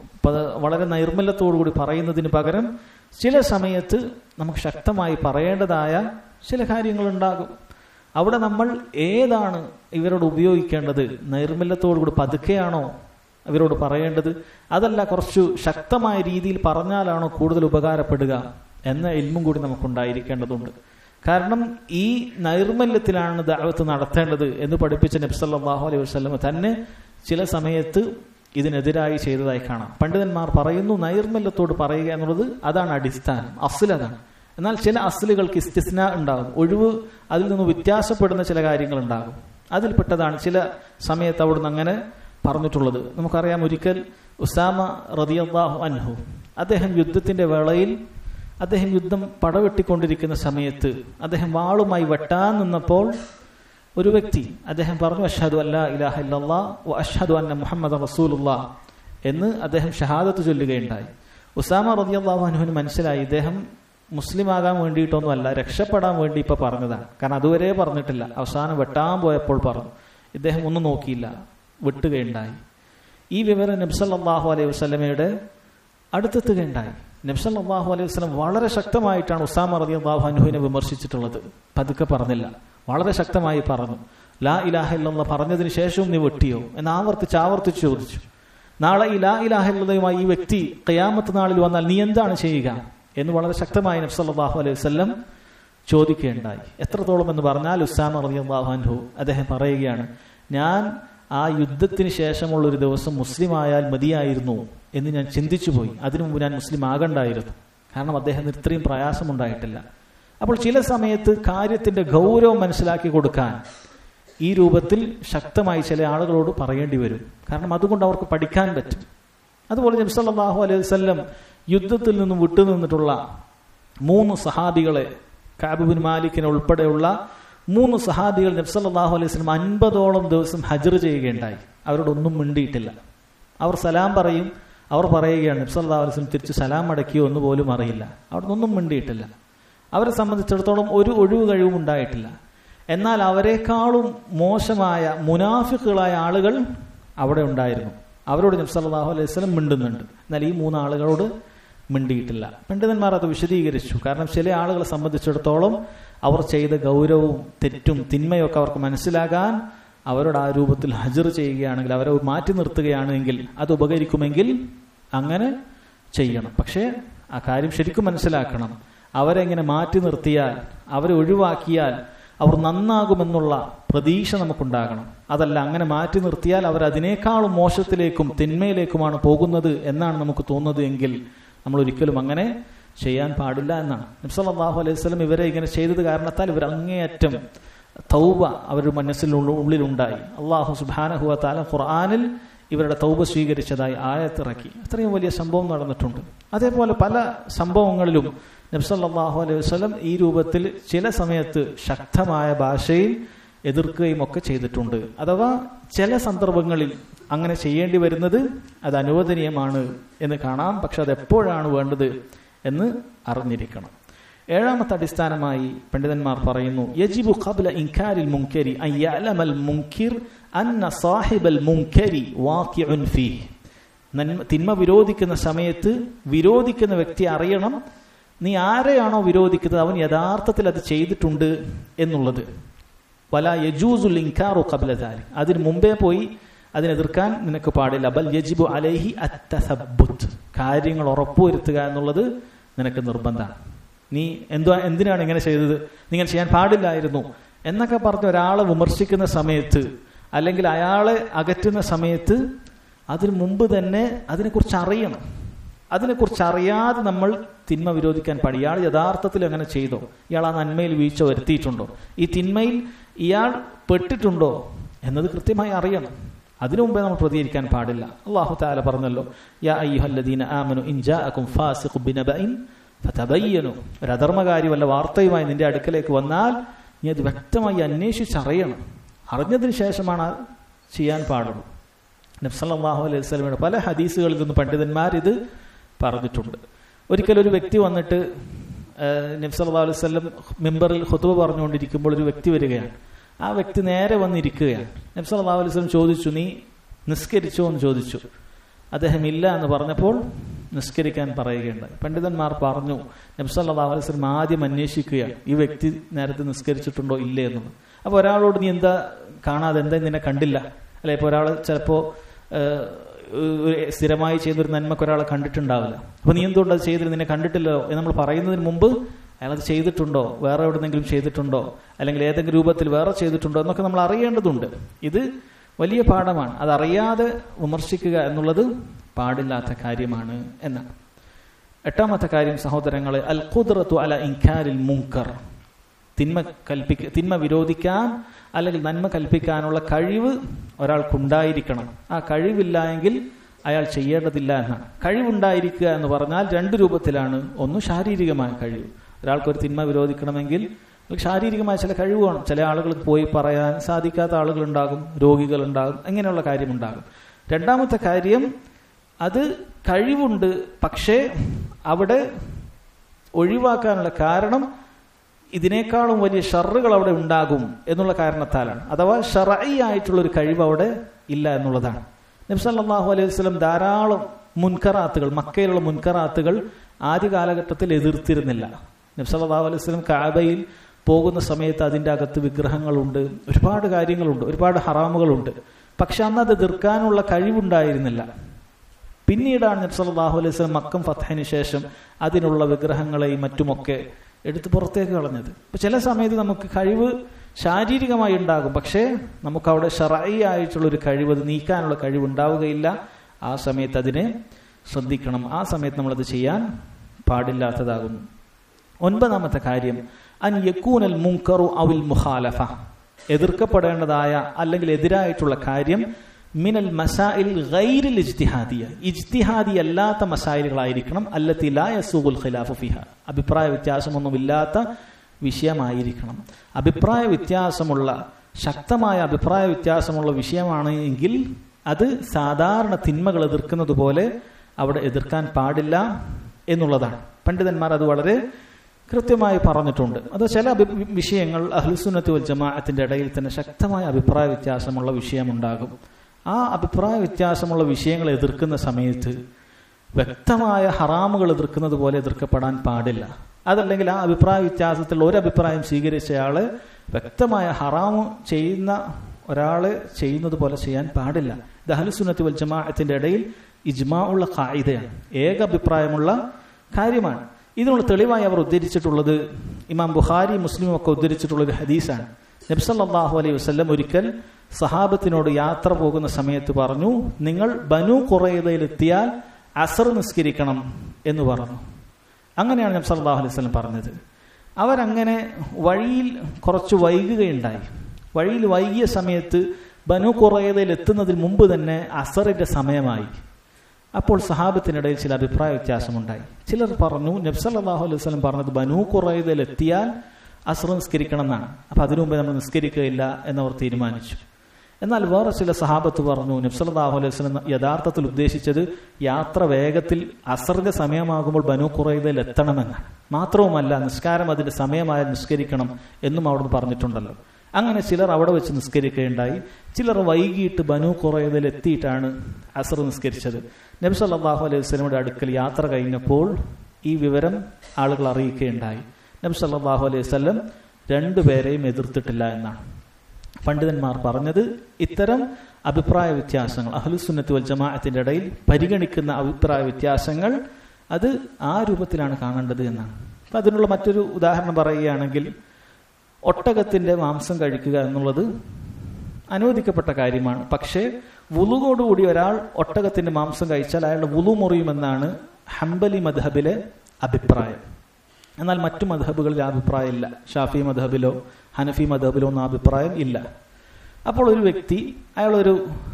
വളരെ നൈർമല്യത്തോടു കൂടി പറയുന്നതിന് പകരം ചില സമയത്ത് നമുക്ക് ശക്തമായി പറയേണ്ടതായ ചില കാര്യങ്ങൾ ഉണ്ടാകും അവിടെ നമ്മൾ ഏതാണ് ഇവരോട് ഉപയോഗിക്കേണ്ടത് നൈർമല്യത്തോടു കൂടി പതുക്കെയാണോ ഇവരോട് പറയേണ്ടത് അതല്ല കുറച്ചു ശക്തമായ രീതിയിൽ പറഞ്ഞാലാണോ കൂടുതൽ ഉപകാരപ്പെടുക എന്ന എൽമും കൂടി നമുക്കുണ്ടായിരിക്കേണ്ടതുണ്ട് കാരണം ഈ നൈർമല്യത്തിലാണ് ദാവത്ത് നടത്തേണ്ടത് എന്ന് പഠിപ്പിച്ച നബ്സല്ലാഹു അലൈഹി വസ്ലമ തന്നെ ചില സമയത്ത് ഇതിനെതിരായി ചെയ്തതായി കാണാം പണ്ഡിതന്മാർ പറയുന്നു നൈർമല്യത്തോട് പറയുക എന്നുള്ളത് അതാണ് അടിസ്ഥാനം അസിൽ അതാണ് എന്നാൽ ചില അസിലുകൾക്ക് ഇസ്തിസ്ന ഉണ്ടാകും ഒഴിവ് അതിൽ നിന്ന് വ്യത്യാസപ്പെടുന്ന ചില കാര്യങ്ങൾ ഉണ്ടാകും അതിൽപ്പെട്ടതാണ് ചില സമയത്ത് അവിടുന്ന് അങ്ങനെ പറഞ്ഞിട്ടുള്ളത് നമുക്കറിയാം ഒരിക്കൽ ഉസാമ റതിയാഹു അൻഹു അദ്ദേഹം യുദ്ധത്തിന്റെ വേളയിൽ അദ്ദേഹം യുദ്ധം പടവെട്ടിക്കൊണ്ടിരിക്കുന്ന സമയത്ത് അദ്ദേഹം വാളുമായി വെട്ടാൻ നിന്നപ്പോൾ ഒരു വ്യക്തി അദ്ദേഹം പറഞ്ഞു അഷഹദു അല്ലാ ഇലാഹ ഇല്ലല്ലാ വ അഷ്ഹദു അന്ന മുഹമ്മദ് റസൂലുള്ള എന്ന് അദ്ദേഹം ഷഹാദത്ത് ചൊല്ലുകയുണ്ടായി ഉസാമ റതിയല്ലാഹു അനുവിന് മനസ്സിലായി ഇദ്ദേഹം മുസ്ലിം ആകാൻ വേണ്ടിയിട്ടൊന്നുമല്ല രക്ഷപ്പെടാൻ വേണ്ടി ഇപ്പൊ പറഞ്ഞതാണ് കാരണം അതുവരെ പറഞ്ഞിട്ടില്ല അവസാനം വെട്ടാൻ പോയപ്പോൾ പറഞ്ഞു ഇദ്ദേഹം ഒന്നും നോക്കിയില്ല വെട്ടുകയുണ്ടായി ഈ വിവരം നബ്സല്ലാഹു അലൈഹി വസ്ലമയുടെ അടുത്തെത്തുകയുണ്ടായി നബ്സല്ലാഹു അലൈഹി വസ്ലം വളരെ ശക്തമായിട്ടാണ് ഉസാമ റതി അള്ളാഹു അനുവിനെ വിമർശിച്ചിട്ടുള്ളത് പതുക്കെ പറഞ്ഞില്ല വളരെ ശക്തമായി പറഞ്ഞു ലാ ഇലാഹ ഇല്ലെന്ന് പറഞ്ഞതിന് ശേഷവും നീ വെട്ടിയോ എന്ന് ആവർത്തിച്ച് ആവർത്തിച്ച് ചോദിച്ചു നാളെ ഈ ലാ ഇലാഹ ഇല്ലതയുമായി ഈ വ്യക്തി കയാമത്ത് നാളിൽ വന്നാൽ നീ എന്താണ് ചെയ്യുക എന്ന് വളരെ ശക്തമായി നബ്സല്ലാഹു അലൈഹി വസ്ലം ചോദിക്കുകയുണ്ടായി എത്രത്തോളം എന്ന് പറഞ്ഞാൽ ഉസാമ റതി അള്ളാഹു അൻഹു അദ്ദേഹം പറയുകയാണ് ഞാൻ ആ യുദ്ധത്തിന് ശേഷമുള്ള ഒരു ദിവസം മുസ്ലിം ആയാൽ മതിയായിരുന്നു എന്ന് ഞാൻ ചിന്തിച്ചു പോയി അതിനു മുമ്പ് ഞാൻ മുസ്ലിം ആകണ്ടായിരുന്നു കാരണം അദ്ദേഹത്തിന് ഇത്രയും പ്രയാസമുണ്ടായിട്ടില്ല അപ്പോൾ ചില സമയത്ത് കാര്യത്തിന്റെ ഗൗരവം മനസ്സിലാക്കി കൊടുക്കാൻ ഈ രൂപത്തിൽ ശക്തമായി ചില ആളുകളോട് പറയേണ്ടി വരും കാരണം അതുകൊണ്ട് അവർക്ക് പഠിക്കാൻ പറ്റും അതുപോലെ നബ്സല്ലാഹു അലൈഹി വല്ലം യുദ്ധത്തിൽ നിന്നും വിട്ടുനിന്നിട്ടുള്ള മൂന്ന് സഹാബികളെ കാബുബിൻ മാലിക്കിനെ ഉൾപ്പെടെയുള്ള മൂന്ന് സഹാബികൾ നബ്സല്ലാഹു അലൈഹി സ്വലം അൻപതോളം ദിവസം ഹജർ ചെയ്യുകയുണ്ടായി അവരോടൊന്നും മിണ്ടിയിട്ടില്ല അവർ സലാം പറയും അവർ പറയുകയാണ് നബ്സല്ലാ അലൈഹി സ്വലം തിരിച്ച് സലാം അടക്കിയോ എന്ന് പോലും അറിയില്ല അവിടെ ഒന്നും മിണ്ടിയിട്ടില്ല അവരെ സംബന്ധിച്ചിടത്തോളം ഒരു ഒഴിവ് കഴിവും ഉണ്ടായിട്ടില്ല എന്നാൽ അവരെക്കാളും മോശമായ മുനാഫിക്കുകളായ ആളുകൾ അവിടെ ഉണ്ടായിരുന്നു അവരോട് നബ്സല്ലാഹു അലൈഹി സ്വലം മിണ്ടുന്നുണ്ട് എന്നാൽ ഈ മൂന്ന് ആളുകളോട് മിണ്ടിയിട്ടില്ല പണ്ഡിതന്മാർ അത് വിശദീകരിച്ചു കാരണം ചില ആളുകളെ സംബന്ധിച്ചിടത്തോളം അവർ ചെയ്ത ഗൗരവവും തെറ്റും തിന്മയൊക്കെ അവർക്ക് മനസ്സിലാകാൻ അവരോട് ആ രൂപത്തിൽ ഹജർ ചെയ്യുകയാണെങ്കിൽ അവരെ മാറ്റി നിർത്തുകയാണെങ്കിൽ അത് ഉപകരിക്കുമെങ്കിൽ അങ്ങനെ ചെയ്യണം പക്ഷേ ആ കാര്യം ശരിക്കും മനസ്സിലാക്കണം അവരെ ഇങ്ങനെ മാറ്റി നിർത്തിയാൽ അവരെ ഒഴിവാക്കിയാൽ അവർ നന്നാകുമെന്നുള്ള പ്രതീക്ഷ നമുക്കുണ്ടാകണം അതല്ല അങ്ങനെ മാറ്റി നിർത്തിയാൽ അവർ അതിനേക്കാളും മോശത്തിലേക്കും തിന്മയിലേക്കുമാണ് പോകുന്നത് എന്നാണ് നമുക്ക് തോന്നുന്നത് എങ്കിൽ നമ്മൾ ഒരിക്കലും അങ്ങനെ ചെയ്യാൻ പാടില്ല എന്നാണ് നബ്സല്ലാഹു അലൈഹി സ്വലം ഇവരെ ഇങ്ങനെ ചെയ്തത് കാരണത്താൽ ഇവർ അങ്ങേയറ്റം തൗബ അവരുടെ മനസ്സിലുള്ള ഉള്ളിലുണ്ടായി അള്ളാഹു സുബാനഹുവ താല ഖുർആാനിൽ ഇവരുടെ തൗബ സ്വീകരിച്ചതായി ആയത്തിറക്കി അത്രയും വലിയ സംഭവം നടന്നിട്ടുണ്ട് അതേപോലെ പല സംഭവങ്ങളിലും നബ്സല്ലാഹു അലൈഹി വസ്ലം ഈ രൂപത്തിൽ ചില സമയത്ത് ശക്തമായ ഭാഷയിൽ എതിർക്കുകയും ഒക്കെ ചെയ്തിട്ടുണ്ട് അഥവാ ചില സന്ദർഭങ്ങളിൽ അങ്ങനെ ചെയ്യേണ്ടി വരുന്നത് അത് അനുവദനീയമാണ് എന്ന് കാണാം പക്ഷെ അത് എപ്പോഴാണ് വേണ്ടത് എന്ന് അറിഞ്ഞിരിക്കണം ഏഴാമത്തെ അടിസ്ഥാനമായി പണ്ഡിതന്മാർ പറയുന്നു യജിബു ഖബ്ല ഇൻകാരിൽ മുൻകരി അൻ യഅലമൽ മുൻകിർ അന്ന സാഹിബൽ മുൻകരി വാഖിഉൻ ഫീഹി നന്മ തിന്മ വിരോധിക്കുന്ന സമയത്ത് വിരോധിക്കുന്ന വ്യക്തി അറിയണം നീ ആരെയാണോ വിരോധിക്കുന്നത് അവൻ യഥാർത്ഥത്തിൽ അത് ചെയ്തിട്ടുണ്ട് എന്നുള്ളത് വല യജൂസുൽ ഇൻകാറു ഖബ്ല ദാലിക് അതിന് മുമ്പേ പോയി അതിനെതിർക്കാൻ നിനക്ക് പാടില്ല ബൽ യജിബു അലൈഹി അത്തസബ്ബുത്ത് കാര്യങ്ങൾ ഉറപ്പുവരുത്തുക എന്നുള്ളത് നിനക്ക് നിർബന്ധമാണ് നീ എന്തുവാ എന്തിനാണ് ഇങ്ങനെ ചെയ്തത് നിങ്ങൾ ചെയ്യാൻ പാടില്ലായിരുന്നു എന്നൊക്കെ പറഞ്ഞ് ഒരാളെ വിമർശിക്കുന്ന സമയത്ത് അല്ലെങ്കിൽ അയാളെ അകറ്റുന്ന സമയത്ത് അതിനു മുമ്പ് തന്നെ അതിനെക്കുറിച്ച് അറിയണം അതിനെക്കുറിച്ച് അറിയാതെ നമ്മൾ തിന്മ വിരോധിക്കാൻ പാടില്ല ഇയാൾ യഥാർത്ഥത്തിൽ അങ്ങനെ ചെയ്തോ ഇയാൾ ആ നന്മയിൽ വീഴ്ച വരുത്തിയിട്ടുണ്ടോ ഈ തിന്മയിൽ ഇയാൾ പെട്ടിട്ടുണ്ടോ എന്നത് കൃത്യമായി അറിയണം അതിനു മുമ്പേ നമ്മൾ പ്രതികരിക്കാൻ പാടില്ല അള്ളാഹു താല പറഞ്ഞല്ലോ യാ അയ്യുഹല്ലദീന ആമനു ഇൻ ജാഅകും ഫാസിഖു ബിനബഇൻ ഫതബയ്യനു ഒരു അധർമ്മകാരി വല്ല വാർത്തയുമായി നിന്റെ അടുക്കലേക്ക് വന്നാൽ നീ അത് വ്യക്തമായി അന്വേഷിച്ചറിയണം അറിഞ്ഞതിന് ശേഷമാണ് ചെയ്യാൻ പാടുള്ളൂ നബ്സല്ലാഹു അലൈഹി സ്വലമിയുടെ പല ഹദീസുകളിൽ നിന്ന് പണ്ഡിതന്മാർ ഇത് പറഞ്ഞിട്ടുണ്ട് ഒരിക്കൽ ഒരു വ്യക്തി വന്നിട്ട് നബ്സല്ലാ അലൈഹി സ്വലം മെമ്പറിൽ ഹുത്തുബ പറഞ്ഞുകൊണ്ടിരിക്കുമ്പോൾ ഒരു വ്യക്തി വരികയാണ് ആ വ്യക്തി നേരെ വന്നിരിക്കുകയാണ് നബ്സല്ലാ അലൈഹി സ്വലം ചോദിച്ചു നീ നിസ്കരിച്ചോ എന്ന് ചോദിച്ചു അദ്ദേഹം ഇല്ല എന്ന് പറഞ്ഞപ്പോൾ നിസ്കരിക്കാൻ പറയുകയുണ്ടായി പണ്ഡിതന്മാർ പറഞ്ഞു നബ്സല്ലാ അലൈഹി സ്വലം ആദ്യം അന്വേഷിക്കുകയാണ് ഈ വ്യക്തി നേരത്തെ നിസ്കരിച്ചിട്ടുണ്ടോ ഇല്ലേ എന്നുള്ളത് അപ്പോൾ ഒരാളോട് നീ എന്താ കാണാതെ എന്താ നിന്നെ കണ്ടില്ല അല്ലെ ഇപ്പോൾ ഒരാൾ ചിലപ്പോൾ സ്ഥിരമായി ചെയ്തൊരു നന്മക്ക് ഒരാളെ കണ്ടിട്ടുണ്ടാവില്ല അപ്പൊ നീ എന്തുകൊണ്ട് അത് ചെയ്തിട്ട് നിന്നെ കണ്ടിട്ടില്ലല്ലോ എന്ന് നമ്മൾ പറയുന്നതിന് മുമ്പ് അയാൾ അത് ചെയ്തിട്ടുണ്ടോ വേറെ എവിടെന്നെങ്കിലും ചെയ്തിട്ടുണ്ടോ അല്ലെങ്കിൽ ഏതെങ്കിലും രൂപത്തിൽ വേറെ ചെയ്തിട്ടുണ്ടോ എന്നൊക്കെ നമ്മൾ അറിയേണ്ടതുണ്ട് ഇത് വലിയ പാഠമാണ് അതറിയാതെ വിമർശിക്കുക എന്നുള്ളത് പാടില്ലാത്ത കാര്യമാണ് എന്നാണ് എട്ടാമത്തെ കാര്യം സഹോദരങ്ങളെ അൽ ഖുദ്റത്തു അല ഇൻകാരിൽ മുങ്കർ തിന്മ കൽപ്പിക്ക തിന്മ വിരോധിക്കാൻ അല്ലെങ്കിൽ നന്മ കൽപ്പിക്കാനുള്ള കഴിവ് ഒരാൾക്കുണ്ടായിരിക്കണം ആ കഴിവില്ല എങ്കിൽ അയാൾ ചെയ്യേണ്ടതില്ല എന്നാണ് കഴിവുണ്ടായിരിക്കുക എന്ന് പറഞ്ഞാൽ രണ്ട് രൂപത്തിലാണ് ഒന്ന് ശാരീരികമായ കഴിവ് ഒരാൾക്കൊരു തിന്മ വിരോധിക്കണമെങ്കിൽ ശാരീരികമായ ചില കഴിവ് വേണം ചില ആളുകൾ പോയി പറയാൻ സാധിക്കാത്ത ആളുകളുണ്ടാകും രോഗികളുണ്ടാകും അങ്ങനെയുള്ള കാര്യമുണ്ടാകും രണ്ടാമത്തെ കാര്യം അത് കഴിവുണ്ട് പക്ഷേ അവിടെ ഒഴിവാക്കാനുള്ള കാരണം ഇതിനേക്കാളും വലിയ ഷറുകൾ അവിടെ ഉണ്ടാകും എന്നുള്ള കാരണത്താലാണ് അഥവാ ഷറൈ ആയിട്ടുള്ള ഒരു കഴിവ് അവിടെ ഇല്ല എന്നുള്ളതാണ് നബ്സല്ലാഹു അലൈഹി വസ്ലം ധാരാളം മുൻകറാത്തുകൾ മക്കയിലുള്ള മുൻകറാത്തുകൾ ആദ്യ കാലഘട്ടത്തിൽ എതിർത്തിരുന്നില്ല നബ്സല്ലാഹു അലൈഹി വസ്ലം കാബയിൽ പോകുന്ന സമയത്ത് അതിൻ്റെ അകത്ത് വിഗ്രഹങ്ങളുണ്ട് ഒരുപാട് കാര്യങ്ങളുണ്ട് ഒരുപാട് ഹറാമുകളുണ്ട് പക്ഷെ അന്ന് അത് എതിർക്കാനുള്ള കഴിവുണ്ടായിരുന്നില്ല പിന്നീടാണ് നബ്സല്ലാഹു അലൈഹി വസ്ലം മക്കം ഫത്തഹിന് ശേഷം അതിനുള്ള വിഗ്രഹങ്ങളെയും മറ്റുമൊക്കെ എടുത്ത് പുറത്തേക്ക് കളഞ്ഞത് ഇപ്പൊ ചില സമയത്ത് നമുക്ക് കഴിവ് ശാരീരികമായി ഉണ്ടാകും പക്ഷേ നമുക്ക് അവിടെ ഷറായി ആയിട്ടുള്ള ഒരു കഴിവ് അത് നീക്കാനുള്ള കഴിവ് ഉണ്ടാവുകയില്ല ആ സമയത്ത് അതിനെ ശ്രദ്ധിക്കണം ആ സമയത്ത് നമ്മളത് ചെയ്യാൻ പാടില്ലാത്തതാകുന്നു ഒൻപതാമത്തെ കാര്യം അൻ യക്കൂനൽ മുങ്കറു അവിൽ മുഖാലഫ എതിർക്കപ്പെടേണ്ടതായ അല്ലെങ്കിൽ എതിരായിട്ടുള്ള കാര്യം മിനൽ മസായിൽ ഗൈരിൽ ഇജ്തിഹാദിയ ഇജ്തിഹാദി അല്ലാത്ത മസായിലുകളായിരിക്കണം അല്ലത്തി ലാ യസൂബുൽ ഖിലാഫു ഫിഹ അഭിപ്രായ വ്യത്യാസമൊന്നുമില്ലാത്ത വിഷയമായിരിക്കണം അഭിപ്രായ വ്യത്യാസമുള്ള ശക്തമായ അഭിപ്രായ വ്യത്യാസമുള്ള വിഷയമാണ് എങ്കിൽ അത് സാധാരണ തിന്മകൾ എതിർക്കുന്നത് പോലെ അവിടെ എതിർക്കാൻ പാടില്ല എന്നുള്ളതാണ് പണ്ഡിതന്മാർ അത് വളരെ കൃത്യമായി പറഞ്ഞിട്ടുണ്ട് അത് ചില വിഷയങ്ങൾ അഹ്ലുസുന്നത്ത് വൽ ജമാഅത്തിന്റെ ഇടയിൽ തന്നെ ശക്തമായ അഭിപ്രായ വ്യത്യാസമുള്ള വിഷയമുണ്ടാകും ആ അഭിപ്രായ വ്യത്യാസമുള്ള വിഷയങ്ങൾ എതിർക്കുന്ന സമയത്ത് വ്യക്തമായ ഹറാമുകൾ എതിർക്കുന്നത് പോലെ എതിർക്കപ്പെടാൻ പാടില്ല അതല്ലെങ്കിൽ ആ അഭിപ്രായ വ്യത്യാസത്തിൽ ഒരു അഭിപ്രായം സ്വീകരിച്ചയാള് വ്യക്തമായ ഹറാമു ചെയ്യുന്ന ഒരാള് ചെയ്യുന്നത് പോലെ ചെയ്യാൻ പാടില്ല ഇത് അഹലുസുന്നത്ത് വൽ ജമാഅത്തിന്റെ ഇടയിൽ ഇജ്മാ ഉള്ള കായികയാണ് ഏക അഭിപ്രായമുള്ള കാര്യമാണ് ഇതിനുള്ള തെളിവായി അവർ ഉദ്ധരിച്ചിട്ടുള്ളത് ഇമാം ബുഖാരി മുസ്ലിം ഒക്കെ ഉദ്ധരിച്ചിട്ടുള്ള ഒരു ഹദീസാണ് നബ്സല്ലാഹു അലൈഹി വസ്ലം ഒരിക്കൽ സഹാബത്തിനോട് യാത്ര പോകുന്ന സമയത്ത് പറഞ്ഞു നിങ്ങൾ ബനു കുറയിലെത്തിയാൽ അസർ നിസ്കരിക്കണം എന്ന് പറഞ്ഞു അങ്ങനെയാണ് നബ് സല്ലാഹു അലൈഹി വസ്ലം പറഞ്ഞത് അവരങ്ങനെ വഴിയിൽ കുറച്ച് വൈകുകയുണ്ടായി വഴിയിൽ വൈകിയ സമയത്ത് ബനു കുറയതയിൽ എത്തുന്നതിന് മുമ്പ് തന്നെ അസറിന്റെ സമയമായി അപ്പോൾ സഹാബത്തിനിടയിൽ ചില അഭിപ്രായ വ്യത്യാസമുണ്ടായി ചിലർ പറഞ്ഞു നബ്സല്ലാഹു അലൈഹി വസ്ലം പറഞ്ഞത് ബനു കുറയതയിൽ എത്തിയാൽ അസർ നിസ്കരിക്കണം എന്നാണ് അപ്പൊ അതിനു മുമ്പ് നമ്മൾ നിസ്കരിക്കുകയില്ല എന്നവർ തീരുമാനിച്ചു എന്നാൽ വേറെ ചില സഹാബത്ത് പറഞ്ഞു നബ്സല്ലാഹു അലൈഹി വസ്ലം യഥാർത്ഥത്തിൽ ഉദ്ദേശിച്ചത് യാത്ര വേഗത്തിൽ അസറിന്റെ സമയമാകുമ്പോൾ ബനു കുറയതയിൽ എത്തണമെന്നാണ് മാത്രവുമല്ല നിസ്കാരം അതിന്റെ സമയമായ നിസ്കരിക്കണം എന്നും അവിടുന്ന് പറഞ്ഞിട്ടുണ്ടല്ലോ അങ്ങനെ ചിലർ അവിടെ വെച്ച് നിസ്കരിക്കുകയുണ്ടായി ചിലർ വൈകിട്ട് ബനു കുറയതിൽ എത്തിയിട്ടാണ് അസർ നിസ്കരിച്ചത് നബി സല്ലാഹു അലൈഹി വസ്ലമിയുടെ അടുക്കൽ യാത്ര കഴിഞ്ഞപ്പോൾ ഈ വിവരം ആളുകൾ അറിയിക്കുകയുണ്ടായി നബി സല്ലാഹു അലൈഹി വസ്ലം രണ്ടുപേരെയും എതിർത്തിട്ടില്ല എന്നാണ് പണ്ഡിതന്മാർ പറഞ്ഞത് ഇത്തരം അഭിപ്രായ വ്യത്യാസങ്ങൾ അഹ്ലുസുന്നത്ത് വൽ ജമാഅത്തിന്റെ ഇടയിൽ പരിഗണിക്കുന്ന അഭിപ്രായ വ്യത്യാസങ്ങൾ അത് ആ രൂപത്തിലാണ് കാണേണ്ടത് എന്നാണ് അപ്പൊ അതിനുള്ള മറ്റൊരു ഉദാഹരണം പറയുകയാണെങ്കിൽ ഒട്ടകത്തിന്റെ മാംസം കഴിക്കുക എന്നുള്ളത് അനുവദിക്കപ്പെട്ട കാര്യമാണ് പക്ഷേ വുളുവോടുകൂടി ഒരാൾ ഒട്ടകത്തിന്റെ മാംസം കഴിച്ചാൽ അയാളുടെ വുളു മുറിയുമെന്നാണ് ഹംബലി മദ്ഹബിലെ അഭിപ്രായം എന്നാൽ മറ്റു മദ്ഹബുകളിൽ ആ അഭിപ്രായം ഇല്ല ഷാഫി മദ്ഹബിലോ ഹനഫി മദ്ഹബിലോ ഒന്നും അഭിപ്രായം ഇല്ല അപ്പോൾ ഒരു വ്യക്തി അയാളൊരു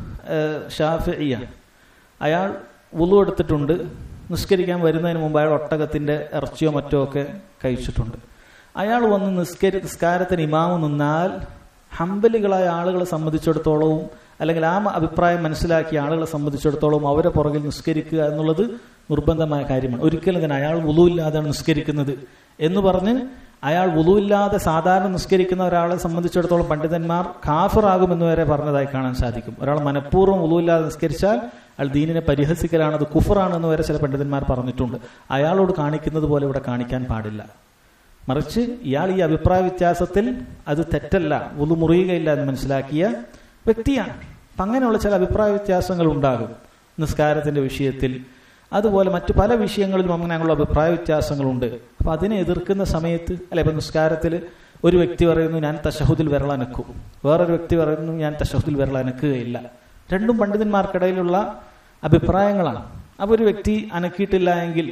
ഷാഫിയാണ് അയാൾ വുളു എടുത്തിട്ടുണ്ട് നിസ്കരിക്കാൻ വരുന്നതിന് മുമ്പ് അയാൾ ഒട്ടകത്തിന്റെ ഇറച്ചിയോ മറ്റോ ഒക്കെ കഴിച്ചിട്ടുണ്ട് അയാൾ വന്ന് നിസ്കരി നിസ്കാരത്തിന് ഇമാമ് നിന്നാൽ ഹമ്പലികളായ ആളുകളെ സംബന്ധിച്ചിടത്തോളവും അല്ലെങ്കിൽ ആ അഭിപ്രായം മനസ്സിലാക്കിയ ആളുകളെ സംബന്ധിച്ചിടത്തോളം അവരെ പുറകിൽ നിസ്കരിക്കുക എന്നുള്ളത് നിർബന്ധമായ കാര്യമാണ് ഒരിക്കലും തന്നെ അയാൾ വുളുവില്ലാതെയാണ് നിസ്കരിക്കുന്നത് എന്ന് പറഞ്ഞ് അയാൾ വുളുവില്ലാതെ സാധാരണ നിസ്കരിക്കുന്ന ഒരാളെ സംബന്ധിച്ചിടത്തോളം പണ്ഡിതന്മാർ കാഫറാകുമെന്ന് വരെ പറഞ്ഞതായി കാണാൻ സാധിക്കും ഒരാൾ മനഃപൂർവ്വം വുളുവില്ലാതെ നിസ്കരിച്ചാൽ അയാൾ ദീനിനെ പരിഹസിക്കലാണ് അത് കുഫറാണെന്ന് വരെ ചില പണ്ഡിതന്മാർ പറഞ്ഞിട്ടുണ്ട് അയാളോട് കാണിക്കുന്നത് പോലെ ഇവിടെ കാണിക്കാൻ പാടില്ല മറിച്ച് ഇയാൾ ഈ അഭിപ്രായ വ്യത്യാസത്തിൽ അത് തെറ്റല്ല ഒന്നു മുറിയുകയില്ല എന്ന് മനസ്സിലാക്കിയ വ്യക്തിയാണ് അപ്പൊ അങ്ങനെയുള്ള ചില അഭിപ്രായ വ്യത്യാസങ്ങൾ ഉണ്ടാകും നിസ്കാരത്തിന്റെ വിഷയത്തിൽ അതുപോലെ മറ്റു പല വിഷയങ്ങളിലും അങ്ങനെയുള്ള അഭിപ്രായ വ്യത്യാസങ്ങളുണ്ട് അപ്പൊ അതിനെ എതിർക്കുന്ന സമയത്ത് അല്ലെ ഇപ്പൊ നിസ്കാരത്തിൽ ഒരു വ്യക്തി പറയുന്നു ഞാൻ തശഹുദിൽ വിരളനക്കും വേറൊരു വ്യക്തി പറയുന്നു ഞാൻ തശഹുദിൽ വിരളനക്കുകയില്ല രണ്ടും പണ്ഡിതന്മാർക്കിടയിലുള്ള അഭിപ്രായങ്ങളാണ് അപ്പൊ ഒരു വ്യക്തി അനക്കിയിട്ടില്ല എങ്കിൽ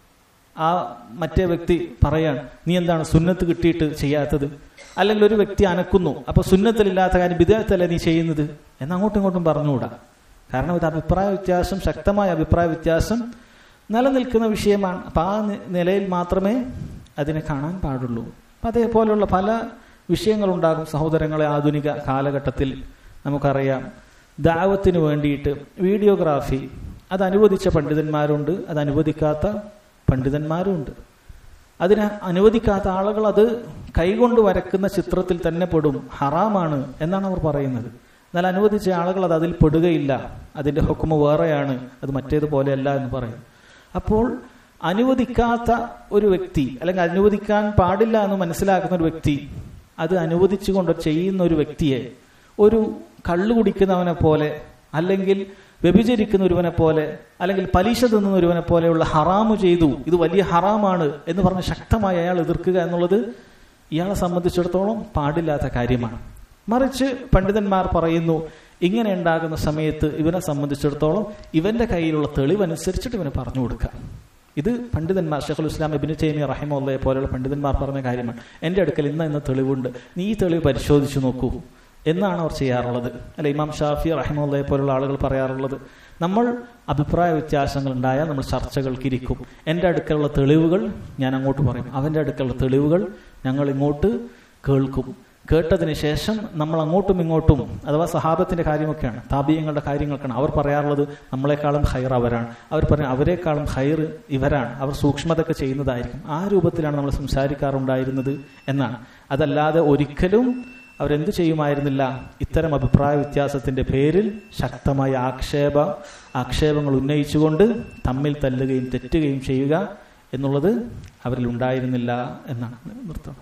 ആ മറ്റേ വ്യക്തി പറയാണ് നീ എന്താണ് സുന്നത്ത് കിട്ടിയിട്ട് ചെയ്യാത്തത് അല്ലെങ്കിൽ ഒരു വ്യക്തി അനക്കുന്നു അപ്പൊ സുന്നത്തിലില്ലാത്ത കാര്യം വിദേഹത്തല്ല നീ ചെയ്യുന്നത് എന്ന് അങ്ങോട്ടും ഇങ്ങോട്ടും പറഞ്ഞുകൂടാ കാരണം ഇത് അഭിപ്രായ വ്യത്യാസം ശക്തമായ അഭിപ്രായ വ്യത്യാസം നിലനിൽക്കുന്ന വിഷയമാണ് അപ്പൊ ആ നിലയിൽ മാത്രമേ അതിനെ കാണാൻ പാടുള്ളൂ അപ്പൊ അതേപോലെയുള്ള പല വിഷയങ്ങളുണ്ടാകും സഹോദരങ്ങളെ ആധുനിക കാലഘട്ടത്തിൽ നമുക്കറിയാം ദാവത്തിന് വേണ്ടിയിട്ട് വീഡിയോഗ്രാഫി അത് അനുവദിച്ച പണ്ഡിതന്മാരുണ്ട് അത് അനുവദിക്കാത്ത പണ്ഡിതന്മാരുണ്ട് അതിനെ അനുവദിക്കാത്ത ആളുകൾ അത് കൈകൊണ്ട് വരക്കുന്ന ചിത്രത്തിൽ തന്നെ പെടും ഹറാമാണ് എന്നാണ് അവർ പറയുന്നത് എന്നാൽ അനുവദിച്ച ആളുകൾ അത് അതിൽ പെടുകയില്ല അതിന്റെ ഹുക്കുമ വേറെയാണ് അത് മറ്റേതുപോലെയല്ല എന്ന് പറയും അപ്പോൾ അനുവദിക്കാത്ത ഒരു വ്യക്തി അല്ലെങ്കിൽ അനുവദിക്കാൻ പാടില്ല എന്ന് മനസ്സിലാക്കുന്ന ഒരു വ്യക്തി അത് അനുവദിച്ചുകൊണ്ട് ചെയ്യുന്ന ഒരു വ്യക്തിയെ ഒരു കള്ളു കുടിക്കുന്നവനെ പോലെ അല്ലെങ്കിൽ വ്യഭിചരിക്കുന്ന ഒരുവനെ പോലെ അല്ലെങ്കിൽ പലിശ തിന്നുന്ന ഒരുവനെ പോലെയുള്ള ഹറാമു ചെയ്തു ഇത് വലിയ ഹറാമാണ് എന്ന് പറഞ്ഞ് ശക്തമായി അയാൾ എതിർക്കുക എന്നുള്ളത് ഇയാളെ സംബന്ധിച്ചിടത്തോളം പാടില്ലാത്ത കാര്യമാണ് മറിച്ച് പണ്ഡിതന്മാർ പറയുന്നു ഇങ്ങനെ ഉണ്ടാകുന്ന സമയത്ത് ഇവനെ സംബന്ധിച്ചിടത്തോളം ഇവന്റെ കയ്യിലുള്ള തെളിവനുസരിച്ചിട്ട് ഇവന് പറഞ്ഞു കൊടുക്കുക ഇത് പണ്ഡിതന്മാർ ഷെഖുൽ ഇസ്ലാം ഇബിന് തൈമി റഹിമുള്ളയെ പോലെയുള്ള പണ്ഡിതന്മാർ പറഞ്ഞ കാര്യമാണ് എന്റെ അടുക്കൽ ഇന്ന ഇന്ന തെളിവുണ്ട് നീ ഈ തെളിവ് പരിശോധിച്ചു നോക്കൂ എന്നാണ് അവർ ചെയ്യാറുള്ളത് അല്ല ഇമാം ഷാഫി റഹിമുള്ളയെ പോലുള്ള ആളുകൾ പറയാറുള്ളത് നമ്മൾ അഭിപ്രായ വ്യത്യാസങ്ങൾ ഉണ്ടായാൽ നമ്മൾ ചർച്ചകൾക്ക് ഇരിക്കും എൻ്റെ അടുക്കലുള്ള തെളിവുകൾ ഞാൻ അങ്ങോട്ട് പറയും അവൻ്റെ അടുക്കലുള്ള തെളിവുകൾ ഞങ്ങൾ ഇങ്ങോട്ട് കേൾക്കും കേട്ടതിന് ശേഷം നമ്മൾ അങ്ങോട്ടും ഇങ്ങോട്ടും അഥവാ സഹാബത്തിന്റെ കാര്യമൊക്കെയാണ് താപീയങ്ങളുടെ കാര്യങ്ങളൊക്കെയാണ് അവർ പറയാറുള്ളത് നമ്മളെക്കാളും ഹൈർ അവരാണ് അവർ പറയും അവരെക്കാളും ഹൈർ ഇവരാണ് അവർ സൂക്ഷ്മതൊക്കെ ചെയ്യുന്നതായിരിക്കും ആ രൂപത്തിലാണ് നമ്മൾ സംസാരിക്കാറുണ്ടായിരുന്നത് എന്നാണ് അതല്ലാതെ ഒരിക്കലും അവരെന്ത് ചെയ്യുമായിരുന്നില്ല ഇത്തരം അഭിപ്രായ വ്യത്യാസത്തിന്റെ പേരിൽ ശക്തമായ ആക്ഷേപ ആക്ഷേപങ്ങൾ ഉന്നയിച്ചുകൊണ്ട് തമ്മിൽ തല്ലുകയും തെറ്റുകയും ചെയ്യുക എന്നുള്ളത് അവരിൽ ഉണ്ടായിരുന്നില്ല എന്നാണ് നിർത്തണം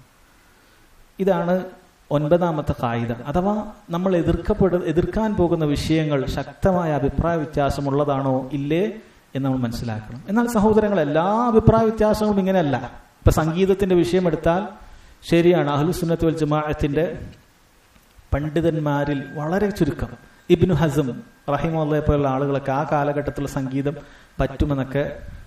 ഇതാണ് ഒൻപതാമത്തെ കായിക അഥവാ നമ്മൾ എതിർക്കപ്പെടു എതിർക്കാൻ പോകുന്ന വിഷയങ്ങൾ ശക്തമായ അഭിപ്രായ വ്യത്യാസമുള്ളതാണോ ഇല്ലേ എന്ന് നമ്മൾ മനസ്സിലാക്കണം എന്നാൽ സഹോദരങ്ങൾ എല്ലാ അഭിപ്രായ വ്യത്യാസങ്ങളും ഇങ്ങനെയല്ല ഇപ്പൊ സംഗീതത്തിന്റെ വിഷയം എടുത്താൽ ശരിയാണ് അഹ്ലുസുന്നത്ത് വൽ ജമാഅത്തിന്റെ പണ്ഡിതന്മാരിൽ വളരെ ചുരുക്കം ഇബ്നു ഹസം റഹിമുള്ളയെ പോലുള്ള ആളുകളൊക്കെ ആ കാലഘട്ടത്തിലുള്ള സംഗീതം പറ്റുമെന്നൊക്കെ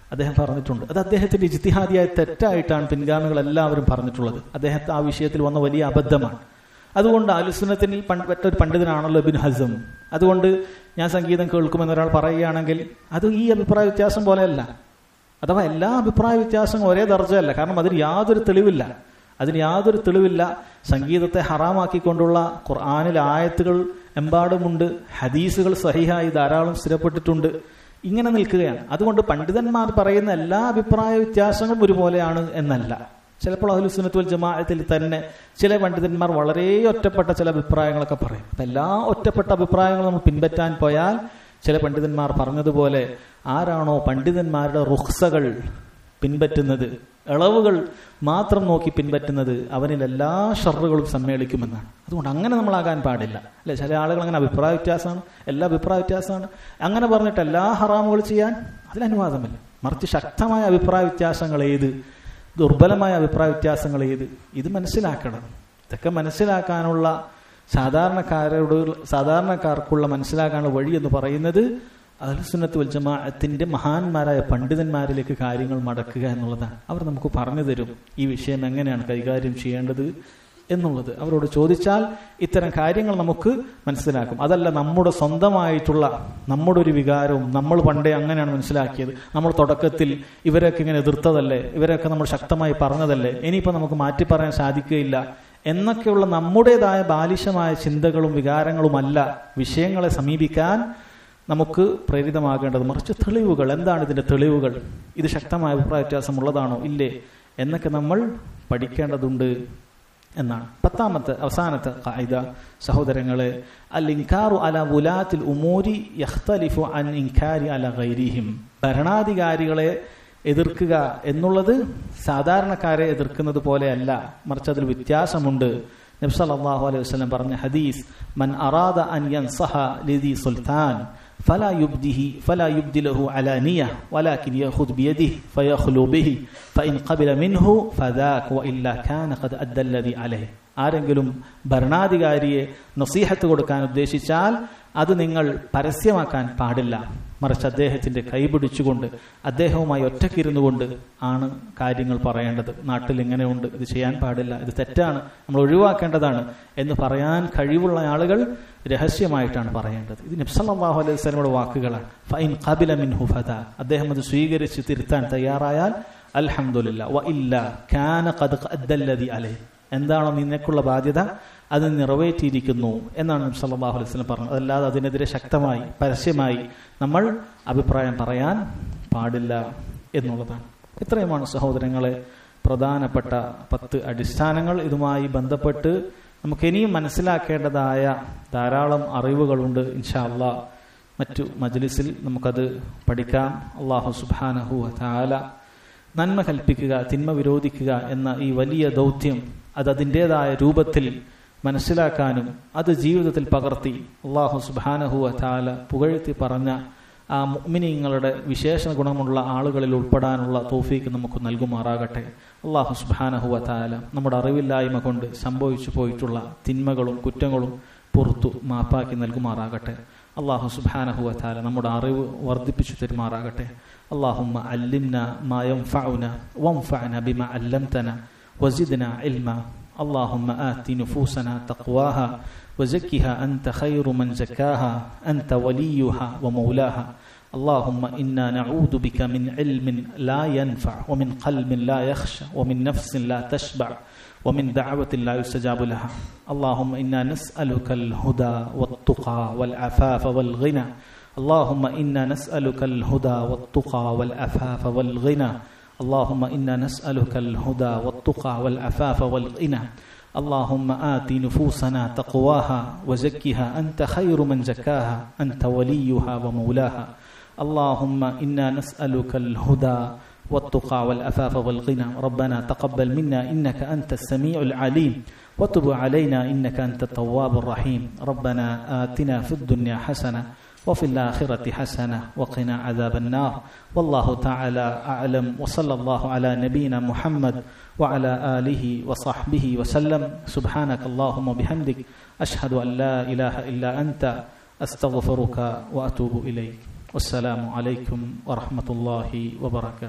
അദ്ദേഹം പറഞ്ഞിട്ടുണ്ട് അത് അദ്ദേഹത്തിന്റെ ഇജ്തിഹാദിയായ തെറ്റായിട്ടാണ് പിൻഗാമികൾ എല്ലാവരും പറഞ്ഞിട്ടുള്ളത് അദ്ദേഹത്തെ ആ വിഷയത്തിൽ വന്ന വലിയ അബദ്ധമാണ് അതുകൊണ്ട് അലുസുനത്തിൽ പെട്ട ഒരു പണ്ഡിതനാണല്ലോ ബിൻ ഹസം അതുകൊണ്ട് ഞാൻ സംഗീതം കേൾക്കുമെന്ന് ഒരാൾ പറയുകയാണെങ്കിൽ അത് ഈ അഭിപ്രായ വ്യത്യാസം പോലെയല്ല അഥവാ എല്ലാ അഭിപ്രായ വ്യത്യാസവും ഒരേ ദർജയല്ല കാരണം അതിന് യാതൊരു തെളിവില്ല അതിന് യാതൊരു തെളിവില്ല സംഗീതത്തെ ഹറാമാക്കിക്കൊണ്ടുള്ള ഖുർആാനിൽ ആയത്തുകൾ എമ്പാടുമുണ്ട് ഹദീസുകൾ സഹിഹായി ധാരാളം സ്ഥിരപ്പെട്ടിട്ടുണ്ട് ഇങ്ങനെ നിൽക്കുകയാണ് അതുകൊണ്ട് പണ്ഡിതന്മാർ പറയുന്ന എല്ലാ അഭിപ്രായ വ്യത്യാസങ്ങളും ഒരുപോലെയാണ് എന്നല്ല ചിലപ്പോൾ അഹ്ലുസുനത്തുൽ ജമാഅത്തിൽ തന്നെ ചില പണ്ഡിതന്മാർ വളരെ ഒറ്റപ്പെട്ട ചില അഭിപ്രായങ്ങളൊക്കെ പറയും അപ്പൊ എല്ലാ ഒറ്റപ്പെട്ട അഭിപ്രായങ്ങളും നമ്മൾ പിൻപറ്റാൻ പോയാൽ ചില പണ്ഡിതന്മാർ പറഞ്ഞതുപോലെ ആരാണോ പണ്ഡിതന്മാരുടെ റുഹ്സകൾ പിൻപറ്റുന്നത് ഇളവുകൾ മാത്രം നോക്കി പിൻപറ്റുന്നത് അവനിൽ എല്ലാ ഷറുകളും സമ്മേളിക്കുമെന്നാണ് അതുകൊണ്ട് അങ്ങനെ നമ്മളാകാൻ പാടില്ല അല്ലെ ചില ആളുകൾ അങ്ങനെ അഭിപ്രായ വ്യത്യാസമാണ് എല്ലാ അഭിപ്രായ വ്യത്യാസമാണ് അങ്ങനെ പറഞ്ഞിട്ട് എല്ലാ ഹറാമുകൾ ചെയ്യാൻ അതിന് അനുവാദമില്ല മറിച്ച് ശക്തമായ അഭിപ്രായ വ്യത്യാസങ്ങൾ ഏത് ദുർബലമായ അഭിപ്രായ വ്യത്യാസങ്ങൾ ഏത് ഇത് മനസ്സിലാക്കണം ഇതൊക്കെ മനസ്സിലാക്കാനുള്ള സാധാരണക്കാരോട് സാധാരണക്കാർക്കുള്ള മനസ്സിലാക്കാനുള്ള വഴി എന്ന് പറയുന്നത് അഹ്ലുസുന്നത്ത് വൽ ജമാഅത്തിന്റെ മഹാന്മാരായ പണ്ഡിതന്മാരിലേക്ക് കാര്യങ്ങൾ മടക്കുക എന്നുള്ളതാണ് അവർ നമുക്ക് പറഞ്ഞു തരും ഈ വിഷയം എങ്ങനെയാണ് കൈകാര്യം ചെയ്യേണ്ടത് എന്നുള്ളത് അവരോട് ചോദിച്ചാൽ ഇത്തരം കാര്യങ്ങൾ നമുക്ക് മനസ്സിലാക്കും അതല്ല നമ്മുടെ സ്വന്തമായിട്ടുള്ള നമ്മുടെ ഒരു വികാരവും നമ്മൾ പണ്ടേ അങ്ങനെയാണ് മനസ്സിലാക്കിയത് നമ്മൾ തുടക്കത്തിൽ ഇവരൊക്കെ ഇങ്ങനെ എതിർത്തതല്ലേ ഇവരൊക്കെ നമ്മൾ ശക്തമായി പറഞ്ഞതല്ലേ ഇനിയിപ്പോൾ നമുക്ക് മാറ്റി പറയാൻ സാധിക്കുകയില്ല എന്നൊക്കെയുള്ള നമ്മുടേതായ ബാലിശമായ ചിന്തകളും വികാരങ്ങളുമല്ല വിഷയങ്ങളെ സമീപിക്കാൻ നമുക്ക് പ്രേരിതമാകേണ്ടത് മറിച്ച് തെളിവുകൾ എന്താണ് ഇതിന്റെ തെളിവുകൾ ഇത് ശക്തമായ അഭിപ്രായ വ്യത്യാസമുള്ളതാണോ ഇല്ലേ എന്നൊക്കെ നമ്മൾ പഠിക്കേണ്ടതുണ്ട് എന്നാണ് പത്താമത്തെ അവസാനത്തെ കായിക സഹോദരങ്ങളെ അൽ ഇൻകാറു അല വുലാത്തിൽ ഉമൂരി യഖ്തലിഫു അൻ ഇൻകാരി അല ഗൈരിഹിം ഭരണാധികാരികളെ എതിർക്കുക എന്നുള്ളത് സാധാരണക്കാരെ എതിർക്കുന്നത് പോലെയല്ല മറിച്ച് അതിൽ വ്യത്യാസമുണ്ട് നബി സല്ലല്ലാഹു അലൈഹി വസല്ലം പറഞ്ഞ ഹദീസ് മൻ അറാദ അൻ യൻസഹ ലിദി സുൽത്താൻ فلا يبديه فلا يبدله علانية ولكن يأخذ بيده فيخلو به فإن قبل منه فذاك وإلا كان قد أدى الذي عليه ആരെങ്കിലും ഭരണാധികാരിയെ നസീഹത്ത് കൊടുക്കാൻ ഉദ്ദേശിച്ചാൽ അത് നിങ്ങൾ പരസ്യമാക്കാൻ പാടില്ല മറിച്ച് അദ്ദേഹത്തിന്റെ കൈപിടിച്ചുകൊണ്ട് അദ്ദേഹവുമായി ഒറ്റക്കിരുന്നു കൊണ്ട് ആണ് കാര്യങ്ങൾ പറയേണ്ടത് നാട്ടിൽ ഇങ്ങനെയുണ്ട് ഇത് ചെയ്യാൻ പാടില്ല ഇത് തെറ്റാണ് നമ്മൾ ഒഴിവാക്കേണ്ടതാണ് എന്ന് പറയാൻ കഴിവുള്ള ആളുകൾ രഹസ്യമായിട്ടാണ് പറയേണ്ടത് ഇത് നബ്സല്ലാഹു അലൈഹി സ്വലമയുടെ വാക്കുകളാണ് ഫൈൻ ഖബില മിൻ ഹുഫദ അദ്ദേഹം അത് സ്വീകരിച്ച് തിരുത്താൻ തയ്യാറായാൽ അൽഹംദുലില്ല വ ഇല്ല കാന ഖദ് അദ്ദല്ലദി അലൈഹി എന്താണോ നിനക്കുള്ള ബാധ്യത അത് നിറവേറ്റിയിരിക്കുന്നു എന്നാണ് നബി സല്ലല്ലാഹു അലൈഹി വസല്ലം പറഞ്ഞത് അതല്ലാതെ അതിനെതിരെ ശക്തമായി പരസ്യമായി നമ്മൾ അഭിപ്രായം പറയാൻ പാടില്ല എന്നുള്ളതാണ് ഇത്രയുമാണ് സഹോദരങ്ങളെ പ്രധാനപ്പെട്ട പത്ത് അടിസ്ഥാനങ്ങൾ ഇതുമായി ബന്ധപ്പെട്ട് നമുക്ക് ഇനിയും മനസ്സിലാക്കേണ്ടതായ ധാരാളം അറിവുകളുണ്ട് ഇൻഷാ അള്ളാ മറ്റു മജ്ലിസിൽ നമുക്കത് പഠിക്കാം അള്ളാഹു സുബാനഹു താല നന്മ കൽപ്പിക്കുക തിന്മ വിരോധിക്കുക എന്ന ഈ വലിയ ദൗത്യം അത് അതിൻ്റെതായ രൂപത്തിൽ മനസ്സിലാക്കാനും അത് ജീവിതത്തിൽ പകർത്തി അള്ളാഹു സുബാനഹുവ താല പുകഴ്ത്തി പറഞ്ഞ ആ മുഅ്മിനീങ്ങളുടെ വിശേഷ ഗുണമുള്ള ആളുകളിൽ ഉൾപ്പെടാനുള്ള തോഫീക്ക് നമുക്ക് നൽകുമാറാകട്ടെ അള്ളാഹു സുബാനഹുവ താല നമ്മുടെ അറിവില്ലായ്മ കൊണ്ട് സംഭവിച്ചു പോയിട്ടുള്ള തിന്മകളും കുറ്റങ്ങളും പുറത്തു മാപ്പാക്കി നൽകുമാറാകട്ടെ അള്ളാഹു സുബാനഹുവ താല നമ്മുടെ അറിവ് വർദ്ധിപ്പിച്ചു തരുമാറാകട്ടെ اللهم علمنا ما ينفعنا وانفعنا بما علمتنا وزدنا علما اللهم آت نفوسنا تقواها وزكها أنت خير من زكاها أنت وليها ومولاها اللهم إنا نعوذ بك من علم لا ينفع ومن قلب لا يخشى ومن نفس لا تشبع ومن دعوة لا يستجاب لها اللهم إنا نسألك الهدى والتقى والعفاف والغنى اللهم إنا نسألك الهدى والتقى والعفاف والغنى اللهم إنا نسألك الهدى والتقى والعفاف والغنى اللهم آت نفوسنا تقواها وزكها أنت خير من زكاها أنت وليها ومولاها اللهم إنا نسألك الهدى والتقى والعفاف والغنى ربنا تقبل منا إنك أنت السميع العليم وتب علينا إنك أنت التواب الرحيم ربنا آتنا في الدنيا حسنة وفي الآخرة حسنة وقنا عذاب النار والله تعالى أعلم وصلى الله على نبينا محمد وعلى آله وصحبه وسلم سبحانك اللهم وبحمدك أشهد أن لا إله إلا أنت أستغفرك وأتوب إليك والسلام عليكم ورحمة الله وبركاته